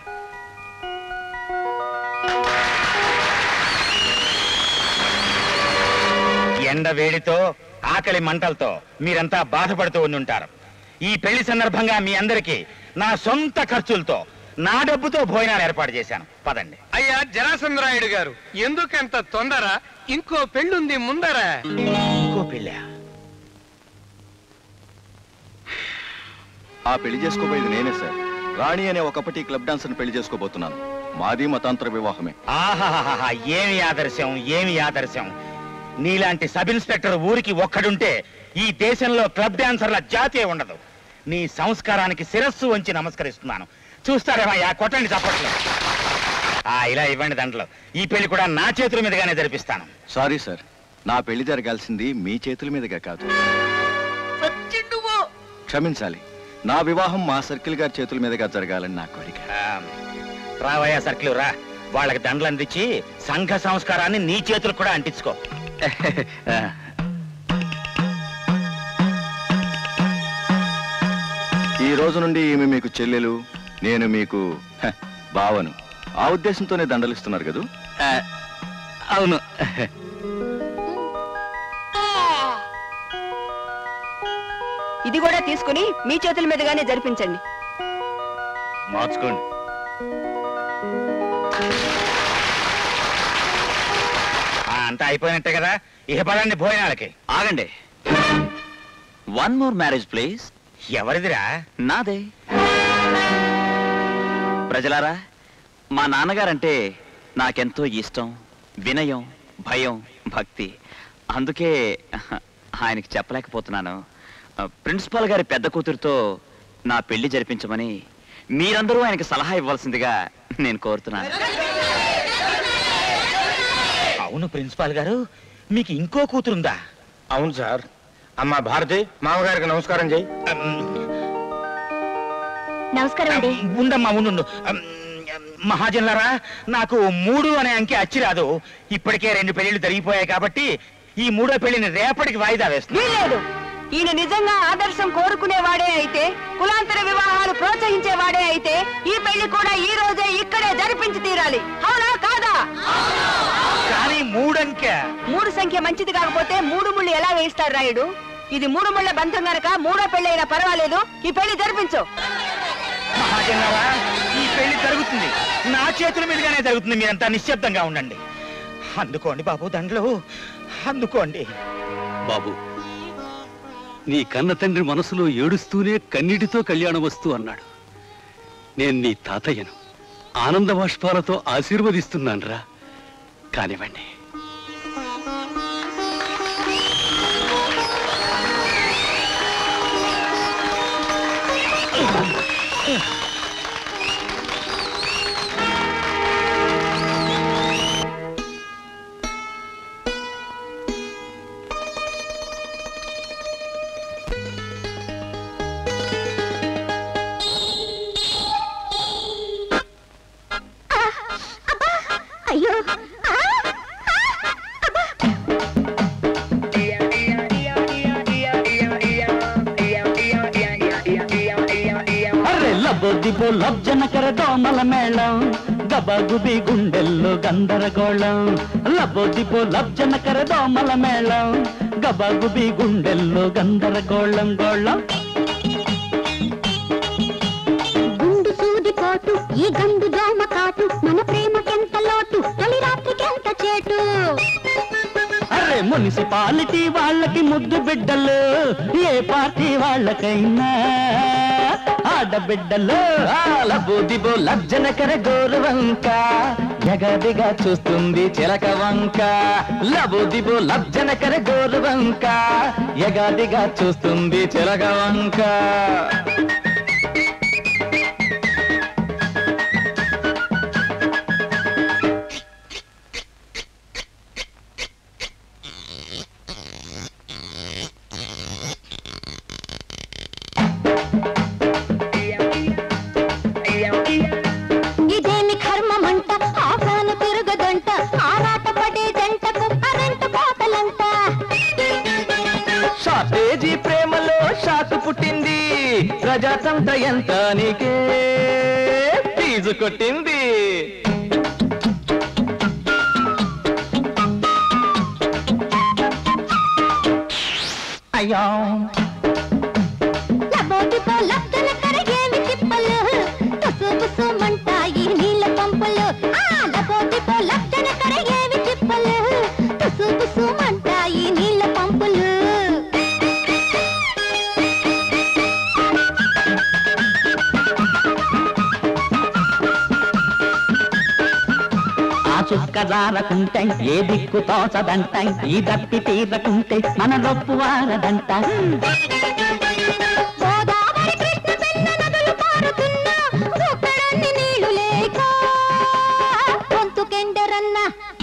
ఎండ వేడితో ఆకలి మంటలతో మీరంతా బాధపడుతూ ఉండుంటారు ఈ పెళ్లి సందర్భంగా మీ అందరికీ నా సొంత ఖర్చులతో నా డబ్బుతో భోజనాలు ఏర్పాటు చేశాను పదండి అయ్యా జరాసంధరాయుడు గారు ఎందుకంత తొందర ఇంకో పెళ్ళుంది ముందర ఇంకో పెళ్ళా ఆ పెళ్లి చేసుకోబోయేది నేనే సార్ రాణి అనే ఒకప్పటి క్లబ్ డాన్సర్ని పెళ్లి చేసుకోబోతున్నాను మాది మతాంతర వివాహమే ఆహాహాహా ఏమి ఆదర్శం ఏమి ఆదర్శం నీలాంటి సబ్ ఇన్స్పెక్టర్ ఊరికి ఒక్కడుంటే ఈ దేశంలో క్లబ్ డాన్సర్ల జాతే ఉండదు నీ సంస్కారానికి శిరస్సు వంచి నమస్కరిస్తున్నాను చూస్తారేమయ్యా కొట్టండి చప్పట్లు ఆ ఇలా ఇవ్వండి దాంట్లో ఈ పెళ్లి కూడా నా చేతుల మీదుగానే జరిపిస్తాను సారీ సార్ నా పెళ్లి జరగాల్సింది మీ చేతుల మీదుగా కాదు క్షమించాలి నా వివాహం మా సర్కిల్ గారి చేతుల మీదుగా జరగాలని నా కోరిక రావయ్యా సర్కిల్ రా వాళ్ళకి దండలు అందించి సంఘ సంస్కారాన్ని నీ చేతులకు కూడా అంటించుకో ఈ రోజు నుండి ఈమె మీకు చెల్లెలు నేను మీకు హ, బావను ఆ ఉద్దేశంతోనే దండలిస్తున్నారు కదూ అవును ఇది కూడా తీసుకుని మీ చేతుల మీదుగానే జరిపించండి మార్చుకోండి ఆ, అంతా అయిపోయినట్టే కదా ఇక పదండి భోజనాలకి ఆగండి వన్ మోర్ మ్యారేజ్ ప్లీజ్ ఎవరిదిరా నాదే ప్రజలారా మా నాన్నగారంటే నాకెంతో ఇష్టం వినయం భయం భక్తి అందుకే ఆయనకి చెప్పలేకపోతున్నాను ప్రిన్సిపాల్ గారి పెద్ద కూతురుతో నా పెళ్లి జరిపించమని మీరందరూ ఆయనకి సలహా ఇవ్వాల్సిందిగా నేను కోరుతున్నాను అవును ప్రిన్సిపాల్ గారు మీకు ఇంకో కూతురుందా అవును సార్ అమ్మా భారతి మామగారికి నమస్కారం చేయి నమస్కారం అండి ఉండమ్మా ఉండు మహాజనులారా నాకు మూడు అనే అంకె అచ్చి రాదు ఇప్పటికే రెండు పెళ్లిళ్ళు జరిగిపోయాయి కాబట్టి ఈ మూడో పెళ్లిని రేపటికి వాయిదా వేస్తుంది వీల్లేదు ఈయన నిజంగా ఆదర్శం కోరుకునేవాడే అయితే కులాంతర వివాహాలు ప్రోత్సహించేవాడే అయితే ఈ పెళ్లి కూడా ఈ రోజే ఇక్కడే జరిపించి తీరాలి అవునా కాదా కానీ మూడంకె మూడు సంఖ్య మంచిది కాకపోతే మూడు ముళ్ళు ఎలా వేయిస్తారు రాయుడు ఇది మూడు ముళ్ళ బంధం గనక మూడో పెళ్లి అయినా పర్వాలేదు ఈ పెళ్లి జరిపించు మహాజనులారా ఈ పెళ్లి జరుగుతుంది నా చేతుల మీదుగానే జరుగుతుంది మీరంతా నిశ్శబ్దంగా ఉండండి అందుకోండి బాబు దండలు అందుకోండి బాబు నీ కన్న తండ్రి మనసులో ఏడుస్తూనే కన్నీటితో కళ్యాణ వస్తూ అన్నాడు నేను నీ తాతయ్యను ఆనంద బాష్పాలతో ఆశీర్వదిస్తున్నానురా కానివ్వండి అయ్యో అరే లబోదిబో లబ్జనకర దోమల మేళం గబగుబి గుండెల్లో గందరగోళం లబోదిబో లబ్జనకర దోమల మేళం గబగుబి గుండెల్లో గందరగోళం గోళం గుండు సూది పోటు ఈ గండు దోమ కాటు మన ప్రేమకెంత లోటు తొలి రాత్రికెంత చేటు అరే మున్సిపాలిటీ వాళ్ళకి ముద్దు బిడ్డలు ఏ పార్టీ వాళ్ళకైనా ఆడబిడ్డలు లబోదిబో లబ్జనకర గౌరవంక ఎగదిగా చూస్తుంది చిలక వంక లబు దిబు లబ్జనకర గోరు వంక ఎగదిగా చూస్తుంది చిలక వంక ఇదేమి కర్మమంట ఆకాను తిరగదంట ఆరాట పడే జంటకు కరెంటు కోతలంట షార్టేజీ ప్రేమలో షాకు పుట్టింది ప్రజాతంత్ర యంత్రానికే ఫీజు కొట్టింది అయ్యో లబోదిబో లబ్జన కరగేమి తిప్పలు కుసు కుసుమంటాయి నీళ్ళ పంపులు ఆ లబోదిబో లబ్జన కరగేమి తిప్పలు కుసు కుసుమంటాయి నీళ్ళ పంపులు ఆ చుక్క జారకుంటే ఏ దిక్కు తోచదంట ఈ దప్పి తీరకుంటే మన రొప్పు వారదంట గోదావరి కృష్ణ పెన్న నదులు పారుతున్నా ఒక్కడన్ని నీళ్లు లేక గొంతుకెండరన్నా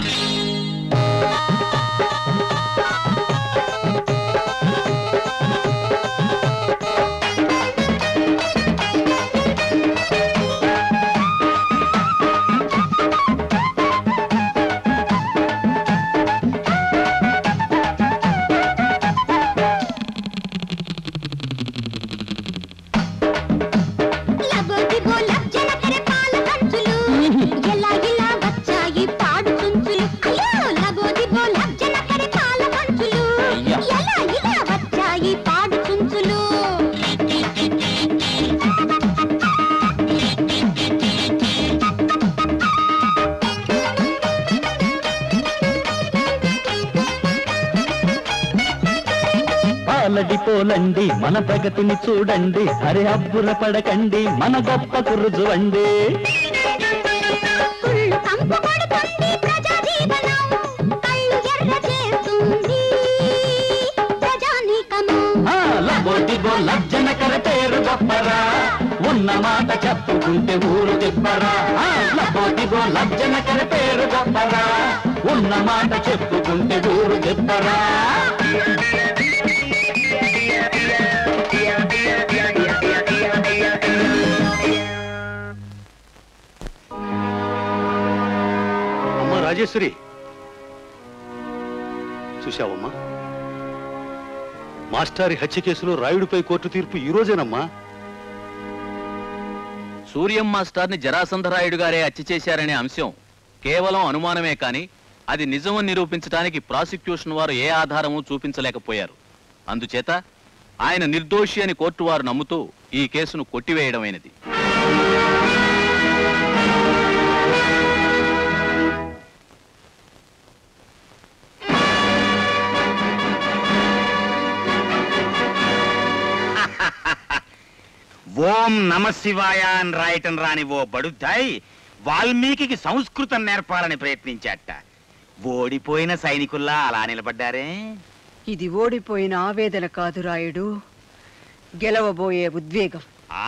లబోదిబో లబ్జన కరె పాల కంచులు ఎలా ఇలా వచ్చాయి పాడు చుంచులు అయ్యో లబోదిబో లబ్జన కరె పాల కంచులు ఎలా ఇలా వచ్చాయి పాడు చుంచులు పాలడి పోలండి మన ప్రగతిని చూడండి అరే అబ్బుర పడకండి మన గొప్ప కురుజువండి కుళ్ళు కంపు పడుతుంది ప్రజా జీవనం కళ్ళు ఎర్ర చేస్తుంది ప్రజానీకము ఆ, లబోదిబో లజ్జన కర పేరు గొప్పరా ఉన్న మాట చెప్పుకుంటే ఊరు తిప్పరా ఆ, లబోదిబో లజ్జన కర పేరు గొప్పరా ఉన్న మాట చెప్పుకుంటే ఊరు తిప్పరా అమ్మా రాజేశ్వరి చూశావమ్మా మాస్టారి హత్య కేసులో రాయుడిపై కోర్టు తీర్పు ఈ రోజేనమ్మా సూర్యం మాస్టర్ని జరాసంధరాయుడు గారే హత్య చేశారనే అంశం కేవలం అనుమానమే కాని అది నిజమని నిరూపించడానికి ప్రాసిక్యూషన్ వారు ఏ ఆధారము చూపించలేకపోయారు అందుచేత ఆయన నిర్దోషి అని కోర్టు వారు నమ్ముతూ ఈ కేసును కొట్టివేయడమైనది ఓం నమ శివాయ అని రాయటం రాని ఓ బడుద్దాయి వాల్మీకి సంస్కృతం నేర్పాలని ప్రయత్నించాట ఓడిపోయిన సైనికుల్లా అలా నిలబడ్డారే ఇది ఓడిపోయిన ఆవేదన కాదు రాయుడు గెలవబోయే ఉద్వేగం ఆ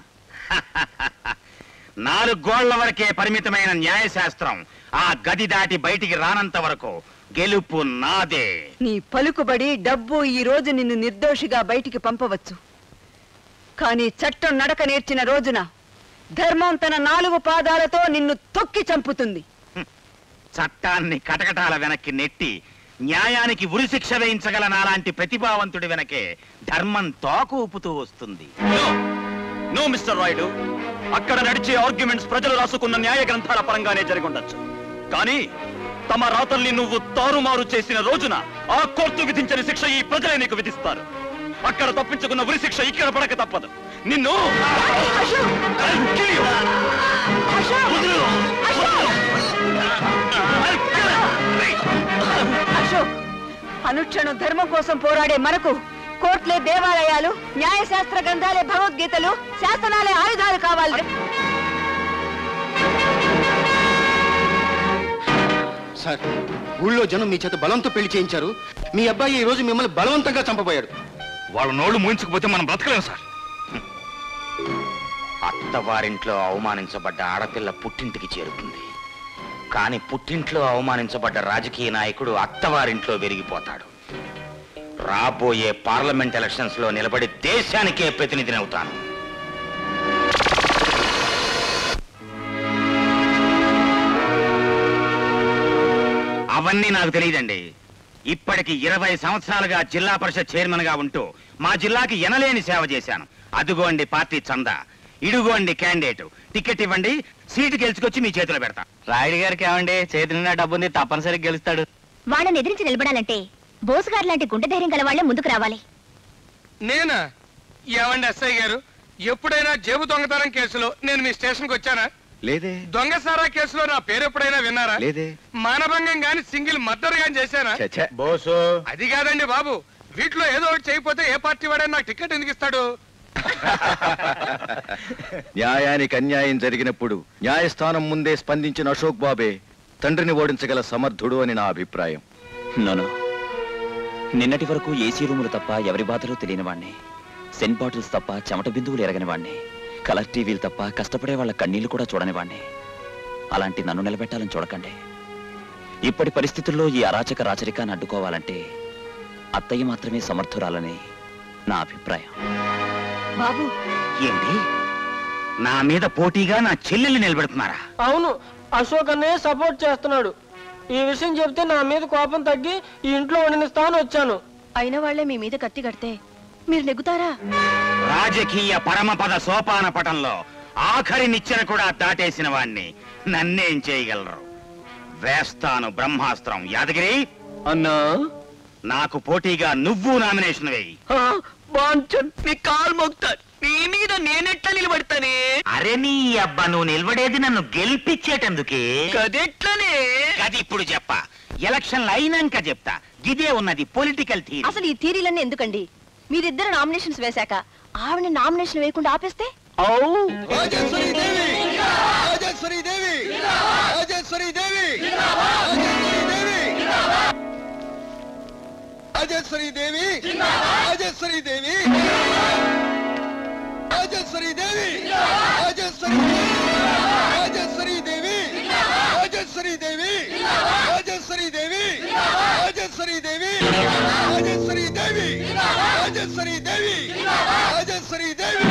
నాలుగు గోళ్ల వరకే పరిమితమైన న్యాయశాస్త్రం ఆ గది దాటి బయటికి రానంత వరకు గెలుపు నాదే నీ పలుకుబడి డబ్బు ఈ రోజు నిన్ను నిర్దోషిగా బయటికి పంపవచ్చు కానీ చట్టం నడక నేర్చిన రోజున ధర్మం తన నాలుగు పాదాలతో నిన్ను తొక్కి చంపుతుంది చట్టాన్ని కటకటాల వెనక్కి నెట్టి న్యాయానికి ఉరిశిక్ష వేయించగల నాలాంటి ప్రతిభావంతుడి వెనకే ధర్మం తోక ఊపుతూ వస్తుంది నో మిస్టర్ రాయుడు అక్కడ నడిచే ఆర్గ్యుమెంట్స్ ప్రజలు రాసుకున్న న్యాయ గ్రంథాల పరంగానే జరిగి ఉండొచ్చు కానీ తమ రాతల్ని నువ్వు తారుమారు చేసిన రోజున ఆ కోర్టు విధించిన శిక్ష ఈ ప్రజలే నీకు విధిస్తారు అక్కడ తప్పించుకున్న ఉరి శిక్ష ఇక్కడ పడక తప్పదు నిన్ను I'll kill you. వదిలు. అశోక్ అనుక్షణం ధర్మం కోసం పోరాడే మనకు కోర్టులే దేవాలయాలు న్యాయశాస్త్ర గ్రంథాలే భగవద్గీతలు శాసనాలే ఆయుధాలు కావాలి సార్ ఊళ్ళో జనం మీ చేత బలంతో పెళ్లి చేయించారు మీ అబ్బాయి ఈ రోజు మిమ్మల్ని బలవంతంగా చంపబోయాడు వాళ్ళ నోళ్లు మూయించకపోతే మనం బ్రతకలేం సార్ అత్తవారింట్లో అవమానించబడ్డ ఆడపిల్ల పుట్టింటికి చేరుతుంది కానీ పుట్టింట్లో అవమానించబడ్డ రాజకీయ నాయకుడు అత్తవారింట్లో వెరిగిపోతాడు రాబోయే పార్లమెంట్ ఎలక్షన్స్ లో నిలబడి దేశానికే ప్రతినిధిని అవుతాను అవన్నీ నాకు తెలియదండి ఇప్పటికి ఇరవై సంవత్సరాలుగా జిల్లా పరిషత్ చైర్మన్ గా ఉంటూ మా జిల్లాకి ఎనలేని సేవ చేశాను అదుగోండి పార్టీ చందా ఇడుగోండి క్యాండిడేట్ టికెట్ ఇవ్వండి సీటు గెలుచుకొచ్చి మీ చేతిలో పెడతా రాయుడు గారికి ఏమండి చేతి నిండా డబ్బుంది తప్పనిసరిగా గెలుస్తాడు వాళ్ళని ఎదిరించి నిలబడాలంటే బోసు గారు లాంటి గుండె ధైర్యం గల వాళ్ళే ముందుకు రావాలి నేనా ఏమండి ఎస్ఐ గారు ఎప్పుడైనా జేబు దొంగతనం కేసులో నేను మీ స్టేషన్కి వచ్చానా లేదే దొంగసారా కేసులో నా పేరు ఎప్పుడైనా విన్నారా లేదే మానభంగం గాని సింగిల్ మర్డర్ గాని చేశానా చచ్చా. బోసు అది కాదండి బాబు వీటిలో ఏదో ఒకటి చేయకపోతే ఏ పార్టీ వాడైనా నాకు టికెట్ ఎందుకు ఇస్తాడు న్యాయానికి అన్యాయం జరిగినప్పుడు న్యాయస్థానం ముందే స్పందించిన అశోక్ బాబే తండ్రిని ఓడించగల సమర్థుడు అని నా అభిప్రాయం నోను నిన్నటి వరకు ఏసీ రూములు తప్ప ఎవరి బాధలు తెలియని వాణ్ణి సెంట్ బాటిల్స్ తప్ప చెమట బిందువులు ఎరగని వాణ్ణి కలర్ టీవీలు తప్ప కష్టపడే వాళ్ళ కన్నీళ్లు కూడా చూడని వాణ్ణి అలాంటి నన్ను నిలబెట్టాలని చూడకండి ఇప్పటి పరిస్థితుల్లో ఈ అరాచక రాచరికాన్ని అడ్డుకోవాలంటే అత్తయ్య మాత్రమే సమర్థురాలని నా అభిప్రాయం బాబు ఏంటి నా మీద పోటీగా నా చెల్లెల్ని నిలబెడుతున్నారా అవును అశోక్ అన్నయ్య సపోర్ట్ చేస్తున్నాడు ఈ విషయం చెప్తే నా మీద కోపం తగ్గి ఈ ఇంట్లో వండినిస్తాను వచ్చాను అయిన వాళ్లే మీ మీద కత్తి కడితే మీరు నెగ్గుతారా రాజకీయ పరమపద సోపాన పటంలో ఆఖరి నిచ్చెన కూడా దాటేసిన వాణ్ణి నన్నేం చేయగలరు వేస్తాను బ్రహ్మాస్త్రం యాదగిరి అన్నా నాకు పోటీగా నువ్వు నామినేషన్ వేయి బాంచన్ నీ కాలు మోగుతా నీ మీద నేనెట్లా నిలబడతానే అరే నీ అబ్బా నువ్వు నిలబడేది నన్ను గెలిపించేటందుకే కదెట్లనే అది ఇప్పుడు చెప్ప ఎలక్షన్లు అయినాక చెప్తా గిదే ఉన్నది పొలిటికల్ థీరీ అసలు ఈ థీరీలన్నీ ఎందుకండి మీరిద్దరు నామినేషన్స్ వేశాక ఆవిడ నామినేషన్ వేయకుండా ఆపేస్తే రాజేశ్వరి దేవి రాజేశ్వరి దేవి రాజేశ్వరి దేవి రాజేశ్వరి దేవి రాజేశ్వరి దేవి రాజేశ్వరి దేవి రాజేశ్వరి రాజేశ్వరి దేవి రాజేశ్వరి దేవి రాజేశ్వరి దేవి రాజేశ్వరి దేవి రాజేశ్వరి దేవి రాజేశ్వరి దేవి రాజేశ్వరి దేవి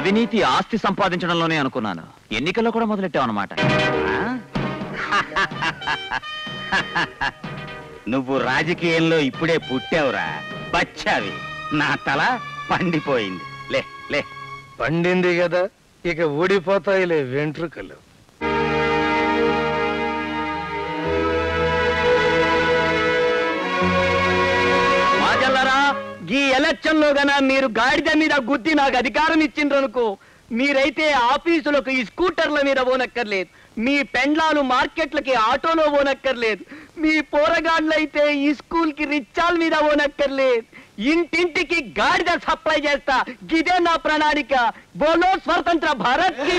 అవినీతి ఆస్తి సంపాదించడంలోనే అనుకున్నాను ఎన్నికల్లో కూడా మొదలెట్టావు అనమాట నువ్వు రాజకీయంలో ఇప్పుడే పుట్టావురా బచ్చావి నా తల పండిపోయింది లే లే పండింది కదా ఇక ఊడిపోతాయిలే వెంట్రుకలు మాజల్లరా ఈ ఎలక్షన్ లో గన మీరు గాడిద మీద గుద్ది నాకు అధికారం ఇచ్చిండ్రనుకో మీరైతే ఆఫీసులకు ఈ స్కూటర్ల మీద పోనక్కర్లేదు మీ పెండ్లాలు మార్కెట్లకి ఆటోలో పోనక్కర్లేదు మీ పోరగాళ్ళైతే ఈ స్కూల్ కి రిచ్చాల మీద పోనక్కర్లేదు ఇంటింటికి గాడిద సప్లై చేస్తా గిదే నా ప్రణాళిక బోలో స్వతంత్ర భారత్ కి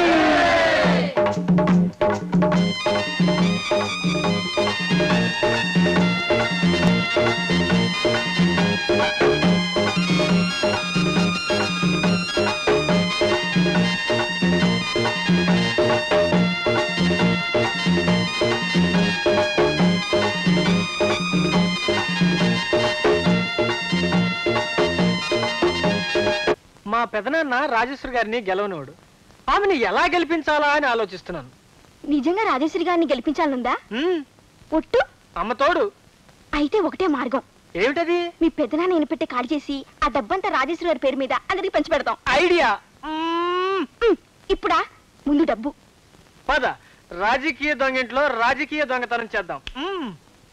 మా పెదనాన్న రాజేశ్వరి గారిని గెలవనోడు ఆమెను ఎలా గెలిపించాలా అని ఆలోచిస్తున్నాను నిజంగా రాజేశ్వరి గారిని గెలిపించాలనుందా ఒట్టు అమ్మ తోడు అయితే ఒకటే మార్గం ఏమిటది మీ పెద్దనా నేను పెట్టి కాల్ చేసి ఆ డబ్బంతా రాజేశ్వరి గారి పేరు మీద అందరికి పంచి పెడతాం ఐడియా ఇప్పుడా ముందు డబ్బు పద రాజకీయ దొంగింట్లో రాజకీయ దొంగతనం చేద్దాం మ్మ్.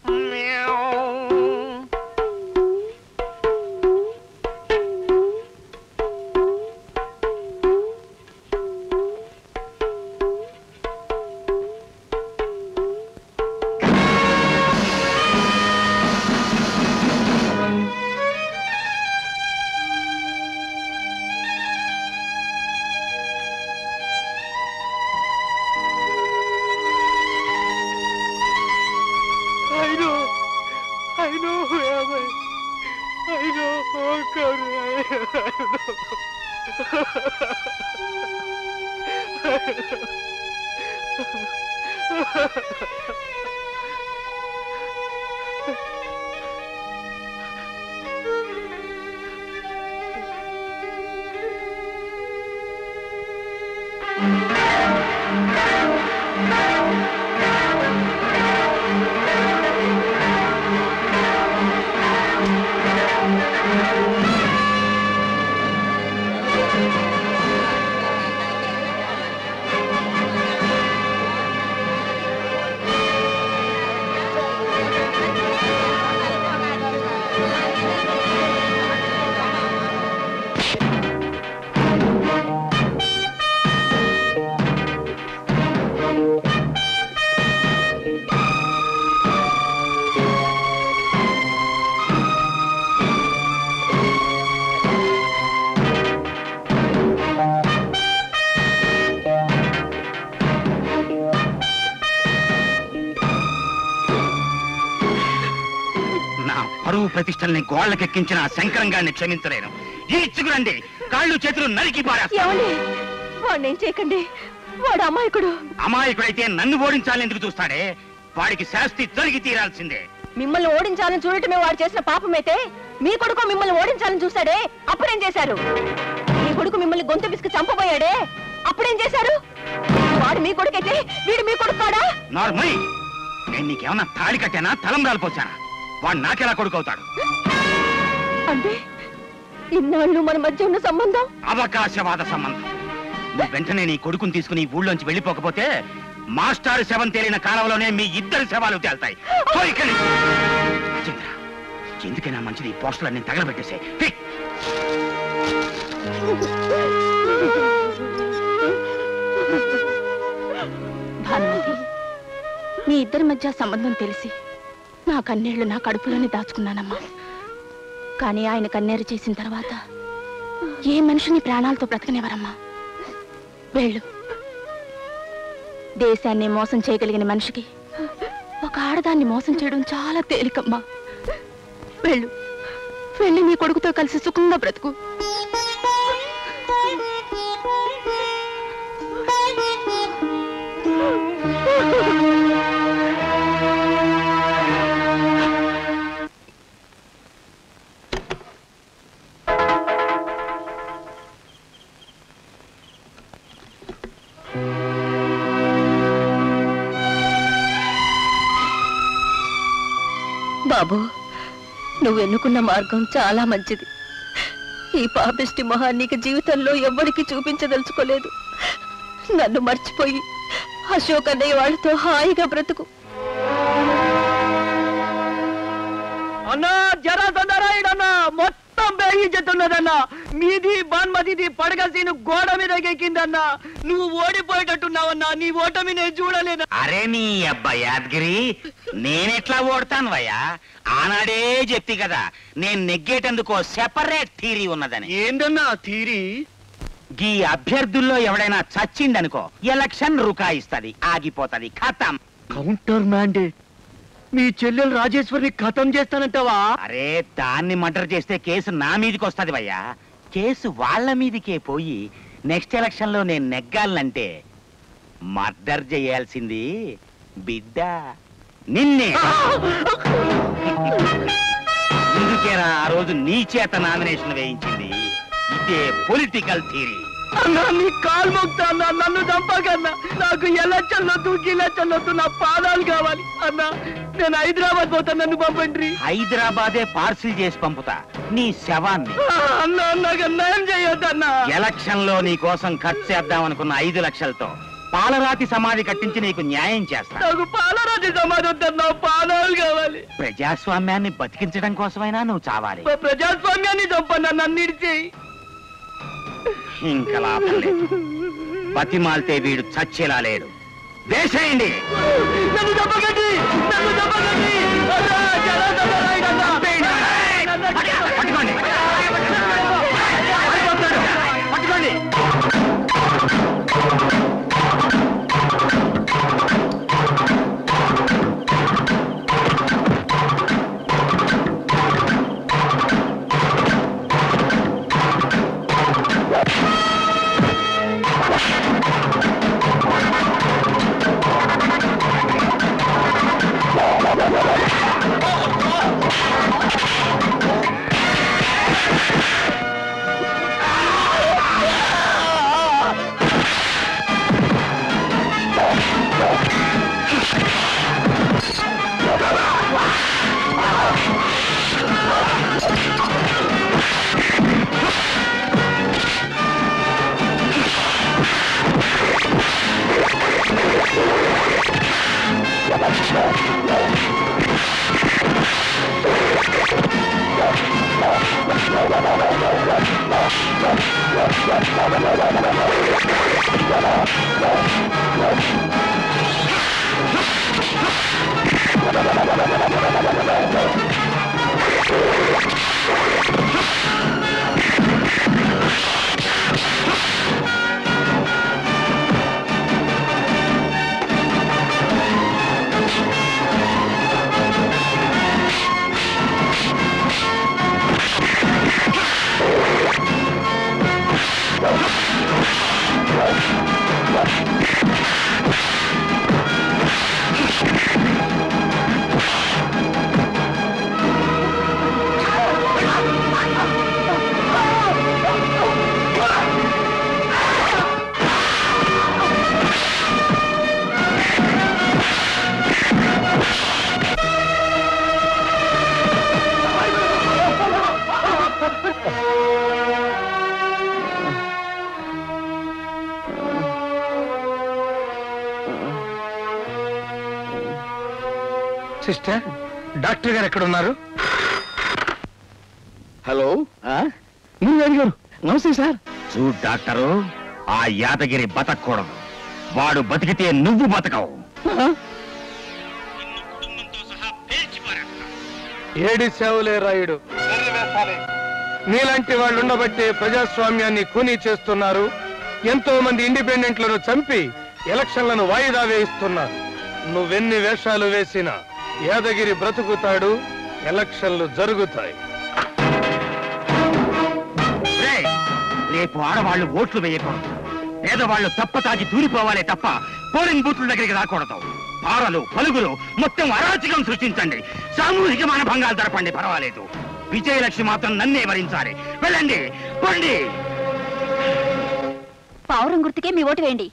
I know. I know who am I. I know. Oh God. I నా పరువు ప్రతిష్టల్ని గోళ్ళకెక్కించిన ఆ శంకరంగాన్ని క్షమించలేను ఈడ్చుకురండి కాళ్ళు చేతులు నరికి పారేస్తా ఏమండి వాడిని చేయకండి వాడు అమాయకుడు అమాయకుడైతే నన్ను ఓడించాలని ఎందుకు చూస్తాడే వాడికి శాస్తి జరిగి తీరాల్సిందే మిమ్మల్ని ఓడించాలని చూడటమే వాడు చేసిన పాపమైతే మీ కొడుకు మిమ్మల్ని ఓడించాలని చూశాడే అప్పుడేం చేశారు మీ కొడుకు మిమ్మల్ని గొంతు పిసుకు చంపబోయాడే అప్పుడేం చేశారు వాడు మీ కొడుకైతే వీడు మీ కొడుకు కాడా నార్మల్ నేను నీకేమన్నా తాళి కట్టానా తలంబ్రాలు పోసానా వాడు నాకెలా కొడుకవుతాడు అంటే ఇన్నాళ్ళు మన మధ్య ఉన్న సంబంధం అవకాశవాద సంబంధం నువ్వు వెంటనే నీ కొడుకుని తీసుకుని ఈ ఊళ్ళోంచి వెళ్ళిపోకపోతే మాస్టారు శవం తేలిన కాలంలోనే మీ ఇద్దరు శవాలు తేల్తాయి పో ఇక్కడి నుంచి. రాజేంద్ర, ఎందుకైనా మంచిది ఈ పోస్టులన్నీ తగలబెట్టేసే భానుమతి మీ ఇద్దరి మధ్య సంబంధం తెలిసి నా కన్నీళ్లు నా కడుపులోనే దాచుకున్నానమ్మా కానీ ఆయన కన్నీరు చేసిన తర్వాత ఏ మనిషిని ప్రాణాలతో బ్రతకనివ్వరమ్మా వెళ్ళు దేశాన్ని మోసం చేయగలిగిన మనిషికి ఒక ఆడదాన్ని మోసం చేయడం చాలా తేలికమ్మా వెళ్ళు వెళ్ళి నీ కొడుకుతో కలిసి సుఖంగా బ్రతుకు బాబు నువ్వు ఎన్నుకున్న మార్గం చాలా మంచిది ఈ పాపిష్టి మొహాన్ని జీవితంలో ఎవ్వడికి చూపించదలుచుకోలేదు నన్ను మర్చిపోయి అశోక్ అన్నయ్య వాళ్ళతో హాయిగా బ్రతుకు అన్నా జరాసందరాయుడన్నా మొత్తం బేగించుతున్నదన్నా మీది బాన్మతిది పడగ సీను గోడ మీద ఎక్కిందన్నా నువ్వు ఓడిపోయేటట్టున్నావన్నా నీ ఓటమి నేను చూడలేనా అరే నీ అబ్బా యాదగిరి నేనెట్లా ఓడతాను వయ్యా ఆనాడే చెప్తి కదా నేను నెగ్గేటందుకో సెపరేట్ థీరీ ఉన్నదని ఏందన్నా థీరీ గీ అభ్యర్థుల్లో ఎవడైనా చచ్చిండనుకో ఎలక్షన్ రుకాయిస్తది ఆగిపోతది ఖతం కౌంటర్ మ్యాండేట్ మీ చెల్లెలు రాజేశ్వరిని ఖతం చేస్తానంటావా అరే దాన్ని మర్డర్ చేస్తే కేసు నా మీదకి వస్తది భయ్యా కేసు వాళ్ళ మీదికే పోయి నెక్స్ట్ ఎలక్షన్ లో నేను నెగ్గాలంటే మర్డర్ చేయాల్సింది బిడ్డ నిన్నే అందుకేరా ఆ రోజు నీ చేత నామినేషన్ వేయించింది ఇదే పొలిటికల్ థీరీ అన్నా నీ కాలు మొక్తా అన్నా నన్ను చంపకన్నా నాకు ఎలక్షన్ వద్దు గిలక్షన్ వద్దు నా పాదాలు కావాలి అన్నా నేను హైదరాబాద్ పోతా నన్ను పంపండి హైదరాబాదే పార్సిల్ చేసి పంపుతా నీ శవాన్ని అన్నా నాకు అన్యాయం చేయొద్దన్నా ఎలక్షన్ లో నీ కోసం ఖర్చు చేద్దాం అనుకున్న ఐదు లక్షలతో పాలరాతి సమాధి కట్టించి నీకు న్యాయం చేస్తా నాకు పాలరాజు సమాధి వద్దన్నా పాదాలు కావాలి ప్రజాస్వామ్యాన్ని బతికించడం కోసమైనా నువ్వు చావాలి ప్ర- ప్రజాస్వామ్యాన్ని చంపన్నా నన్ను ఇడిచేయి ఇంకా లాభం లేదు బతిమాలితే వీడు చచ్చేలా లేడు వేసేయండి నన్ను చంపకండి నన్ను చంపకండి అన్నా, జరాసందరాయుడన్నా. పట్టుకోండి పట్టుకోండి సిస్టర్ డాక్టర్ గారు ఎక్కడ ఉన్నారు హలో గారు నమస్తే సార్ చూడు డాక్టరు ఆ యాదగిరి బతకూడదు వాడు బతికితే నువ్వు బతకవు ఏడి సేవలే రాయుడు నీలాంటి వాళ్ళు ఉండబట్టే ప్రజాస్వామ్యాన్ని కూనీ చేస్తున్నారు ఎంతో మంది ఇండిపెండెంట్లను చంపి ఎలక్షన్లను వాయిదా వేయిస్తున్నారు నువ్వెన్ని వేషాలు వేసినా యాదగిరి బ్రతుకుతాడు ఎలక్షన్లు జరుగుతాయి రేయ్, రేపు ఆడవాళ్ళు ఓట్లు వేయకూడదు పేదవాళ్ళు తప్ప తాగి తూరిపోవాలే తప్ప పోలింగ్ బూత్ల దగ్గరికి రాకూడదు పారలు పలుగులు మొత్తం అరాచకం సృష్టించండి సామూహిక మానభంగాలు జరపండి పర్వాలేదు విజయలక్ష్మి మాత్రం నన్నే భరించాలి వెళ్ళండి పండి పావురం గుర్తుకే మీ ఓటు వేయండి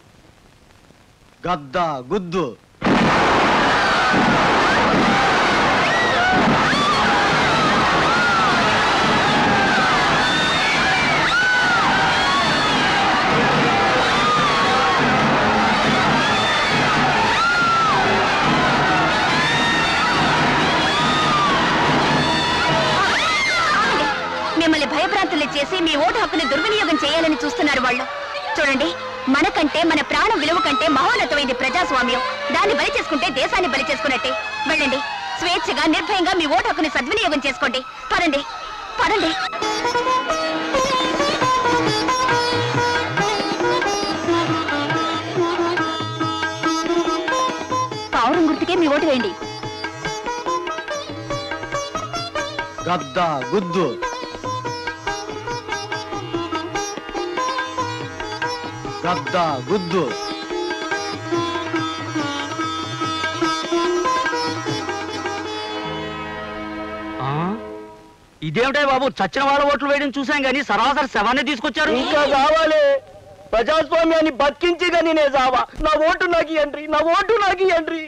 గద్ద గుద్దు మిమ్మల్ని భయభ్రాంతులు చేసి మీ ఓటు హక్కుని దుర్వినియోగం చేయాలని చూస్తున్నారు వాళ్ళు చూడండి మనకంటే మన ప్రాణం విలువ కంటే మహోన్నతమైంది ప్రజాస్వామ్యం దాన్ని బలి చేసుకుంటే దేశాన్ని బలి చేసుకున్నట్టే వెళ్ళండి స్వేచ్ఛగా నిర్భయంగా మీ ఓటు హక్కుని సద్వినియోగం చేసుకోండి పదండి పదండి పావురం గుర్తుకే మీ ఓటు వేయండి గద్ద గుద్దు గద్ద గుద్దు ఇదేమిటే బాబు చచ్చిన వాళ్ళ ఓట్లు వేయడం చూసాం కానీ సరాసరి శవాన్ని తీసుకొచ్చారు ఇంకా కావాలి ప్రజాస్వామ్యాన్ని బతికించి కానీ నేను సావా నా ఓటు నాకు ఇయ్యండ్రి నా ఓటు నాకు ఇయ్యండ్రి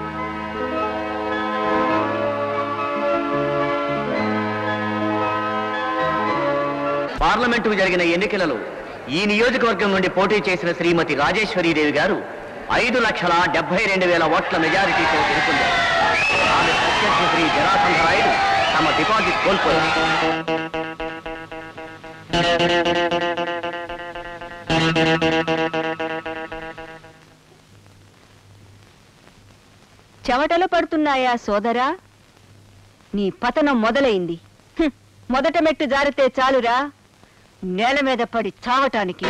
పార్లమెంటుకు జరిగిన ఎన్నికలలో ఈ నియోజకవర్గం నుండి పోటీ చేసిన శ్రీమతి రాజేశ్వరీదేవి గారు ఐదు లక్షల డెబ్బై రెండు వేల ఓట్ల మెజారిటీతో గెలుపొందారు ఆమె ప్రత్యర్థి శ్రీ జరాసంధరాయుడు తమ డిపాజిట్ కోల్పోయారు చెమటలు పడుతున్నాయా సోదరా నీ పతనం మొదలైంది హ్మ్, మొదట మెట్టు జారితే చాలురా నేల మీద పడి చావటానికి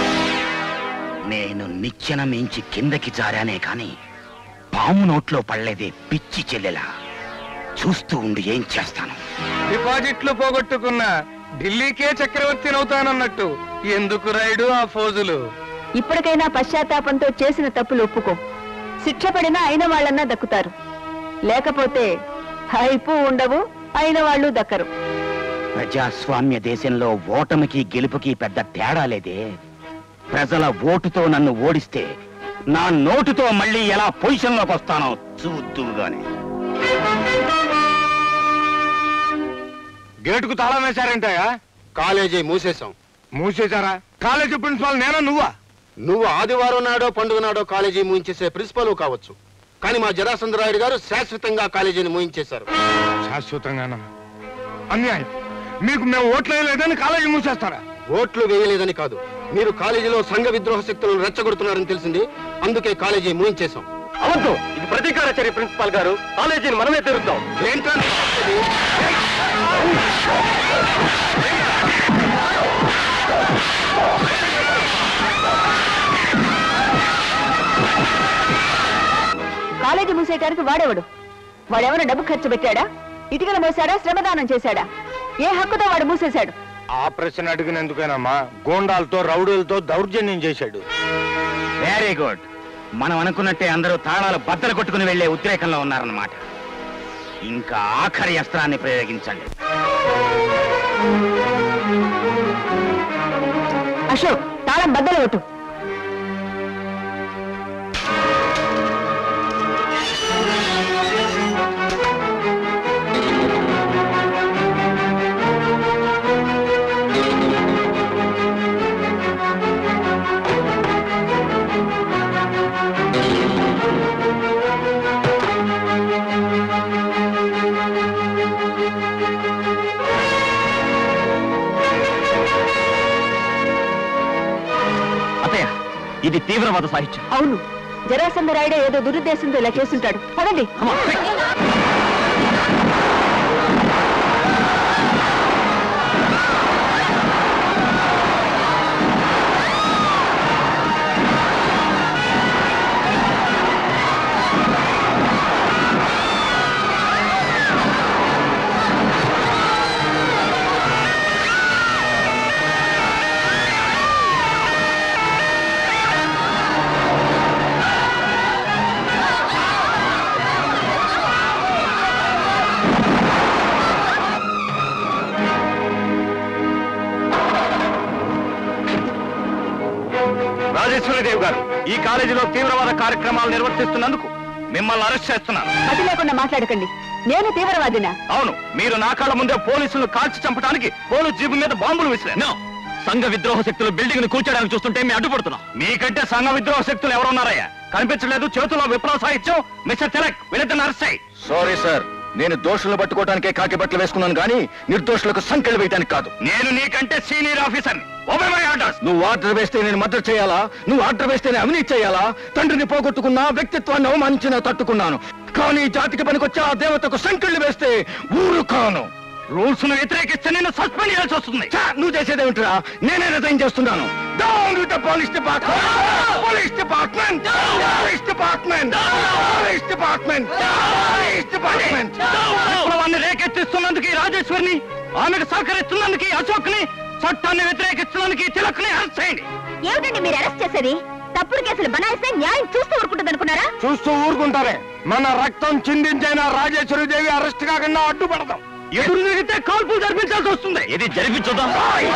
నేను నిచ్చెన మించి కిందకి జారానే కాని పాము నోట్లో పడలేదే పిచ్చి చెల్లెలా చూస్తూ ఉండి ఏం చేస్తాను డిపాజిట్లు పోగొట్టుకున్న ఢిల్లీకే చక్రవర్తినవుతానన్నట్టు ఎందుకు రైడు ఆ ఫోజులు ఇప్పటికైనా పశ్చాత్తాపంతో చేసిన తప్పులు ఒప్పుకో శిక్ష పడినా అయిన వాళ్ళన్నా దక్కుతారు లేకపోతే హైపు ఉండవు అయిన వాళ్ళు దక్కరు ప్రజాస్వామ్య దేశంలో ఓటమికి గెలుపుకి పెద్ద తేడా లేదే ప్రజల ఓటుతో నన్ను ఓడిస్తే నా నోటుతో మళ్ళీ ఎలా పొజిషన్లోకి వస్తానో చూద్దుగానే గేటుకు తాళం వేశారంటాయా కాలేజీ మూసేశాం మూసేశారా కాలేజీ ప్రిన్సిపాల్ నేనా నువ్వా నువ్వు ఆదివారం నాడో పండుగ నాడో కాలేజీ మూయించేసే ప్రిన్సిపల్ కావచ్చు కానీ మా జరాసంద్రాయుడు గారు శాశ్వతంగా కాలేజీని మూయించేశారు శాశ్వతంగానా అన్యాయం మీకు మేము ఓట్లు వేయలేదని కాలేజీ మూసేస్తారా ఓట్లు వేయలేదని కాదు మీరు కాలేజీలో సంఘ విద్రోహ శక్తులను రెచ్చగొడుతున్నారని తెలిసింది అందుకే కాలేజీ మూయించేశాం అవద్దు ఇది ప్రతీకార చర్య ప్రిన్సిపాల్ గారు కాలేజీని మనమే తెరుద్దాం ఏంటంటే కాలేజీ మూసేయటానికి వాడేవాడు వాడేమైనా డబ్బు ఖర్చు పెట్టాడా ఇటుకలు మోసాడా శ్రమదానం చేశాడా ఏ హక్కుతో వాడు మూసేశాడు ఆ ప్రశ్న అడిగినందుకేనమ్మా గోండాలతో రౌడీలతో దౌర్జన్యం చేశాడు వెరీ గుడ్ మనం అనుకున్నట్టే అందరూ తాళాలు బద్దలు కొట్టుకుని వెళ్లే ఉద్రేకంలో ఉన్నారన్నమాట ఇంకా ఆఖరి అస్త్రాన్ని ప్రయోగించండి అశోక్ తాళం బద్దలు కొట్టు అత్తయ్య ఇది తీవ్రవాద సాహిత్యం అవును జరాసంధరాయుడే ఏదో దురుద్దేశంతో ఇలా చేస్తుంటాడు పదండి రాజేశ్వరిదేవి గారు ఈ కాలేజీలో తీవ్రవాద కార్యక్రమాలు నిర్వర్తిస్తున్నందుకు మిమ్మల్ని అరెస్ట్ చేస్తున్నాను అతి లేకుండా మాట్లాడకండి నేను తీవ్రవాదినా అవును మీరు నా కళ్ళ ముందే పోలీసులను కాల్చి చంపడానికి పోలీసు జీపు మీద బాంబులు విసిరారు సంఘ విద్రోహ శక్తులు బిల్డింగ్ ను కూల్చడానికి చూస్తుంటే మేము అడ్డుపడుతున్నాం మీకంటే సంఘ విద్రోహ శక్తులు ఎవరున్నారయ్యా కనిపించలేదు చేతుల్లో విప్లవ సాహిత్యం మిస్టర్ తిలక్ వీళ్ళిద్దరిని అరెస్ట్ అయ్యి సారీ సార్ నేను దోషులను పట్టుకోవడానికే కాకి బట్టలు వేసుకున్నాను కానీ నిర్దోషులకు సంఖ్యలు వేయటానికి కాదు నేను నీకంటే senior officer obey my orders నువ్వు ఆర్డర్ వేస్తే నేను మద్దతు చేయాలా నువ్వు ఆర్డర్ వేస్తే నేను అవినీతి చేయాలా తండ్రిని పోగొట్టుకున్నా వ్యక్తిత్వాన్ని అవమానించిన తట్టుకున్నాను కానీ జాతికి పనికొచ్చే ఆ దేవతకు సంఖ్యలు వేస్తే ఊరు కాను రూల్స్ ను వ్యతిరేకిస్తే నేను సస్పెండ్ చేయాల్సి వస్తుంది ఛా, నువ్వు చేసేదేమిట్రా నేనే రిజైన్ చేస్తున్నాను down with the police department police department police department police department police department విప్లవాన్ని రేకెత్తిస్తున్నందుకు ఈ రాజేశ్వరిని ఆమెకు సహకరిస్తున్నందుకు ఈ అశోక్ ని చట్టాన్ని వ్యతిరేకిస్తున్నందుకు ఈ తిలక్ ని అరెస్ట్ చేయండి ఏమిటండి మీరు అరెస్ట్ చేసేది తప్పుడు కేసులు బనాయిస్తే న్యాయం చూస్తూ ఊరుకుంటుంది అనుకున్నారా చూస్తూ ఊరుకుంటారే మన రక్తం చిందించైన రాజేశ్వరి దేవి అరెస్ట్ కాకుండా అడ్డుపడదాం ఎదురు తిరిగితే కాల్పులు జరిపించాల్సి వస్తుంది ఇది జరిపించుదాం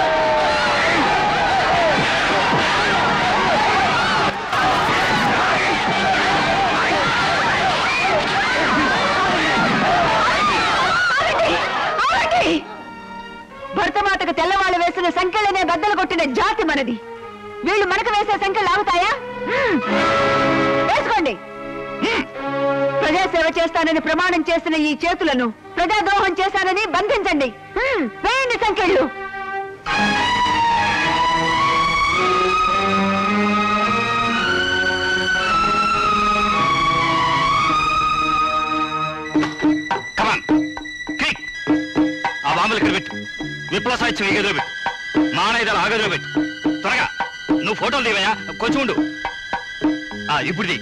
ఆగండి! భరతమాతకు తెల్లవాళ్ళు వేసిన సంఖ్యలనే బద్దలు కొట్టిన జాతి మనది వీళ్ళు మనకు వేసే సంఖ్యలు ఆగుతాయా హ్మ్. వేసుకోండి హ్మ్. ప్రజాసేవ చేస్తానని ప్రమాణం చేసిన ఈ చేతులను ప్రజాద్రోహం చేశానని బంధించండి హ్మ్. వేయండి సంఖ్యలు కమాన్ క్విక్ ఆ బాంబులు ఇక్కడ పెట్టు విప్లవ సాహిత్యం ఈ గదిలో పెట్టు మానైదాలు ఆ గదిలో పెట్టు త్వరగా నువ్వు ఫోటోలు తీవయ్యా కొంచెం ఉండు ఆ ఇప్పుడు తీ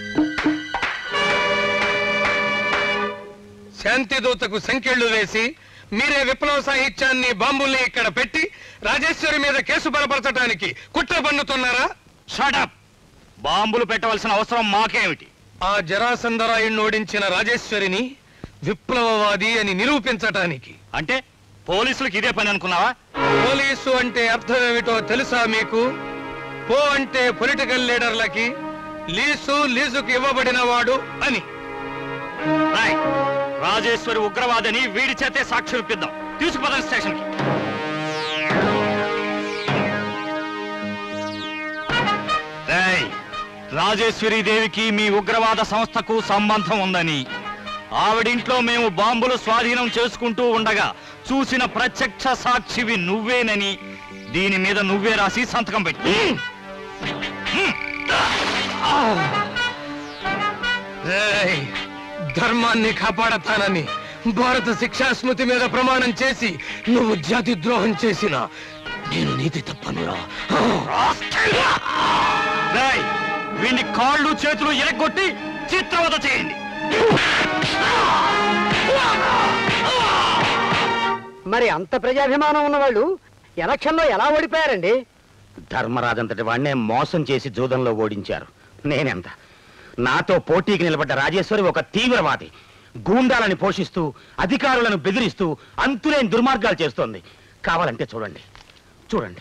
శాంతి దూతకు సంఖ్యలు వేసి మీరే విప్లవ సాహిత్యాన్ని బాంబుల్ని ఇక్కడ పెట్టి రాజేశ్వరి మీద కేసు బలపరచడానికి కుట్ర పన్నుతున్నారా షటప్ బాంబులు పెట్టవలసిన అవసరం మాకేమిటి ఆ జరాసంధరాయుణ్ణి ఓడించిన రాజేశ్వరిని విప్లవవాది అని నిరూపించటానికి అంటే పోలీసులకు ఇదే పని అనుకున్నావా పోలీసు అంటే అర్థం ఏమిటో తెలుసా మీకు పో అంటే పొలిటికల్ లీడర్లకి లీసు లీజుకు ఇవ్వబడిన వాడు అని రాయ్ రాజేశ్వరి ఉగ్రవాదని వీడి చేతే సాక్ష్యం ఇప్పిద్దాం తీసుకుపోదాం స్టేషన్కి రేయ్, రాజేశ్వరి దేవికి మీ ఉగ్రవాద సంస్థకు సంబంధం ఉందని ఆవిడింట్లో మేము బాంబులు స్వాధీనం చేసుకుంటూ ఉండగా చూసిన ప్రత్యక్ష సాక్షివి నువ్వేనని దీని మీద నువ్వే రాసి సంతకం పెట్టి రేయ్, ధర్మాన్ని కాపాడతానని భారత శిక్షా స్మృతి మీద ప్రమాణం చేసి నువ్వు జాతి ద్రోహం చేసిన నేను నీతి తప్పనురా రేయ్, వీడిని కాళ్ళు చేతులు ఎరగొట్టి చిత్రవద చేయండి మరి అంత ప్రజాభిమానం ఉన్న వాళ్ళు ఎలక్షన్లో ఎలా ఓడిపోయారండి ధర్మరాజంతటి వాడినే మోసం చేసి జూదంలో ఓడించారు నేనెంత నాతో పోటీకి నిలబడ్డ రాజేశ్వరి ఒక తీవ్రవాది గూండాలని పోషిస్తూ అధికారులను బెదిరిస్తూ అంతులేని దుర్మార్గాలు చేస్తోంది కావాలంటే చూడండి చూడండి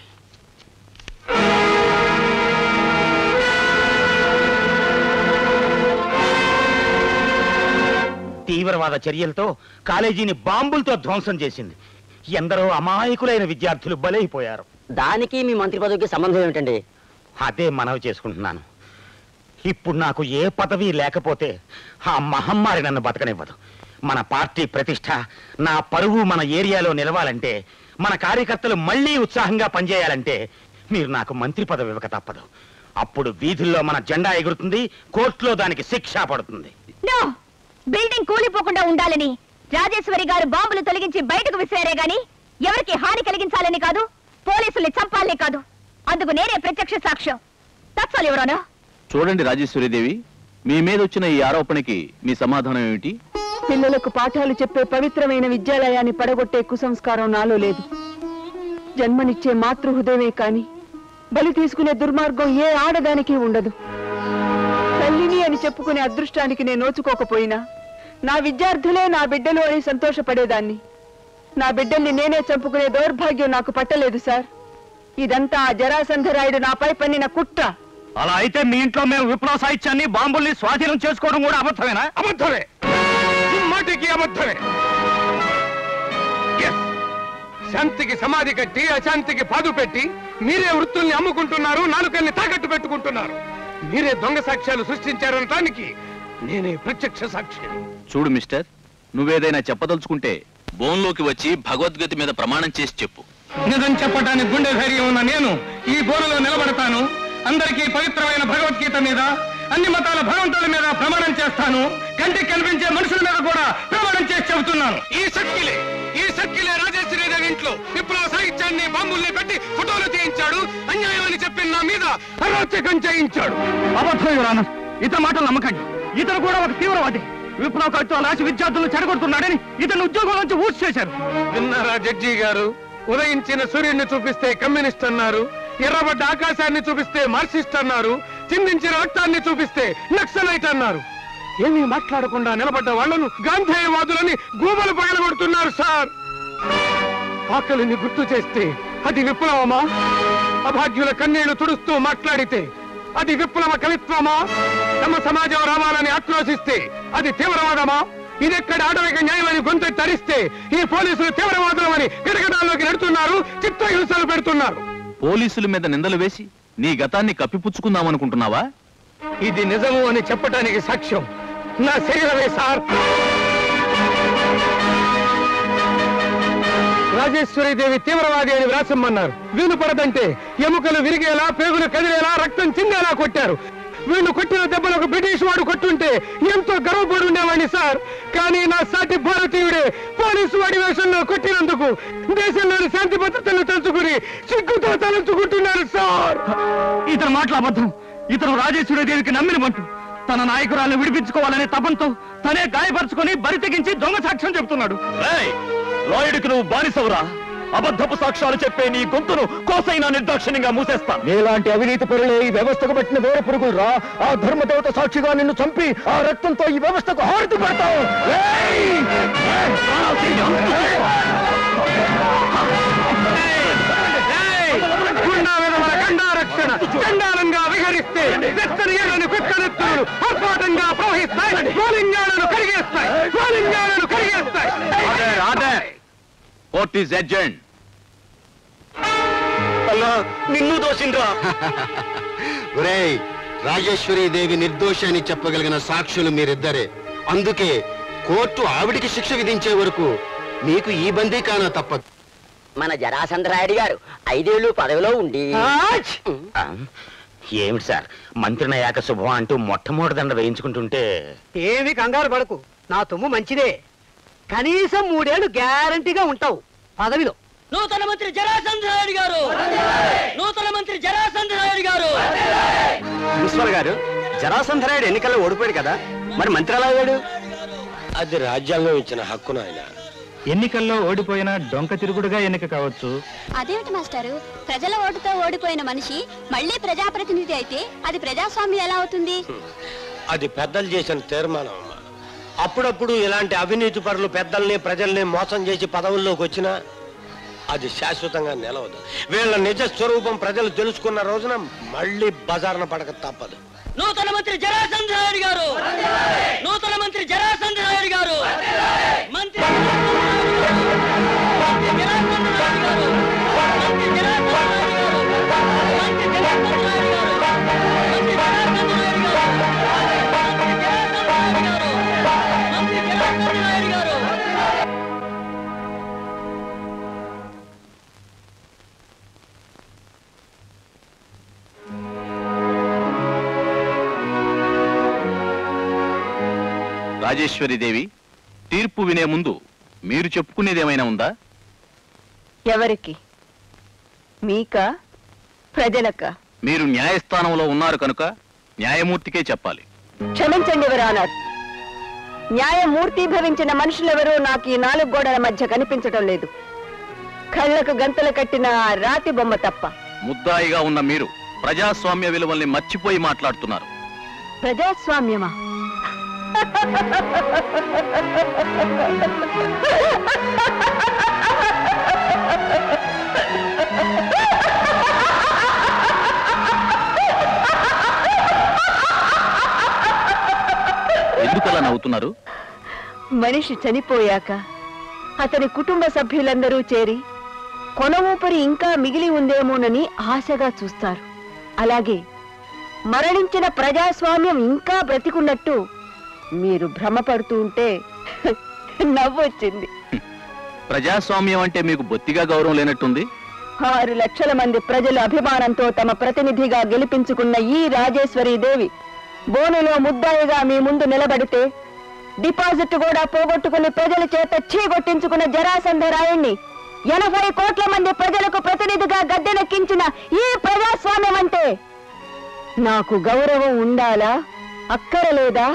తీవ్రవాద చర్యలతో కాలేజీని బాంబులతో ధ్వంసం చేసింది ఎందరో అమాయకులైన విద్యార్థులు బలైపోయారు దానికి మీ మంత్రి పదవికి సంబంధం ఏమిటండి అదే మనవి చేసుకుంటున్నాను ఇప్పుడు నాకు ఏ పదవి లేకపోతే ఆ మహమ్మారి నన్ను బతకనివ్వదు మన పార్టీ ప్రతిష్ట నా పరువు మన ఏరియాలో నిలవాలంటే మన కార్యకర్తలు మళ్ళీ ఉత్సాహంగా పనిచేయాలంటే మీరు నాకు మంత్రి పదవి ఇవ్వక తప్పదు అప్పుడు వీధుల్లో మన జెండా ఎగురుతుంది కోర్టులో దానికి శిక్ష పడుతుంది నో బిల్డింగ్ కూలిపోకుండా ఉండాలని రాజేశ్వరి గారు బాంబులు తొలగించి బయటకు విసిరారే గాని ఎవరికి హాని కలిగించాలని కాదు పోలీసుల్ని చంపాలని కాదు అందుకు నేనే ప్రత్యక్ష సాక్ష్యం తత్సాలు ఎవరోనా చూడండి రాజేశ్వరీదేవి మీ మీద వచ్చిన ఈ ఆరోపణకి మీ సమాధానం ఏమిటి పిల్లలకు పాఠాలు చెప్పే పవిత్రమైన విద్యాలయాన్ని పడగొట్టే కుసంస్కారం నాలో లేదు జన్మనిచ్చే మాతృహృదయమే కాని బలి తీసుకునే దుర్మార్గం ఏ ఆడదానికి ఉండదు తల్లిని అని చెప్పుకునే అదృష్టానికి నేను నోచుకోకపోయినా నా విద్యార్థులే నా బిడ్డలు అని సంతోషపడేదాన్ని నా బిడ్డల్ని నేనే చంపుకునే దౌర్భాగ్యం నాకు పట్టలేదు సార్ ఇదంతా ఆ జరాసంధరాయుడు నాపై పన్నిన కుట్ర అలా అయితే మీ ఇంట్లో మేము విప్లవ సాహిత్యాన్ని బాంబుల్ని స్వాధీనం చేసుకోవడం కూడా అబద్ధమేనా అబద్ధమే మాటికి అబద్ధమే Yes. శాంతికి సమాధి కట్టి అశాంతికి పాదు పెట్టి మీరే వృత్తుల్ని అమ్ముకుంటున్నారు నాలుకల్ని తాకట్టు పెట్టుకుంటున్నారు మీరే దొంగ సాక్ష్యాలు సృష్టించారనటానికి నేనే ప్రత్యక్ష సాక్షి చూడు మిస్టర్ నువ్వేదైనా చెప్పదలుచుకుంటే బోన్లోకి వచ్చి భగవద్గీత మీద ప్రమాణం చేసి చెప్పు నిజం చెప్పటానికి గుండె ధైర్యం ఉన్న నేను ఈ బోరులో నిలబడతాను అందరికీ పవిత్రమైన భగవద్గీత మీద అన్ని మతాల భగవంతుల మీద ప్రమాణం చేస్తాను కంటికి కనిపించే మనుషుల మీద కూడా ప్రమాణం చేసి చెబుతున్నాను ఈ శక్తిలే ఈ శక్తిలే రాజేశ్వరీదేవి ఇంట్లో విప్లవ సాహిత్యాన్ని బాంబుల్ని పెట్టి ఫోటోలు తీయించాడు అన్యాయం అని చెప్పి నా మీద అరాచకం చేయించాడు అబద్ధం యువరాన ఇతని మాటలు నమ్మకండి ఇతను కూడా ఒక తీవ్రవాది విప్లవ కవిత్వాలు రాసి విద్యార్థులను చెడగొడుతున్నాడని ఇతను ఉద్యోగం నుంచి ఊసి చేశారు విన్నారా జడ్జి గారు ఉదయించిన సూర్యుడిని చూపిస్తే కమ్యూనిస్ట్ అన్నారు ఎర్రబడ్డ ఆకాశాన్ని చూపిస్తే మార్క్సిస్ట్ అన్నారు చిందించిన రక్తాన్ని చూపిస్తే నక్సలైట్ అన్నారు ఏమీ మాట్లాడకుండా నిలబడ్డ వాళ్లను గాంధేయవాదులని గూబలు పగలగొడుతున్నారు సార్ ఆకలిని గుర్తు చేస్తే అది విప్లవమా అభాగ్యుల కన్నీళ్లు తుడుస్తూ మాట్లాడితే అది విప్లవ కవిత్వమా తమ సమాజం రావాలని ఆక్రోశిస్తే అది తీవ్రవాదమా ఇదెక్కడ ఆటవిక న్యాయమని గొంతు తరిస్తే ఈ పోలీసులు తీవ్రవాదులమని గిరగడాల్లోకి నెడుతున్నారు చిత్రహింసలు పెడుతున్నారు పోలీసుల మీద నిందలు వేసి నీ గతాన్ని కప్పిపుచ్చుకుందామనుకుంటున్నావా ఇది నిజము అని చెప్పటానికి సాక్ష్యం నా శరీరమే సార్ రాజేశ్వరీదేవి తీవ్రవాది అని వ్రాసమ్మన్నారు వీలు పడదంటే ఎముకలు విరిగేలా పేగులు కదిలేలా రక్తం చిందేలా కొట్టారు వీళ్ళు కొట్టిన దెబ్బలకు బ్రిటిష్ వాడు కొట్టుంటే ఎంతో గర్వపడి ఉండేవాడిని సార్ కానీ నా సాటి భారతీయుడే పోలీసు వాడి వేషంలో కొట్టినందుకు దేశంలోని శాంతి భద్రతలు తెలుసుకుని సిగ్గుతో తలంచుకుంటున్నారు సార్ ఇతను మాటలు అబద్ధం ఇతను రాజేశ్వరి దేవికి నమ్మిన మంటు తన నాయకురాలను విడిపించుకోవాలనే తపంతో తనే గాయపరుచుకొని బరి తెగించి దొంగ సాక్ష్యం చెబుతున్నాడు లాయుడికి నువ్వు బానిసవురా అబద్ధపు సాక్ష్యాలు చెప్పే నీ గొంతును కోసైనా నిర్దాక్షిణ్యంగా మూసేస్తా నీలాంటి అవినీతి పరులే ఈ వ్యవస్థకు పట్టిన వేరే పురుగులు రా ఆ ధర్మదేవత సాక్షిగా నిన్ను చంపి ఆ రక్తంతో ఈ వ్యవస్థకు హారతి పడతావు గుండా విధవల గండా రక్షణ చండాలంగా విహరిస్తే వెచ్చని ఎర్రని కుక్కనెత్తులు ఆర్భాటంగా ప్రవహిస్తాయి గోలింగాలను కరిగేస్తాయి గోలింగాలను కరిగేస్తాయి order order court is adjourned అల్లా నిన్ను దోషిండ్రా ఒరేయ్ రాజేశ్వరి దేవి నిర్దోషి అని చెప్పగలిగిన సాక్షులు మీరిద్దరే అందుకే కోర్టు ఆవిడికి శిక్ష విధించే వరకు మీకు ఈ బందీకానా తప్పదు మన జరాసంద్రాయుడు గారు ఐదేళ్లు పదవిలో ఉండి ఆ, ఏమిటి సార్ మంత్రినయ్యాక శుభం అంటూ మొట్టమొదటి దండ వేయించుకుంటుంటే ఏమి కంగారు పడకు నా తుమ్ము మంచిదే కనీసం మూడేళ్లు గ్యారంటీగా ఉంటావు పదవిలో నూతన మంత్రి జరాసంద్రాయుడు గారు నూతన మంత్రి జరాసంద్రాయుడు గారు ప్రిన్సిపల్ గారు జరాసంధరాయుడు ఎన్నికల్లో ఓడిపోయాడు కదా మరి మంత్రి ఎలా అయ్యాడు అది రాజ్యాంగం ఇచ్చిన హక్కు నాయన ఎన్నికల్లో ఓడిపోయిన డొంక తిరుగుడుగా ఎన్నిక కావచ్చు అదేమిటి మాస్టారు ప్రజల ఓటుతో ఓడిపోయిన మనిషి మళ్ళీ ప్రజాప్రతినిధి అయితే అది ప్రజాస్వామ్యం ఎలా అవుతుంది అది పెద్దలు చేసిన తీర్మానం అమ్మా అప్పుడప్పుడు ఇలాంటి అవినీతి పరులు పెద్దల్ని ప్రజల్ని మోసం చేసి పదవుల్లోకి వచ్చినా అది శాశ్వతంగా నిలవదు వీళ్ళ నిజ స్వరూపం ప్రజలు తెలుసుకున్న రోజున మళ్ళీ బజార్న పడక తప్పదు నూతన మంత్రి జరాసంద్రాయుడు గారు నూతన మంత్రి జరాసంద్రాయుడు గారు మంత్రి రాజేశ్వరీదేవి తీర్పు వినే ముందు మీరు చెప్పుకునేదేమైనా ఉందా ఎవరికి మీకా ప్రజలకా మీరు న్యాయస్థానంలో ఉన్నారు కనుక న్యాయమూర్తికే చెప్పాలి క్షమించండి ఎవరానర్ న్యాయమూర్తి భవించిన మనుషులెవరూ నాకు ఈ నాలుగు గోడల మధ్య కనిపించటం లేదు కళ్ళకు గంతలు కట్టిన ఆ రాతి బొమ్మ తప్ప ముద్దాయిగా ఉన్న మీరు ప్రజాస్వామ్య విలువల్ని మర్చిపోయి మాట్లాడుతున్నారు ప్రజాస్వామ్యమా ఎందుకలా నవ్వుతున్నారు మనిషి చనిపోయాక అతని కుటుంబ సభ్యులందరూ చేరి కొన ఊపిరి ఇంకా మిగిలి ఉందేమోనని ఆశగా చూస్తారు అలాగే మరణించిన ప్రజాస్వామ్యం ఇంకా బ్రతికున్నట్టు మీరు భ్రమపడుతూ ఉంటే నవ్వొచ్చింది ప్రజాస్వామ్యం అంటే మీకు బొత్తిగా గౌరవం లేనట్టుంది ఆరు లక్షల మంది ప్రజల అభిమానంతో తమ ప్రతినిధిగా గెలిపించుకున్న ఈ రాజేశ్వరి దేవి బోనులో ముద్దాయిగా మీ ముందు నిలబడితే డిపాజిట్ కూడా పోగొట్టుకుని ప్రజల చేత చీగొట్టించుకున్న జరాసంధరాయుణ్ణి ఎనభై కోట్ల మంది ప్రజలకు ప్రతినిధిగా గద్దెనెక్కించిన ఈ ప్రజాస్వామ్యం అంటే నాకు గౌరవం ఉండాలా అక్కరలేదా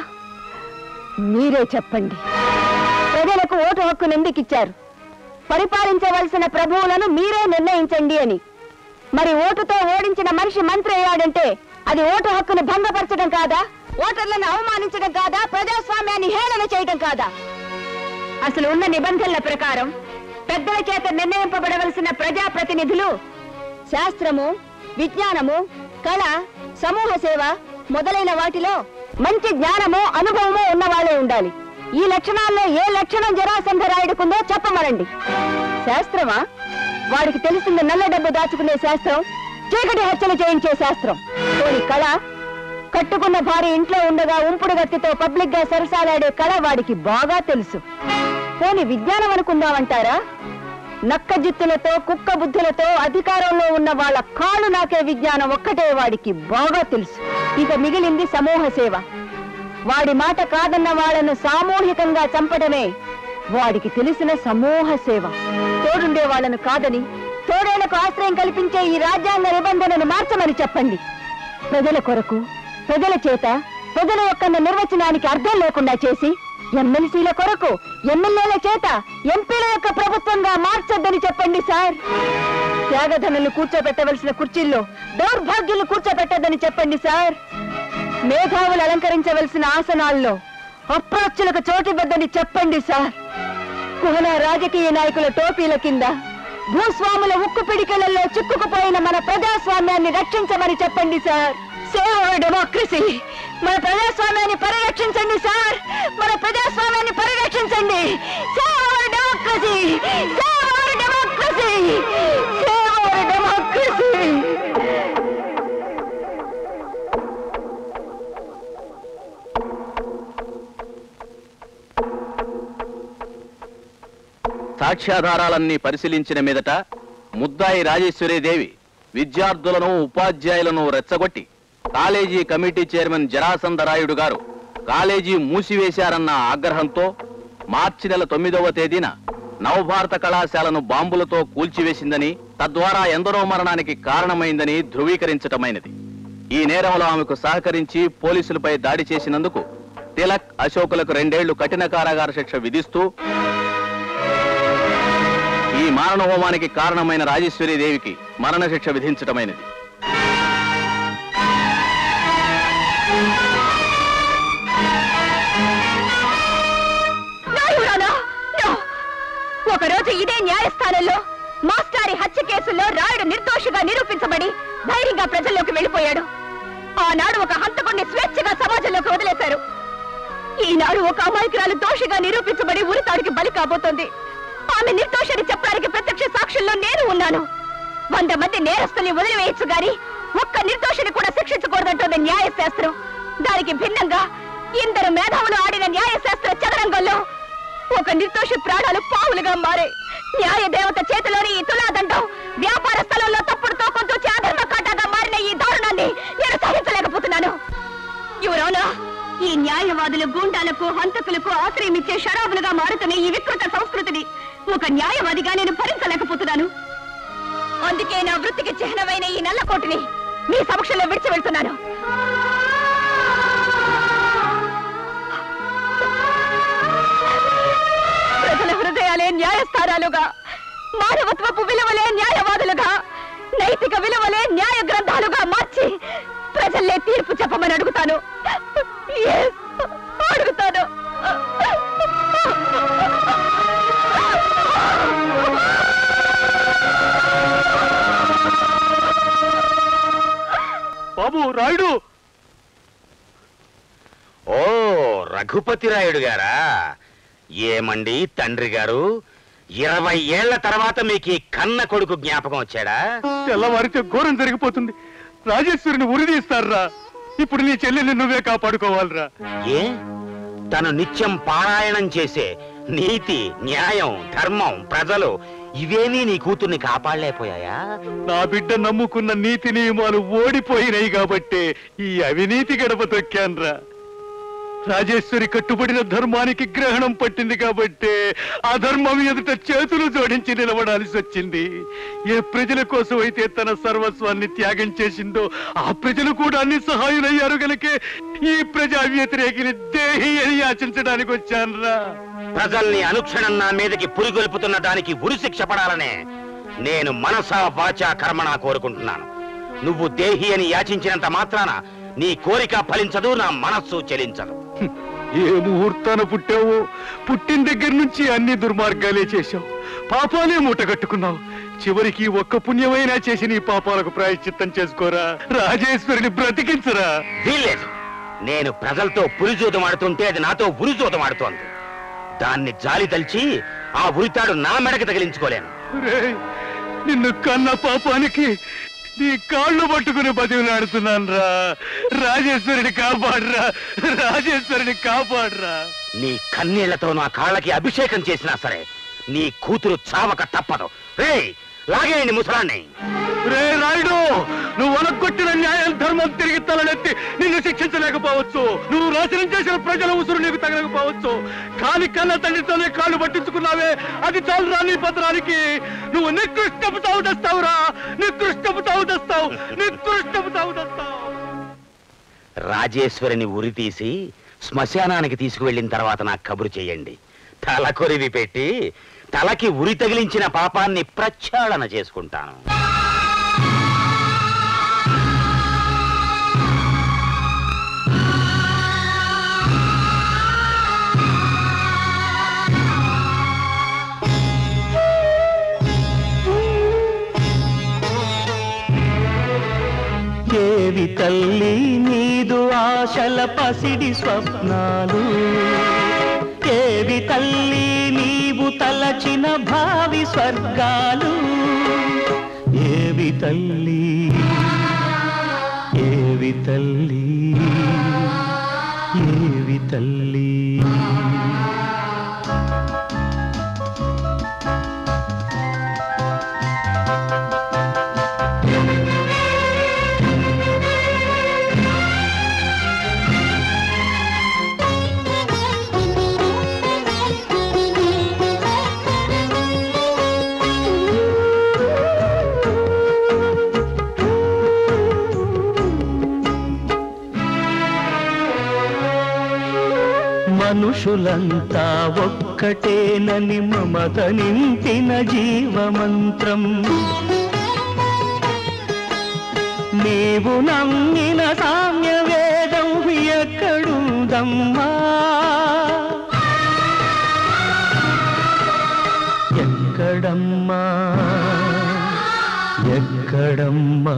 మీరే చెప్పండి ప్రజలకు ఓటు హక్కును ఎందుకు ఇచ్చారు పరిపాలించవలసిన ప్రభువులను మీరే నిర్ణయించండి అని మరి ఓటుతో ఓడించిన మనిషి మంత్రి అయ్యాడంటే అది ఓటు హక్కును భంగపరచడం కాదా ఓటర్లను అవమానించడం కాదా ప్రజాస్వామ్యాన్ని హేళన చేయడం కాదా అసలు ఉన్న నిబంధనల ప్రకారం పెద్దల చేత నిర్ణయింపబడవలసిన ప్రజాప్రతినిధులు శాస్త్రము విజ్ఞానము కళ సమూహ సేవ మొదలైన వాటిలో మంచి జ్ఞానము అనుభవము ఉన్నవాళ్ళే ఉండాలి ఈ లక్షణాల్లో ఏ లక్షణం జరాసంధరాయుడుకుందో చెప్పమనండి శాస్త్రమా వాడికి తెలిసింది నల్ల డబ్బు దాచుకునే శాస్త్రం చీకటి హత్యలు చేయించే శాస్త్రం పోని కళ కట్టుకున్న భార్య ఇంట్లో ఉండగా ఉంపుడు గత్తితో పబ్లిక్ గా సరసాలాడే కళ వాడికి బాగా తెలుసు పోని విజ్ఞానం అనుకుందామంటారా నక్క జిత్తులతో కుక్క బుద్ధులతో అధికారంలో ఉన్న వాళ్ళ కాళ్ళు నాకే విజ్ఞానం ఒక్కటే వాడికి బాగా తెలుసు ఇక మిగిలింది సమూహ సేవ వాడి మాట కాదన్న వాళ్ళను సామూహికంగా చంపడమే వాడికి తెలిసిన సమూహ సేవ తోడుండే వాళ్ళను కాదని తోడేళ్లకు ఆశ్రయం కల్పించే ఈ రాజ్యాంగ నిబంధనను మార్చమని చెప్పండి ప్రజల కొరకు ప్రజల చేత ప్రజల యొక్క నిర్వచనానికి అర్థం లేకుండా చేసి ఎమ్మెల్సీల కొరకు ఎమ్మెల్యేల చేత ఎంపీల యొక్క ప్రభుత్వంగా మార్చొద్దని చెప్పండి సార్ త్యాగధనులు కూర్చోబెట్టవలసిన కుర్చీల్లో దౌర్భాగ్యులు కూర్చోబెట్టద్దని చెప్పండి సార్ మేధావులు అలంకరించవలసిన ఆసనాల్లో అప్రోచ్చులకు చోటివ్వద్దని చెప్పండి సార్ కుహన రాజకీయ నాయకుల టోపీల కింద భూస్వాముల ఉక్కు పిడికెళ్లలో చిక్కుకుపోయిన మన ప్రజాస్వామ్యాన్ని రక్షించమని చెప్పండి సార్ సేవ్ డెమోక్రసీ మన ప్రజాస్వామ్యాన్ని పరిరక్షించండి సార్ మన ప్రజాస్వామ్యాన్ని పరిరక్షించండి save democracy save democracy save democracy సాక్ష్యాధారాలన్నీ పరిశీలించిన మీదట ముద్దాయి రాజేశ్వరీదేవి విద్యార్థులను ఉపాధ్యాయులను రెచ్చగొట్టి కాలేజీ కమిటీ చైర్మన్ జరాసంధరాయుడు గారు కాలేజీ మూసివేశారన్న ఆగ్రహంతో మార్చి నెల తొమ్మిదవ తేదీన నవభారత కళాశాలను బాంబులతో కూల్చివేసిందని తద్వారా ఎందరో మరణానికి కారణమైందని ధృవీకరించటమైనది ఈ నేరంలో ఆమెకు సహకరించి పోలీసులపై దాడి చేసినందుకు తిలక్ అశోకులకు రెండేళ్లు కఠిన కారాగార శిక్ష విధిస్తూ ఈ మారణ హోమానికి కారణమైన రాజేశ్వరి దేవికి మరణశిక్ష విధించటమైనది No, Your Honor! No! ఒకరోజు ఇదే న్యాయస్థానంలో మాస్టారి హత్య కేసులో రాయుడు నిర్దోషిగా నిరూపించబడి ధైర్యంగా ప్రజల్లోకి వెళ్ళిపోయాడు ఆనాడు ఒక హంతకుణ్ణి స్వేచ్ఛగా సమాజంలోకి వదిలేశారు ఈనాడు ఒక అమాయకురాలు దోషిగా నిరూపించబడి ఉరితాడికి బలి కాబోతోంది ఆమె నిర్దోషని చెప్పడానికి ప్రత్యక్ష సాక్షుల్లో నేను ఉన్నాను వంద మంది నేరస్తుల్ని వదిలివేయచ్చు గాని ఒక్క నిర్దోషిని కూడా శిక్షించకూడదంటోంది న్యాయశాస్త్రం దానికి భిన్నంగా ఇందరు మేధావులు ఆడిన న్యాయశాస్త్ర చదరంగంలో ఒక నిర్దోషి ప్రాణాలు పావులుగా మారే న్యాయ దేవత చేతిలోని ఈ తులాదండం వ్యాపార స్థలంలో తప్పుడు తోకం తూచి అధర్మ కాటాగా మారిన ఈ దారుణాన్ని నేను సహించలేకపోతున్నాను యువరోనా ఈ న్యాయవాదులు గూండాలకు హంతకులకు ఆశ్రయం ఇచ్చే షరాబులుగా మారుతున్న ఈ వికృత సంస్కృతిని ఒక న్యాయవాదిగా నేను భరించలేకపోతున్నాను అందుకే నా వృత్తికి చిహ్నమైన ఈ నల్లకోటిని మీ సమక్షంలో విడిచి వెళ్తున్నాను ప్రజల హృదయాలే న్యాయస్థానాలుగా మానవత్వపు విలువలే న్యాయవాదులుగా నైతిక విలువలే న్యాయ గ్రంథాలుగా మార్చి ప్రజల్లే తీర్పు చెప్పమని అడుగుతాను Yes, అడుగుతాను బాబు రాయుడు ఓ రఘుపతి రాయుడు గారా ఏమండి తండ్రి గారు ఇరవై ఏళ్ల తర్వాత మీకు ఈ కన్న కొడుకు జ్ఞాపకం వచ్చాడా తెల్లవారితే ఘోరం జరిగిపోతుంది రాజేశ్వరిని ఉరిదీస్తారా ఇప్పుడు నీ చెల్లెల్ని నువ్వే కాపాడుకోవాలిరా ఏ తను నిత్యం పారాయణం చేసే నీతి న్యాయం ధర్మం ప్రజలు ఇవేమీ నీ కూతుర్ని కాపాడలేకపోయాయా నా బిడ్డ నమ్ముకున్న నీతి నియమాలు ఓడిపోయినాయి కాబట్టే ఈ అవినీతి గడప తొక్కాన్రా రాజేశ్వరి కట్టుబడిన ధర్మానికి గ్రహణం పట్టింది కాబట్టే ఆ ధర్మం ఎదుట చేతులు జోడించి నిలబడాల్సి వచ్చింది ఏ ప్రజల కోసం అయితే తన సర్వస్వాన్ని త్యాగం చేసిందో ఆ ప్రజలు కూడా అన్ని సహాయులయ్యారు గనకే ఈ ప్రజా వ్యతిరేకిని దేహి అని యాచించడానికి వచ్చాన్రా ప్రజల్ని అనుక్షణం నా మీదకి పురిగొల్పుతున్న దానికి ఉరిశిక్ష పడాలనే నేను మనసా వాచా కర్మణా కోరుకుంటున్నాను నువ్వు దేహి అని యాచించినంత మాత్రాన నీ కోరిక ఫలించదు నా మనస్సు చెలించదు ఏ ముహూర్తాన పుట్టావో పుట్టిన దగ్గర నుంచి అన్ని దుర్మార్గాలే చేశావు పాపాలే మూట కట్టుకున్నావు చివరికి ఒక్క పుణ్యమైనా చేసి నీ పాపాలకు ప్రాయశ్చిత్తం చేసుకోరా రాజేశ్వరిని బ్రతికించరా వీల్లేదు నేను ప్రజలతో పురిజూతం ఆడుతుంటే అది నాతో ఉరిజూతం ఆడుతోంది దాన్ని జాలి తలిచి ఆ ఉరితాడు నా మెడకి తగిలించుకోలేను రేయ్, నిన్ను కన్న పాపానికి నీ కాళ్ళు పట్టుకుని బతికిలాడుతున్నాను రా రాజేశ్వరిని కాపాడరా రాజేశ్వరిని కాపాడరా నీ కన్నీళ్లతో నా కాళ్ళకి అభిషేకం చేసినా సరే నీ కూతురు చావక తప్పదు రే లాగేయండి ముసలాన్ని రే రాయుడు నువ్వు వనకొట్టిన న్యాయం ధర్మం తిరిగి తలనెత్తి నిన్ను శిక్షించలేకపోవచ్చు నువ్వు నాశనం చేసిన ప్రజల ఉసురు నీకు తగలకపోవచ్చు కాలి కన్న తండ్రితోనే కాళ్ళు పట్టించుకున్నావే అది చాలు రా నీ పత్రానికి నువ్వు నికృష్టపు తావు తెస్తావురా నికృష్టపు తావు తెస్తావు నికృష్టపు తావు తెస్తావు రాజేశ్వరిని ఉరి తీసి శ్మశానానికి తీసుకువెళ్ళిన తర్వాత నాకు కబురు చేయండి తల కొరివి పెట్టి తలకి ఉరి తగిలించిన పాపాన్ని ప్రక్షాళన చేసుకుంటాను దేవి తల్లి నీదు ఆశల పసిడి స్వప్నాలు దేవి తల్లి నీవు తలచిన భావి స్వర్గాలు ఏవి తల్లి ఏవి తల్లి ఏవి తల్లి మనుషులంతా ఒక్కటేనని మమత నింపిన జీవమంత్రం నీవు నమ్మిన సామ్య వేదం ఎక్కడుందమ్మా ఎక్కడమ్మా ఎక్కడమ్మా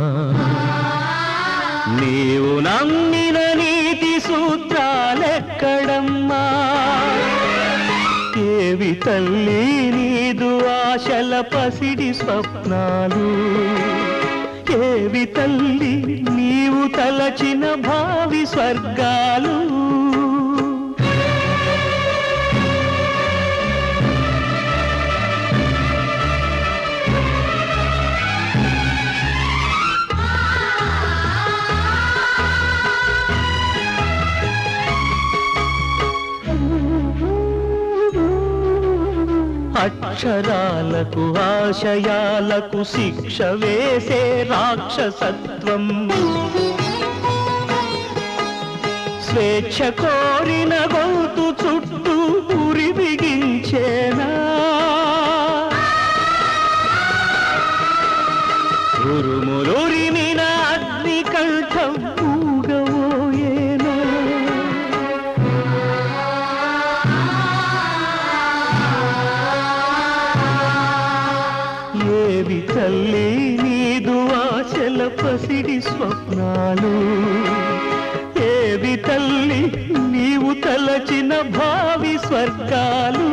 నీవు నమ్మిన నీతి సూత్రాలెక్కడమ్మా ఏవి తల్లి నీదు ఆశల పసిడి స్వప్నాలు ఏవి తల్లి నీవు తలచిన భావి స్వర్గాలు అక్షరాలకు ఆశయాలకు శిక్ష వేసే రాక్షసత్వం స్వేచ్ఛ కోరిన గొంతు చుట్టూ ఉరి బిగించేనా ఉరుములురిమిన అగ్ని కంఠం ఊగవోయేనా ఏవి తల్లి నీదు ఆశల పసిడి స్వప్నాలు ఏవి తల్లి నీవు తలచిన భావి స్వర్గాలు